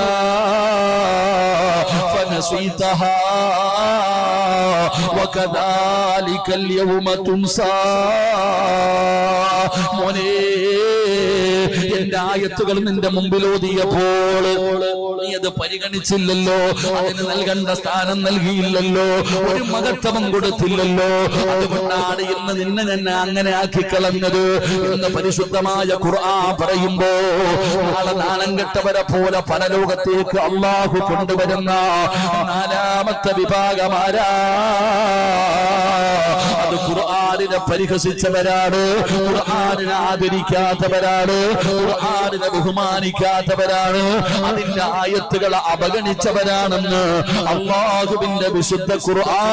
فنسيتها وكذلك اليوم تنسى മോനെ എന്റെ ആയത്തുകൾ നിന്റെ മുമ്പിൽ ഓതിയപ്പോൾ നീ അത് പരിഗണിച്ചില്ലല്ലോ അതിന് നൽകേണ്ട സ്ഥാനം നൽകിയില്ലല്ലോ ഒരു മഹത്വം കൊടുത്തില്ലല്ലോ അതുകൊണ്ടാണ് ഇന്ന് നിന്നെ തന്നെ അങ്ങനെ ആക്കി കളഞ്ഞത് എന്ന് പരിശുദ്ധമായ ഖുർആൻ പറയുമ്പോ നാളെ നാണം കെട്ടവരെ പോലെ പരലോകത്തേക്ക് അള്ളാഹു കൊണ്ടുവരുന്ന നാലാമത്തെ വിഭാഗമാരാ അത് ഖുർആാനിനെ പരിഹസിച്ചവരാണ് ഖുർആാനിനെ ആദരിക്കാത്തവരാണ് ഖുർആാനിനെ ബഹുമാനിക്കാത്തവരാണ് അതിന്റെ ആയത്തുകളെ അവഗണിച്ചവരാണെന്ന് അള്ളാഹുവിന്റെ വിശുദ്ധ ഖുർആൻ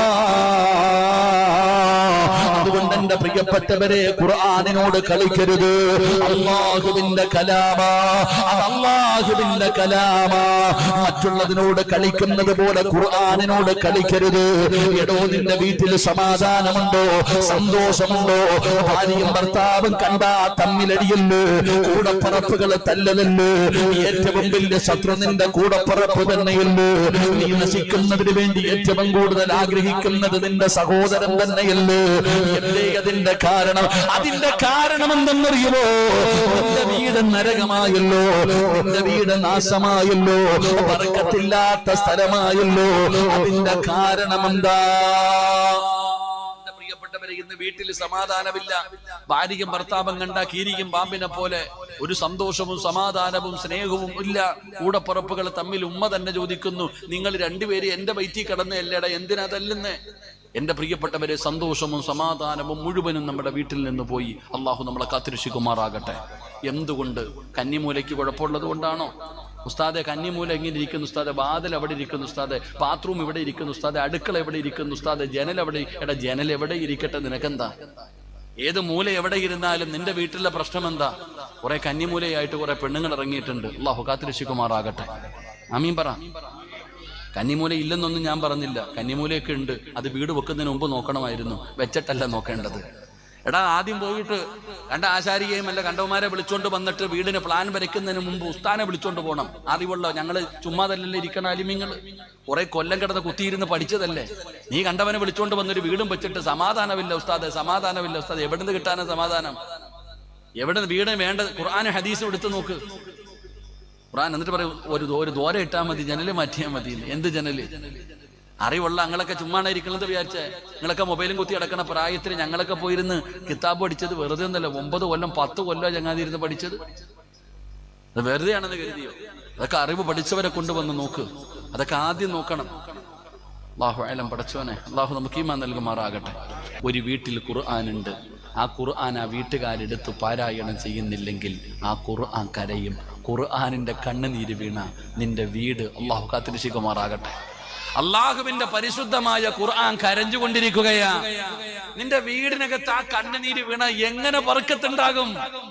അതുകൊണ്ട് എന്റെ പ്രിയപ്പെട്ടവരെ ഖുർആാനിനോട് കളിക്കരുത് അള്ളാഹുവിന്റെ കലാമ അത് അള്ളാഹുവിന്റെ കലാമ മറ്റുള്ളതിനോട് കളിക്കുന്നത് പോലെ ഖുർആാനിനോട് കളിക്കരുത് എടോ നിന്റെ വീട്ടിൽ സമാധാനമുണ്ടോ സന്തോഷമുണ്ടോ ഭാര്യയും ഭർത്താവും കണ്ടാ തമ്മിലടിയല്ലേ കൂടപ്പറപ്പുകൾ തല്ലലല്ലേ ഏറ്റവും വലിയ ശത്രു നിന്റെ കൂടപ്പറപ്പ് തന്നെയല്ലേ നീ നശിക്കുന്നതിന് വേണ്ടി ഏറ്റവും കൂടുതൽ ആഗ്രഹിക്കുന്നത് നിന്റെ സഹോദരൻ തന്നെയല്ലേ എന്തേ അതിന്റെ കാരണം അതിന്റെ കാരണം എന്തെന്നറിയുമോ നിന്റെ വീട് നരകമായല്ലോ നിന്റെ വീട് നാശമായല്ലോ വർക്കത്തില്ലാത്ത സ്ഥലമായല്ലോ അതിന്റെ കാരണം എന്താ എന്റെ പ്രിയപ്പെട്ടവരെ ഇന്ന് വീട്ടിൽ സമാധാനമില്ല ഭാര്യയും ഭർത്താവും കണ്ട കീരിയും പാമ്പിനെ പോലെ ഒരു സന്തോഷവും സമാധാനവും സ്നേഹവും ഇല്ല കൂടപ്പുറപ്പുകൾ തമ്മിൽ ഉമ്മ തന്നെ ചോദിക്കുന്നു നിങ്ങൾ രണ്ടുപേരും എന്റെ വയറ്റിൽ കിടന്നല്ലേടാ എന്തിനാ തല്ലുന്നേ എന്റെ പ്രിയപ്പെട്ടവരെ സന്തോഷവും സമാധാനവും മുഴുവനും നമ്മുടെ വീട്ടിൽ നിന്ന് പോയി അള്ളാഹു നമ്മളെ കാത്തിരക്ഷിക്കുമാറാകട്ടെ എന്തുകൊണ്ട് കന്നിമൂലയ്ക്ക് കുഴപ്പമുള്ളത് കൊണ്ടാണോ ഉസ്താദെ കന്നിമൂല എങ്ങനെ ഇരിക്കുന്നു ഉസ്താദെ വാതിൽ എവിടെ ഇരിക്കുന്നു ഉസ്താദെ ബാത്റൂം ഇവിടെ ഇരിക്കുന്നു ഉസ്താദെ അടുക്കള എവിടെ ഇരിക്കുന്നു ഉസ്താദെ ജനൽ എവിടെ എടാ ജനൽ എവിടെ ഇരിക്കട്ടെ നിനക്കെന്താ ഏത് മൂല എവിടെ ഇരുന്നാലും നിന്റെ വീട്ടിലെ പ്രശ്നം എന്താ കുറെ കന്നിമൂലയായിട്ട് കുറെ പെണ്ണുങ്ങൾ ഇറങ്ങിയിട്ടുണ്ട് അള്ളാഹു കാത്തിരക്ഷിക്കുമാറാകട്ടെ അമീൻ പറ കന്നിമൂല ഇല്ലെന്നൊന്നും ഞാൻ പറഞ്ഞില്ല കന്നിമൂലയൊക്കെ ഉണ്ട് അത് വീട് വെക്കുന്നതിന് മുമ്പ് നോക്കണമായിരുന്നു വെച്ചിട്ടല്ല നോക്കേണ്ടത് എടാ ആദ്യം പോയിട്ട് കണ്ട ആശാരിയെയും അല്ല കണ്ടവന്മാരെ വിളിച്ചോണ്ട് വന്നിട്ട് വീടിന് പ്ലാൻ വരയ്ക്കുന്നതിന് മുമ്പ് ഉസ്താനെ വിളിച്ചോണ്ട് പോകണം അറിവുള്ള ഞങ്ങള് ചുമ്മാതല്ലല്ലേ ഇരിക്കണ അലിമിങ്ങൾ കുറെ കൊല്ലം കിടന്ന് കുത്തിയിരുന്ന് പഠിച്ചതല്ലേ നീ കണ്ടവനെ വിളിച്ചോണ്ട് വന്നൊരു വീടും വെച്ചിട്ട് സമാധാനമില്ല ഉസ്താദ് സമാധാനമില്ല ഉസ്താദ് എവിടെ നിന്ന് കിട്ടാനാ സമാധാനം എവിടെ നിന്ന് വീട് വേണ്ട ഖുർആാനും ഹദീസും എടുത്തു നോക്ക് ഖുർആൻ എന്നിട്ട് പറയും ഒരു ദോ- ഒരു ദോര ഇട്ടാൽ മതി ജനല് മാറ്റിയാൽ മതി എന്ത് ജനല് അറിവുള്ള ഞങ്ങളൊക്കെ ചുമ്മാണ് ഇരിക്കുന്നത് വിചാരിച്ചേ നിങ്ങളൊക്കെ മൊബൈലും കുത്തി അടക്കണ പ്രായത്തിൽ ഞങ്ങളൊക്കെ പോയിരുന്ന് കിതാബ് പഠിച്ചത് വെറുതെ ഒന്നല്ല ഒമ്പത് കൊല്ലം പത്ത് കൊല്ലം ചങ്ങാതി ഇരുന്ന് പഠിച്ചത് അത് വെറുതെ ആണെന്ന് കരുതിയോ അതൊക്കെ അറിവ് പഠിച്ചവരെ കൊണ്ടുവന്ന് നോക്ക് അതൊക്കെ ആദ്യം നോക്കണം അള്ളാഹു അലം പടച്ചോനെ അള്ളാഹു നമുക്ക് ഈമാൻ നൽകുമാറാകട്ടെ ഒരു വീട്ടിൽ ഖുർആാനുണ്ട് ആ ഖുർആൻ ആ വീട്ടുകാരെടുത്ത് പാരായണം ചെയ്യുന്നില്ലെങ്കിൽ ആ ഖുർആൻ കരയും ഖുർആാനിന്റെ കണ്ണുനീര് വീണ നിന്റെ വീട് അള്ളാഹു കാത്തിരിശിക്കുമാറാകട്ടെ അള്ളാഹുവിന്റെ പരിശുദ്ധമായ ഖുർആൻ കരഞ്ഞുകൊണ്ടിരിക്കുകയാ നിന്റെ വീടിനകത്ത് ആ കണ്ണുനീര് വീണ എങ്ങനെ പറക്കത്തുണ്ടാകും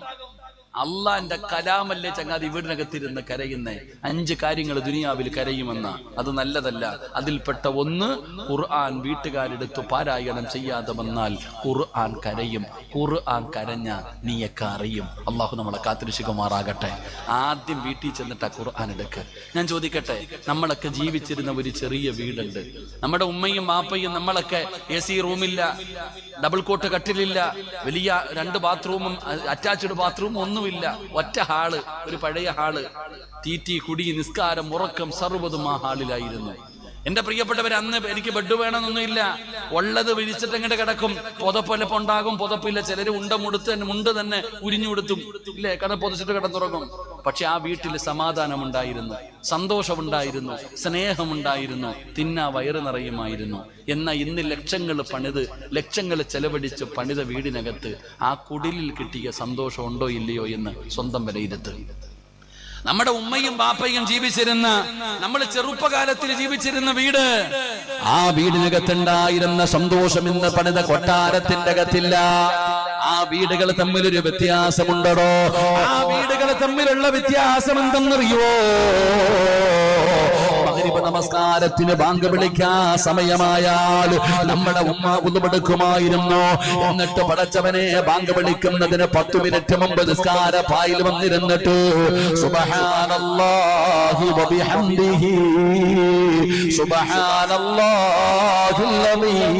അള്ളാന്റെ കലാമല്ലേ ചങ്ങാതി വീടിനകത്തിരുന്ന് കരയുന്നേ അഞ്ച് കാര്യങ്ങൾ ദുനിയാവിൽ കരയുമെന്ന അത് നല്ലതല്ല അതിൽപ്പെട്ട ഒന്ന് ഖുർആൻ വീട്ടുകാരെടുത്ത് പാരായണം ചെയ്യാതെ വന്നാൽ ഖുർആൻ കരയും ഖുർആൻ കരഞ്ഞ നീയൊക്കെ അറിയും അള്ളാഹു നമ്മളെ കാത്തിരിശുകുമാറാകട്ടെ ആദ്യം വീട്ടിൽ ചെന്നിട്ട് ആ ഖുർആൻ എടുക്ക് ഞാൻ ചോദിക്കട്ടെ നമ്മളൊക്കെ ജീവിച്ചിരുന്ന ഒരു ചെറിയ വീടുണ്ട് നമ്മുടെ ഉമ്മയും മാപ്പയും നമ്മളൊക്കെ എ സി റൂമില്ല ഡബിൾ കോട്ട് കട്ടിലില്ല വലിയ രണ്ട് ബാത്റൂമും അറ്റാച്ച്ഡ് ബാത്റൂമും ഒന്നുമില്ല ഒറ്റ ഹാള് ഒരു പഴയ ഹാള് തീറ്റി കുടി നിസ്കാരം ഉറക്കം സർവ്വതും ആ ഹാളിലായിരുന്നു എന്റെ പ്രിയപ്പെട്ടവർ അന്ന് എനിക്ക് ബെഡ് വേണമെന്നൊന്നുമില്ല ഉള്ളത് വിരിച്ചിട്ട് അങ്ങോട്ട് കിടക്കും പുതപ്പൊലപ്പം ഉണ്ടാകും പുതപ്പില്ല ചിലര് ഉണ്ട മുടുത്ത് തന്നെ മുണ്ട് തന്നെ ഉരിഞ്ഞു കൊടുത്തും ഇല്ലേ കട പൊതിച്ചിട്ട് കിടന്നുറങ്ങും പക്ഷെ ആ വീട്ടിൽ സമാധാനമുണ്ടായിരുന്നു സന്തോഷമുണ്ടായിരുന്നു സ്നേഹമുണ്ടായിരുന്നു തിന്ന വയറ് നിറയുമായിരുന്നു എന്നാൽ ഇന്ന് ലക്ഷങ്ങൾ പണിത് ലക്ഷങ്ങൾ ചെലവഴിച്ച് പണിത വീടിനകത്ത് ആ കുടിലിൽ കിട്ടിയ സന്തോഷം ഉണ്ടോ ഇല്ലയോ എന്ന് സ്വന്തം വിലയിരുത്ത് നമ്മുടെ ഉമ്മയും ബാപ്പയും ജീവിച്ചിരുന്ന നമ്മൾ ചെറുപ്പകാലത്തിൽ ജീവിച്ചിരുന്ന വീട് ആ വീടിനകത്തുണ്ടായിരുന്ന സന്തോഷം ഇന്ന് പണിത കൊട്ടാരത്തിന്റെ അകത്തില്ല ആ വീടുകൾ തമ്മിലൊരു വ്യത്യാസമുണ്ടോ ആ വീടുകൾ തമ്മിലുള്ള വ്യത്യാസം എന്തെന്നറിയോ മഗ്രിബ് നമസ്കാരത്തിന് ബാങ്ക് വിളിക്കാൻ സമയമായാൽ നമ്മുടെ ഉമ്മ ഉതുപെടുക്കുമായിരുന്നു എന്നിട്ട് പടച്ചവനെ ബാങ്ക് വിളിക്കുന്നതിന് പത്ത് മിനിറ്റ് മുമ്പ് നിസ്കാര പായിൽ വന്നിരുന്നിട്ട് സുബ്ഹാനല്ലാഹി വബിഹംദിഹി സുബ്ഹാനല്ലാഹിൽ അലീം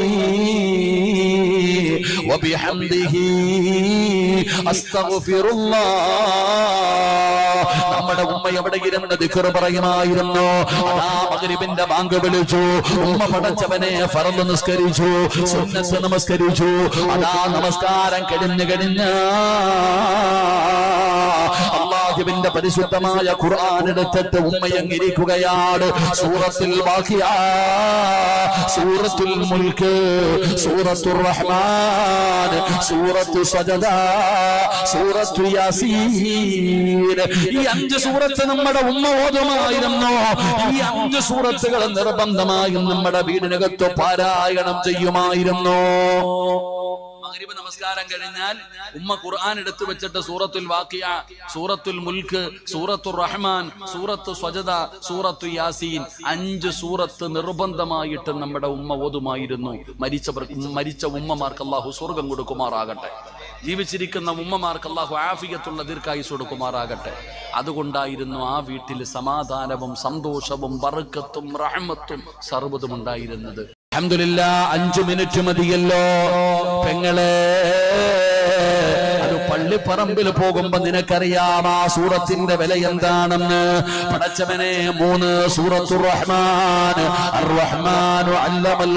വബിഹംദിഹി അസ്തഗ്ഫിറുല്ലാഹ് നമ്മുടെ ഉമ്മ എവിടെ ഇരുന്ന് ദിക്ർ പറയുമായിരുന്നു അതാ മഗ്രിബിന്റെ ബാങ്ക് വിളിച്ചു ഉമ്മ പടച്ചവനെ ഫറദ് നിസ്കരിച്ചു സുന്നത്ത് നമസ്കരിച്ചു അതാ നമസ്കാരം കഴിഞ്ഞു കഴിഞ്ഞ അള്ളാഹുവിന്റെ പരിശുദ്ധമായ ഖുർആൻ എടുത്തിട്ട് ഉമ്മയങ്ങിരിക്കുകയാണ് സൂറത്തുൽ വാഖിയ സൂറത്തുൽ മുൽക്ക് സൂറത്തുർ റഹ്മാൻ സൂറത്തു സജദ സൂറത്തു യാസീൻ ഈ അഞ്ച് സൂറത്ത് നമ്മുടെ ഉമ്മ ഓതുമായിരുന്നു ഈ അഞ്ച് സൂറത്തുകൾ നിർബന്ധമായും നമ്മുടെ വീടിനകത്ത് പാരായണം ചെയ്യുമായിരുന്നു മഗ്രിബ് നമസ്കാരം കഴിഞ്ഞാൽ ഉമ്മ ഖുർആൻ എടുത്തു വെച്ചിട്ട് സൂറത്തുൽ വാക്കിയ സൂറത്തുൽ മുൽക്ക് സൂറത്തുൽ റഹ്മാൻ സൂറത്തു സ്വജദ സൂറത്തു യാസീൻ അഞ്ച് സൂറത്ത് നിർബന്ധമായിട്ട് നമ്മുടെ ഉമ്മ ഓതുമായിരുന്നു മരിച്ചവർ മരിച്ച ഉമ്മമാർക്ക് അള്ളാഹു സ്വർഗം കൊടുക്കുമാറാകട്ടെ ജീവിച്ചിരിക്കുന്ന ഉമ്മമാർക്ക് അള്ളാഹു ആഫിയത്തുള്ള ദീർഘായുസ് കൊടുക്കുമാറാകട്ടെ അതുകൊണ്ടായിരുന്നു ആ വീട്ടിൽ സമാധാനവും സന്തോഷവും ബറുക്കത്തും റഹ്മത്തും സർവ്വതും ഉണ്ടായിരുന്നത് അൽഹംദുലില്ല അഞ്ചു മിനിറ്റ് മതിയല്ലോ പെങ്ങളെ അത് പള്ളിപ്പറമ്പിൽ പോകുമ്പോ നിനക്കറിയാം ആ സൂറത്തിന്റെ വില എന്താണെന്ന് പടച്ചവനെ മൂന്ന് സൂറത്തു റഹ്മാൻ അർ റഹ്മാനു അല്ലമൽ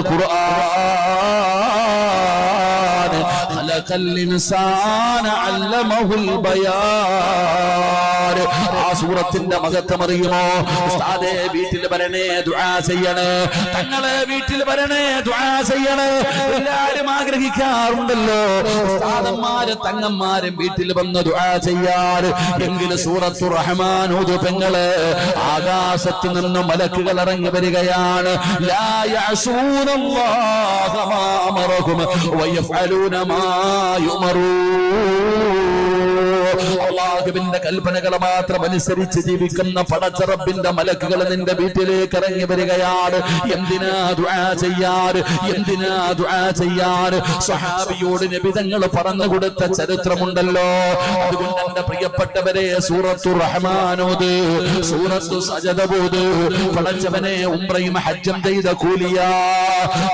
ഖുർആൻ ഖലഖൽ ഇൻസാന അല്ലമഹുൽ ബയാൻ ആ സൂറത്തിന്റെ മഹത്വം അറിയുമോ ഉസ്താദേ വീട്ടിൽ വരണേ ദുആ ചെയ്യണേ തങ്ങളെ വീട്ടിൽ വരണേ ദുആ ചെയ്യണേ എല്ലാരും ആഗ്രഹിക്കാറുണ്ടല്ലോ ഉസ്താദന്മാര് തങ്ങന്മാരും വീട്ടിൽ വന്ന് ദുആ ചെയ്യാറ് എങ്കിലും സൂറത്തു റഹ്മാൻ ഓതു പെങ്ങള് ആകാശത്ത് നിന്ന് മലക്കുകൾ ഇറങ്ങി വരികയാണ് ലാ യഅസൂനല്ലാഹ മാ അമറഹും വയഫ്അലൂന മാ യുമറൂൻ അള്ളാഹുവിന്റെ കൽപ്പനകൾ മാത്രം അനുസരിച്ച് ജീവിക്കുന്ന പടച്ചറബിന്റെ മലക്കുകൾ നിന്റെ വീട്ടിലേക്ക് ഇറങ്ങി വരികയാണ് എന്തിനാ ദുആ ചെയ്യാറ് എന്തിനാ ദുആ ചെയ്യാറ് സഹാബിയോട് നബിതങ്ങൾ പറഞ്ഞു കൊടുത്ത ചരിത്രമുണ്ടല്ലോ അതുകൊണ്ട് എന്റെ പ്രിയപ്പെട്ടവരെ സൂറത്തു റഹ്മാനോത് സൂറത്തു സജദബോത് പടച്ചവനെ ഉംറയും ഹജ്ജം ചെയ്ത കൂലിയാ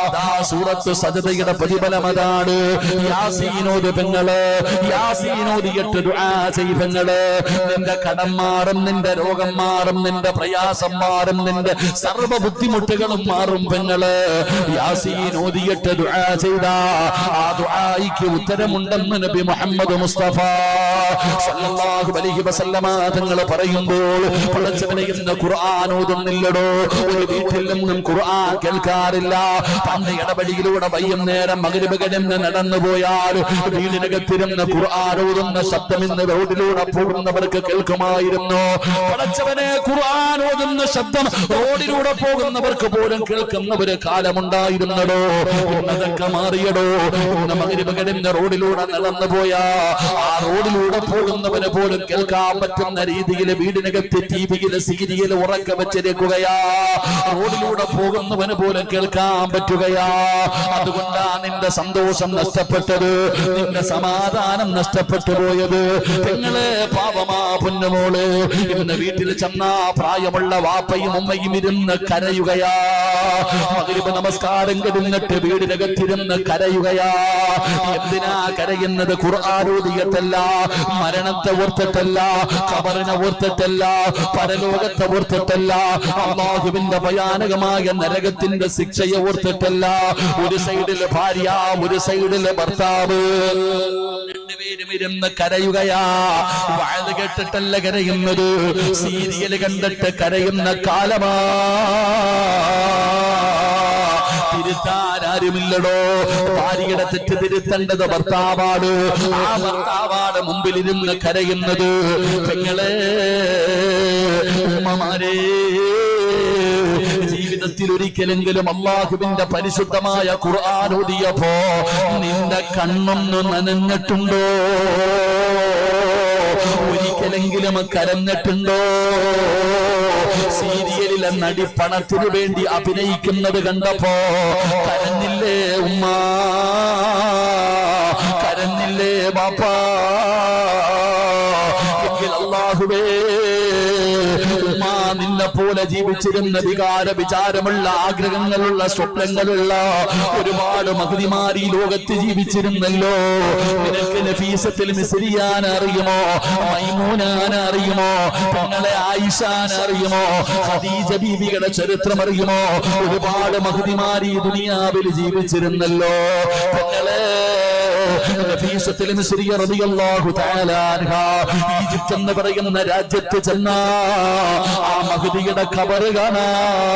അതാ സൂറത്ത് സജതയുടെ പ്രതിഫലം അതാണ് യാസീനോദ് പെങ്ങള് യാസീനോദിയിട്ട് ദുആ ചെയ് പെങ്ങള് നിന്റെ കടം മാറും നിന്റെ രോഗം മാറും നിന്റെ പ്രയാസം മാറും നിന്റെ സർവ്വ ബുദ്ധിമുട്ടുകളും മാറും പെങ്ങള് യാസീനോദിയിട്ട് ദുആ ചെയ്ത ആ ദുആയിക്ക് ഉത്തരമുണ്ടെന്ന് നബി മുഹമ്മദ് മുസ്തഫ സല്ലല്ലാഹു അലൈഹി വസല്ലമ തങ്ങൾ പറയുമ്പോൾ പടച്ചവനെ ഇന്ന് ഖുർആൻ ഓതുന്നില്ലടോ ഒരു വീട്ടിൽ നിന്നും ഖുർആൻ കേൾക്കാറില്ല പണ്ട് ഇടവഴിയിലൂടെ വൈകുന്നേരം മകരിബ് കഴിഞ്ഞ് നടന്നു പോയാൽ വീടിനകത്തിരുന്ന് ഖുർആൻ ഓതുന്ന ശബ്ദം ഇന്ന് റോഡിലൂടെ പോകുന്നവർക്ക് കേൾക്കുമായിരുന്നു പടച്ചവനെ ഖുർആൻ ഓതുന്ന ശബ്ദം റോഡിലൂടെ പോകുന്നവർക്ക് പോലും കേൾക്കുന്ന ഒരു കാലമുണ്ടായിരുന്നടോ ഇന്നതൊക്കെ മാറിയടോ ഇന്ന് മകരിബ് കഴിഞ്ഞ് റോഡിലൂടെ നടന്നു പോയാ ആ റോഡിലൂടെ പോകുന്നവന് പോലും കേൾക്കാൻ പറ്റുന്ന രീതിയിൽ വീടിനകത്ത് ടി വിയിൽ സീരിയൽ ഉറക്ക വെച്ചിരിക്കുകയാ റോഡിലൂടെ പോകുന്നവന് പോലും കേൾക്കാൻ പറ്റുകയാ അതുകൊണ്ടാ നിന്റെ സന്തോഷം നഷ്ടപ്പെട്ടത് നിന്റെ സമാധാനം നഷ്ടപ്പെട്ടു പോയത് നിങ്ങളെ പാപമാ പൊന്നുമോള് ഇന്ന് വീട്ടിൽ ചെന്നാ പ്രായമുള്ള വാപ്പയും ഉമ്മയും ഇരുന്ന് കരയുകയാ മകരിബ് നമസ്കാരം കഴിഞ്ഞിട്ട് വീടിനകത്തിരുന്ന് കരയുകയാ എന്തിനാ കരയുന്നത് ഖുർആാനോദിയത്തല്ല മരണത്തെ ഓർത്തിട്ടല്ല ഖബറിനെ ഓർത്തിട്ടല്ല പരലോകത്തെ ഓർത്തിട്ടല്ല അള്ളാഹുവിന്റെ ഭയാനകമായ നരകത്തിന്റെ ശിക്ഷയെ ഓർത്തിട്ടല്ല ഒരു സൈഡില് ഭാര്യ ഒരു സൈഡില് ഭർത്താവ് രണ്ടുപേരും ഇരുന്ന് കരയുകയാ വാഴ കേട്ടിട്ടല്ല കരയുന്നത് സീരിയൽ കണ്ടിട്ട് കരയുന്ന കാലമാ തിരുത്താൻ ആരുമില്ലടോ ഭാര്യയുടെ തെറ്റ് തിരുത്തേണ്ടത് ഭർത്താവാണ് ആ ഭർത്താവാണ് മുമ്പിലിരുന്ന് കരയുന്നത് പെങ്ങളെ ഉമ്മമാരേ ജീവിതത്തിൽ ഒരിക്കലെങ്കിലും അള്ളാഹുവിന്റെ പരിശുദ്ധമായ ഖുർആൻ ഓതിയപ്പോ നിന്റെ കണ്ണൊന്ന് നനഞ്ഞിട്ടുണ്ടോ ഒരിക്കലെങ്കിലും കരഞ്ഞിട്ടുണ്ടോ സീരിയലിലെ നടി പണത്തിനു വേണ്ടി അഭിനയിക്കുന്നത് കണ്ടപ്പോ കരഞ്ഞില്ലേ ഉമ്മ കരഞ്ഞില്ലേ ബാപ്പാ എങ്കിൽ അള്ളാഹുവേ ഉമ്മ നിന്നെ പോലെ ജീവിച്ചിരുന്ന വികാര വിചാരമുള്ള ആഗ്രഹങ്ങളുള്ള സ്വപ്നങ്ങളുള്ള ഒരുപാട് മഹതിമാരി ലോകത്ത് ജീവിച്ചിരുന്നല്ലോ നിനക്ക് നഫീസത്തിൽ മിസ്രിയാൻ അറിയുമോ മൈമൂനാൻ അറിയുമോ പെങ്ങളെ ആയിഷാൻ അറിയുമോ ഖദീജ ബീവിയുടെ ചരിത്രം അറിയുമോ ഒരുപാട് മഹതിമാരി ദുനിയാവിൽ ജീവിച്ചിരുന്നല്ലോ പെങ്ങളെ നഫീസത്തിൽ മിസ്രിയ റളിയല്ലാഹു തആല അൻഹ ഈജിപ്ത് എന്ന് പറയുന്ന രാജ്യത്ത് ചെന്ന ആ മഹദിയുടെ ഖബറ് കാണാ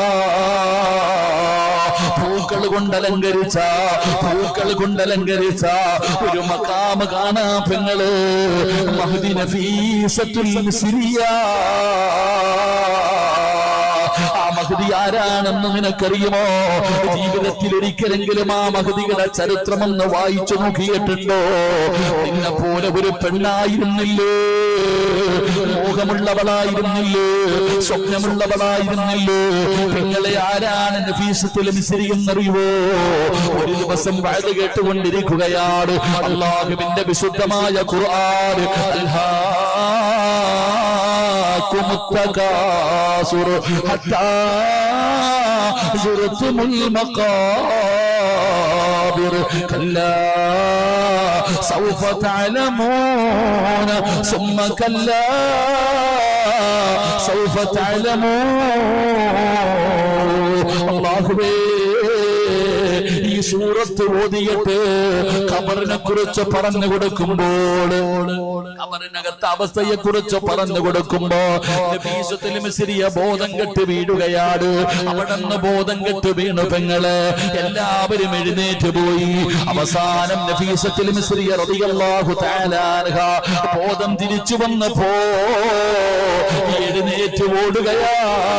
പൂക്കൾ കൊണ്ട് അലങ്കരിച്ച പൂക്കൾ കൊണ്ട് അലങ്കരിച്ച ഒരു മക്കാമ് കാണാ പെങ്ങള് മഹദി നഫീസത്തുൽ മിസ്രിയ ആ മഹതി ആരാണെന്ന് നിനക്കറിയുമോ ജീവിതത്തിൽ ഒരിക്കലെങ്കിലും ആ മഹതികളുടെ ചരിത്രമൊന്ന് വായിച്ചു നോക്കിയിട്ടുണ്ടോ നിന്നെ പോലെ ഒരു പെണ്ണായിരുന്നില്ലേ മോഹമുള്ളവളായിരുന്നില്ലേ സ്വപ്നമുള്ളവളായിരുന്നില്ലേ പെങ്ങളെ ആരാണ് നഫീസത്തിൽ മിസരിയെന്നറിയുവോ ഒരു ദിവസം വാഴ കേട്ടുകൊണ്ടിരിക്കുകയാണ് അള്ളാഹുവിന്റെ വിശുദ്ധമായ ഖുർആൻ അൽഹാ ألهاكم التكاثر حتى زرتم المقابر كلا سوف تعلمون ثم كلا سوف تعلمون الله ഈ സൂറത്ത് ഓതിയിട്ട് ഖബറിനെ കുറിച്ച് പറഞ്ഞു കൊടുക്കുമ്പോൾ ഖബറിനകത്തെ അവസ്ഥയെ കുറിച്ച് പറഞ്ഞു കൊടുക്കുമ്പോ നബീസത്തിൽ മിസ്രിയ ബോധം കെട്ട് വീഴുകയാണ് അവിടെ നിന്ന് ബോധം കെട്ട് വീണു പെങ്ങള് എല്ലാവരും എഴുന്നേറ്റ് പോയി അവസാനം നഫീസത്തിൽ മിസ്രിയ റളിയല്ലാഹു തആല അൻഹ ബോധം തിരിച്ചു വന്നപ്പോ എഴുന്നേറ്റ് ഓടുകയാ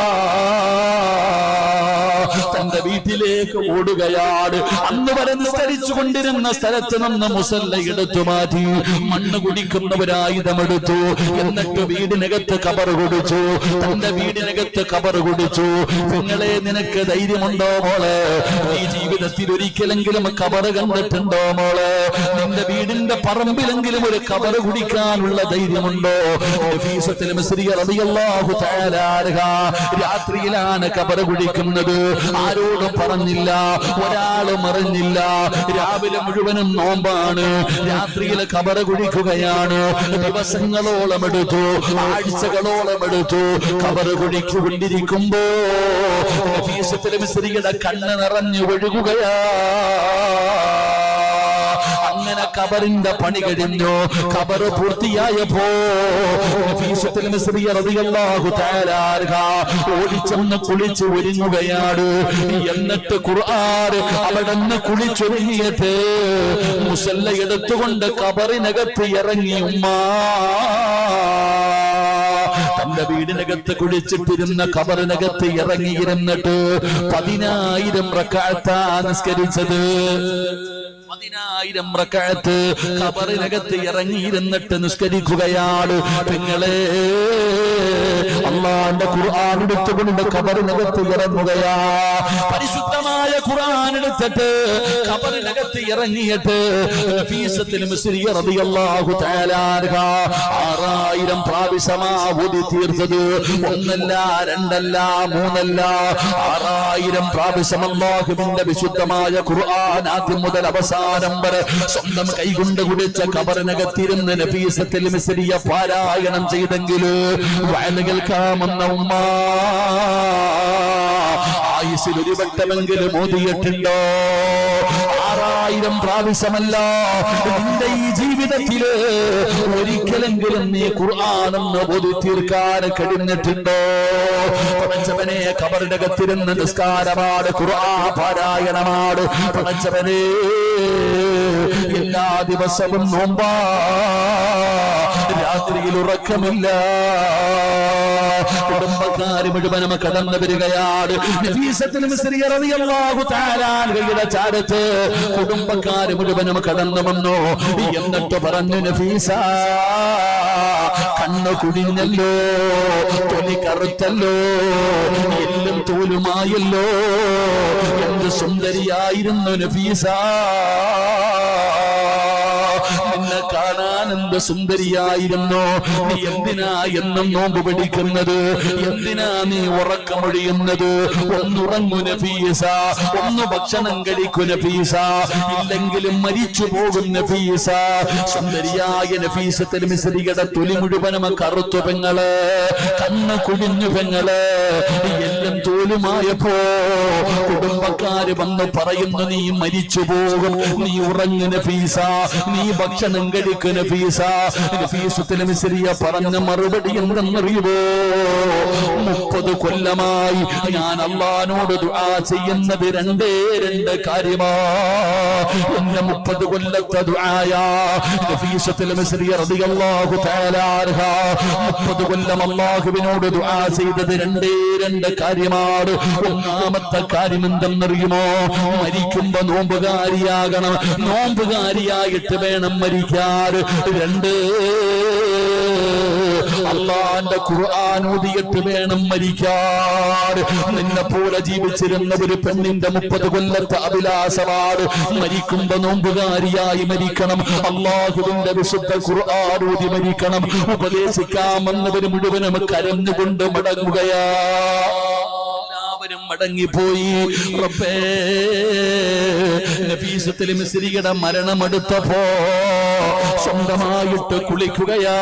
തന്റെ വീട്ടിലേക്ക് ഓടുകയാണ് അന്ന് വരെ നിസ്കരിച്ചു കൊണ്ടിരുന്ന സ്ഥലത്ത് നിന്ന് മുസല്ല എടുത്തു മാറ്റി മണ്ണ് കുടിക്കുന്നവരായുധമെടുത്തു എന്നിട്ട് വീടിനകത്ത് കബർ കുടിച്ചു തന്റെ വീടിനകത്ത് കബർ കുടിച്ചു നിങ്ങളെ നിനക്ക് ധൈര്യമുണ്ടോ മോളെ നീ ജീവിതത്തിൽ ഒരിക്കലെങ്കിലും കബർ കണ്ടിട്ടുണ്ടോ മോളെ നിന്റെ വീടിന്റെ പറമ്പിലെങ്കിലും ഒരു കബർ കുടിക്കാനുള്ള ധൈര്യമുണ്ടോ നഫീസത്തിൽ മിസ്രിയ റളിയല്ലാഹു തആല അൻഹ രാത്രിയിലാണ് കബർ കുടിക്കുന്നത് ആരോടും പറഞ്ഞില്ല ഒരാളും അറിഞ്ഞില്ല രാവിലെ മുഴുവനും നോമ്പാണ് രാത്രിയിലെ കബറ കുഴിക്കുകയാണ് ദിവസങ്ങളോളം എടുത്തു ആഴ്ചകളോളം എടുത്തു കബറ കുഴിക്കൊണ്ടിരിക്കുമ്പോ സ്ത്രീയുടെ കണ്ണ് നിറഞ്ഞു ഒഴുകുകയാ അങ്ങനെ കബറിന്റെ പണി കഴിഞ്ഞു കബറ് പൂർത്തിയായപ്പോ നഫീസത്തുൽ മിസ്രിയ റളിയല്ലാഹു തആല അൻഹ ഓടിച്ചെന്ന് കുളിച്ച് ഒരുങ്ങുകയാണ് എന്നിട്ട് ഖുർആൻ അവിടെ നിന്ന് കുളിച്ചൊരുങ്ങിയിട്ട് മുസല്ല എടുത്തുകൊണ്ട് കബറിനകത്ത് ഇറങ്ങി ഉമ്മ തന്റെ വീടിനകത്ത് കുളിച്ചിട്ടിരുന്ന കബറിനകത്ത് ഇറങ്ങിയിരുന്നിട്ട് പതിനായിരം റക്കാത്താ നിസ്കരിച്ചത് പതിനായിരം റക്കാത്ത് ഖബറിനകത്ത് ഇറങ്ങിയിരുന്നിട്ട് നിസ്കരിക്കുകയാണ് പെങ്ങളെ അള്ളാന്റെ ഖുർആൻ എടുത്തുകൊണ്ട് ഖബറിനകത്ത് ഇറങ്ങുകയാ പരിശുദ്ധമായ ഖുർആൻ എടുത്തിട്ട് ഖബറിനകത്ത് ഇറങ്ങിയിട്ട് നഫീസത്തിൽ മിസ്രി റളിയല്ലാഹു തആല അൻഹ ആറായിരം പ്രാവശ്യമാ ഓതി തീർത്തത് ഒന്നല്ല രണ്ടല്ല മൂന്നല്ല ആറായിരം പ്രാവശ്യം അള്ളാഹുവിന്റെ വിശുദ്ധമായ ഖുർആൻ ആദ്യം മുതൽ അവസാനം വരെ സ്വന്തം കൈകൊണ്ട് കുടിച്ച കബറിനകത്തിരുന്ന് നഫീസത്തിൽ മിസ്രിയ പാരായണം ചെയ്തെങ്കിൽ വയല് കേൾക്കാമെന്ന ഉമ്മ ആയുസിൽ ഒരു വട്ടമെങ്കിലും മോദിയിട്ടുണ്ടോ ആറായിരം പ്രാവശ്യമല്ല നിന്റെ ഈ ജീവിതത്തില് ഒരിക്കലെങ്കിലും നീ ഖുർആാനെന്ന് ബോധി തീർക്കാൻ കഴിഞ്ഞിട്ടുണ്ടോ പടച്ചവനെ കബറിനകത്തിരുന്ന് നിസ്കാരമാണ് ഖുർആൻ പാരായണമാണ് പടച്ചവനെ എല്ലാ ദിവസവും നോമ്പാ രാത്രിയിൽ ഉറക്കമില്ല കുടുംബക്കാര് മുഴുവനും കടന്നു വരികയാണ് നഫീസത്തുൽ മിസ്രി റളിയല്ലാഹു തആല അൻഹയുടെ ചാരത്ത് കുടുംബക്കാര് മുഴുവനും കടന്നു വന്നു എന്നിട്ട് പറഞ്ഞു നഫീസ കണ്ണു കുടിഞ്ഞല്ലോ തൊലി കറുത്തല്ലോ എല്ലും തോലുമായല്ലോ എന്ത് സുന്ദരിയായിരുന്നു നഫീസ നിന്നെ കാണാൻ എന്ത് സുന്ദരിയായിരുന്നു നീ എന്തിനാ എന്നും നോമ്പ് പിടിക്കുന്നത് എന്തിനാ നീ ഉറക്കമൊഴിയുന്നത് ഒന്നുറങ്ങു നഫീസ ഒന്ന് ഭക്ഷണം കഴിക്കു നഫീസ ഇല്ലെങ്കിലും മരിച്ചു പോകും നഫീസ സുന്ദരിയായ നഫീസത്തിൽ മിസ്രിയുടെ തൊലി മുഴുവനും കറുത്തു പെങ്ങള് കണ്ണ് കുടിഞ്ഞു പെങ്ങള് എല്ലാം തോലുമായപ്പോ കുടുംബക്കാര് വന്ന് പറയുന്നു നീ മരിച്ചു പോകും നീ ഉറങ്ങു നഫീസ നീ ഭക്ഷണം കഴിക്കുന്ന ഫീസ ഫീസത്തിൽ മിസ്രിയ പറഞ്ഞ മറുപടി എന്തെന്നറിയുമോ മുപ്പത് കൊല്ലമായി ഞാൻ അള്ളഹാനോട് ദുആ ചെയ്യുന്നത് രണ്ടേ രണ്ട് കാര്യമാ എന്റെ മുപ്പത് കൊല്ലത്തെ ദുആയാ ഫീസത്തിൽ മിസ്രിയ റളിയല്ലാഹു തആല അൻഹ മുപ്പത് കൊല്ലം അള്ളാഹുവിനോട് ദുആ ചെയ്തത് രണ്ടേ രണ്ട് കാര്യമാണ് ഒന്നാമത്തെ കാര്യം എന്തെന്നറിയുമോ മരിക്കുമ്പോ നോമ്പുകാരിയാകണം നോമ്പുകാരിയായിട്ട് വേണം മരിക്കാൻ രണ്ട് അള്ളാന്റെ ഖുർആൻ ഊതിയിട്ട് വേണം മരിക്കാൻ നിന്നെ പോലെ ജീവിച്ചിരുന്ന ഒരു പെണ്ണിന്റെ മുപ്പത് കൊല്ലത്തെ അഭിലാഷമാണ് മരിക്കുമ്പോ നോമ്പുകാരിയായി മരിക്കണം അള്ളാഹുവിന്റെ വിശുദ്ധ ഖുർആൻ ഊതി മരിക്കണം ഉപദേശിക്കാമെന്നവര് മുഴുവനും കരഞ്ഞുകൊണ്ട് മടങ്ങുകയാ എല്ലാവരും മടങ്ങിപ്പോയി റബ്ബേ നഫീസത്തിൽ മിസ്രിയുടെ മരണമെടുത്തപ്പോ സ്വന്തമായിട്ട് കുളിക്കുകയാ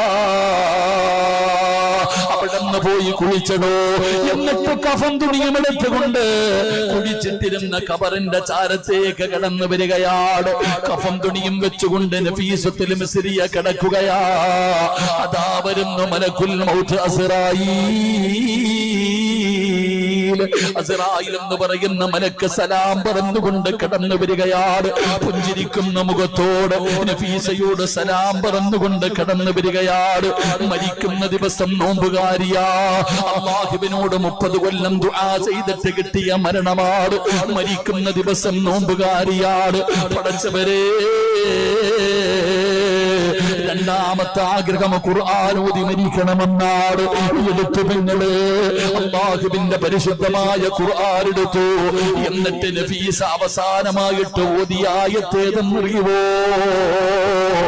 അവിടെന്ന് പോയി കുളിച്ചടോ എന്നിട്ട് കഫം തുണിയും എടുത്തുകൊണ്ട് കുടിച്ചിട്ടിരുന്ന കബറിന്റെ ചാരത്തേക്ക് കടന്നു വരികയാണ് കഫം തുണിയും വെച്ചുകൊണ്ട് നഫീസത്തിൽ മിസ്രിയ കിടക്കുകയാ അതാ വരുന്നു മലക്കുൽ മൗത്ത് അസിറായി അസറായിൽ എന്ന് പറയുന്ന മലക്ക് സലാം പറന്നുകൊണ്ട് കടന്നു വരികയാണ് പുഞ്ചിരിക്കുന്ന മുഖത്തോട് നഫീസയോട് സലാം പറന്നുകൊണ്ട് കടന്നു വരികയാണ് മരിക്കുന്ന ദിവസം നോമ്പുകാരിയാ അള്ളാഹുവിനോട് മുപ്പത് കൊല്ലം ദുആ ചെയ്തിട്ട് കിട്ടിയ മരണമാണ് മരിക്കുന്ന ദിവസം നോമ്പുകാരിയാണ് പടച്ചവരേ രണ്ടാമത്തെ ആഗ്രഹം ഖുർആാനോതി മരിക്കണമെന്നാണ് എടുത്തു പെങ്ങള് അള്ളാഹുവിന്റെ പരിശുദ്ധമായ ഖുർആൻ എടുത്തു എന്നിട്ട് നഫീസ അവസാനമായിട്ട് ഓതിയായത്തേതെന്നറിയുവോ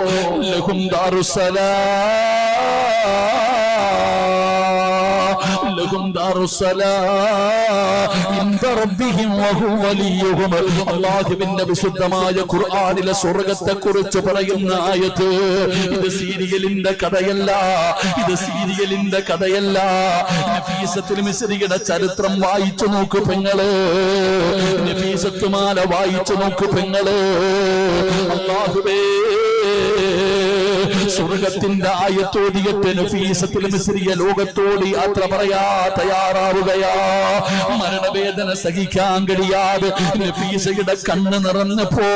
ലഹും ദാറുസലാം ലഹും ദാറുസ്സലാം ഇൻദ റബ്ബിഹിം വഹുവ വലിയുഹും അല്ലാഹുവിന്റെ വിശുദ്ധമായ ഖുർആനിലെ സ്വർഗ്ഗത്തെ കുറിച്ച് പറയുന്ന ആയത്ത് ഇത് സീരിയലിന്റെ കഥയല്ല ഇത് സീരിയലിന്റെ കഥയല്ല നഫീസത്തുൽ മിസ്രിയുടെ ചരിത്രം വായിച്ചു നോക്കു പെങ്ങള് നഫീസത്തുമാല വായിച്ചു നോക്കു പെങ്ങള് അല്ലാഹുവേ സ്വർഗത്തിന്റെ ആയത്തോടിയിട്ട് നഫീസത്തിൽ മിസ്രിയ ലോകത്തോട് യാത്ര പറയാ തയ്യാറാവുകയാ മരണവേദന സഹിക്കാൻ കഴിയാതെ നഫീസയുടെ കണ്ണ് നിറഞ്ഞപ്പോ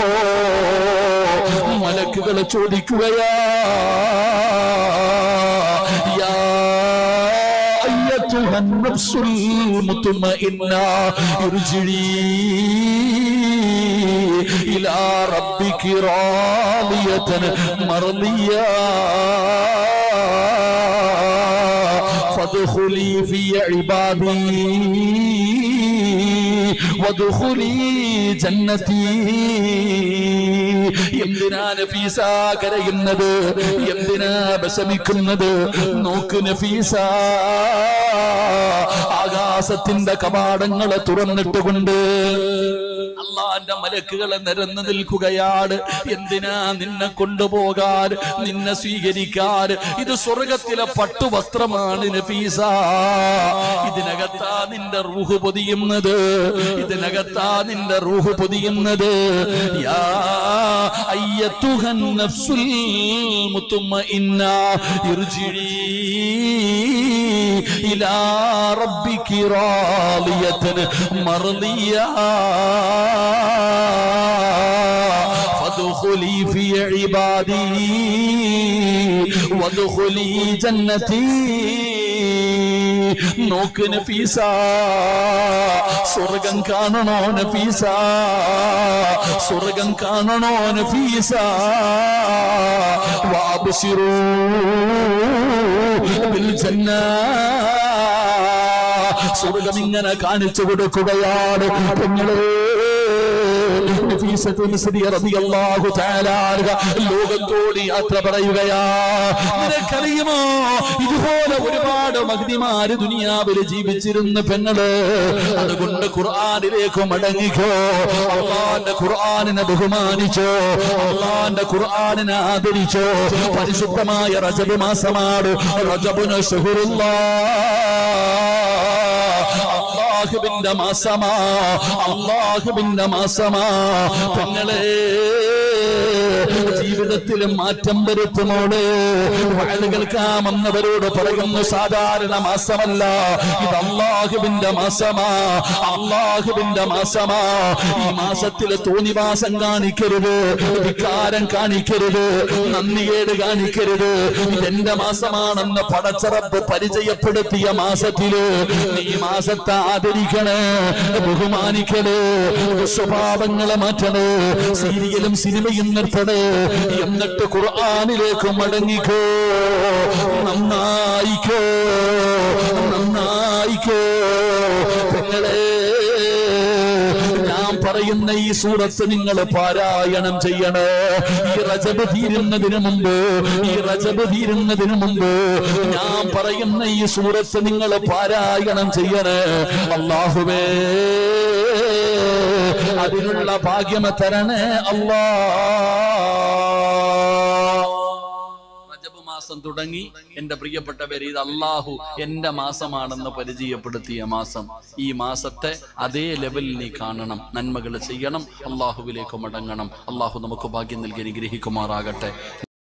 മലക്കുകൾ ചോദിക്കുകയാ യാ أيتها النفس المطمئنة ارجعي إلى ربك راضية مرضية فادخلي في عبادي വധുഹുലീ ജന്നതീ എന്തിനാ നഫീസ കരയുന്നത് എന്തിനാ വിഷമിക്കുന്നത് നോക്ക് നഫീസ ആകാശത്തിന്റെ കവാടങ്ങളെ തുറന്നിട്ടുകൊണ്ട് അള്ളാന്റെ മലക്കുകളെ നിരന്നു നിൽക്കുകയാണ് എന്തിനാ നിന്നെ കൊണ്ടുപോകാൻ നിന്നെ സ്വീകരിക്കാൻ ഇത് സ്വർഗത്തിലെ പട്ടുവസ്ത്രമാണ് നഫീസ ഇതിനകത്താ നിന്റെ റൂഹ് പൊതിയുന്നത് ഇതിനകത്താ നിന്റെ റൂഹ് പൊതിയുന്നത് യാ അയ്യത്തുഹൻ നഫ്സുൽ മുത്തുമ്മഇന്ന ഇർജിഇ ഇലാ റബ്ബികി റാളിയതൻ മർദിയ فادخلي في عبادي وادخلي جنتي നോക്ക് നഫീസ സ്വർഗം കാണണോ നഫീസ സ്വർഗം കാണണോ നഫീസ വാബുസിറൂ ബിൽ ജന്ന സ്വർഗം ഇങ്ങനെ കാണിച്ചു കൊടുക്കുകയാണ് പെങ്ങളെ നഫീസത്തുൽ മിസ്രിയ റളിയല്ലാഹു തആല അൻഹ ലോകത്തോട് യാത്ര പറയുകയാ നിനക്കറിയുമോ ഇതുപോലെ ഒരുപാട് മഗ്നിമാര് ദുനിയാവിൽ ജീവിച്ചിരുന്ന പെങ്ങള് അതുകൊണ്ട് ഖുർആനിലേക്ക് മടങ്ങിക്കോ അള്ളാന്റെ ഖുർആനിനെ ബഹുമാനിച്ചോ അള്ളാന്റെ ഖുർആനിനെ ആദരിച്ചോ പരിശുദ്ധമായ റജബ് മാസമാണ് റജബുന ഷഹുറുല്ലാ അള്ളാഹുവിന്റെ മാസമാ അള്ളാഹുവിന്റെ മാസമാ പെങ്ങളെ ജീവിതത്തിൽ മാറ്റം വരുത്തുമോള് വഴല് കേൾക്കാമെന്നവരോട് പറയുന്നു സാധാരണ മാസമല്ല ഇത് അള്ളാഹുവിന്റെ മാസമാ അള്ളാഹുവിന്റെ മാസമാ ഈ മാസത്തിൽ തോന്നിവാസം കാണിക്കരുത് വികാരം കാണിക്കരുത് നന്ദികേട് കാണിക്കരുത് ഇതെന്റെ മാസമാണെന്ന് പടച്ചറപ്പ് പരിചയപ്പെടുത്തിയ മാസത്തില് നീ മാസത്തെ ആദരിക്കണേ ബഹുമാനിക്കണേ സ്വഭാവങ്ങളെ മാറ്റണേ സീരിയലും സിനിമയും നിർത്തണേ എന്നിട്ട് ഖുർആാനിലേക്ക് മടങ്ങിക്കോ നന്നായിക്കോ നന്നായിക്കോ പെങ്ങളെ ഞാൻ പറയുന്ന ഈ സൂറത്ത് നിങ്ങൾ പാരായണം ചെയ്യണേ ഈ റജബ് തീരുന്നതിന് മുമ്പ് ഈ റജബ് തീരുന്നതിന് മുമ്പ് ഞാൻ പറയുന്ന ഈ സൂറത്ത് നിങ്ങൾ പാരായണം ചെയ്യണേ അള്ളാഹുവേ അതിനുള്ള ഭാഗ്യം തരണേ അല്ലാ റജബ് മാസം തുടങ്ങി എന്റെ പ്രിയപ്പെട്ടവരെ ഇത് അള്ളാഹു എന്റെ മാസമാണെന്ന് പരിചയപ്പെടുത്തിയ മാസം ഈ മാസത്തെ അതേ ലെവലിൽ നീ കാണണം നന്മകൾ ചെയ്യണം അള്ളാഹുവിലേക്ക് മടങ്ങണം അള്ളാഹു നമുക്ക് ഭാഗ്യം നൽകി അനുഗ്രഹിക്കുമാറാകട്ടെ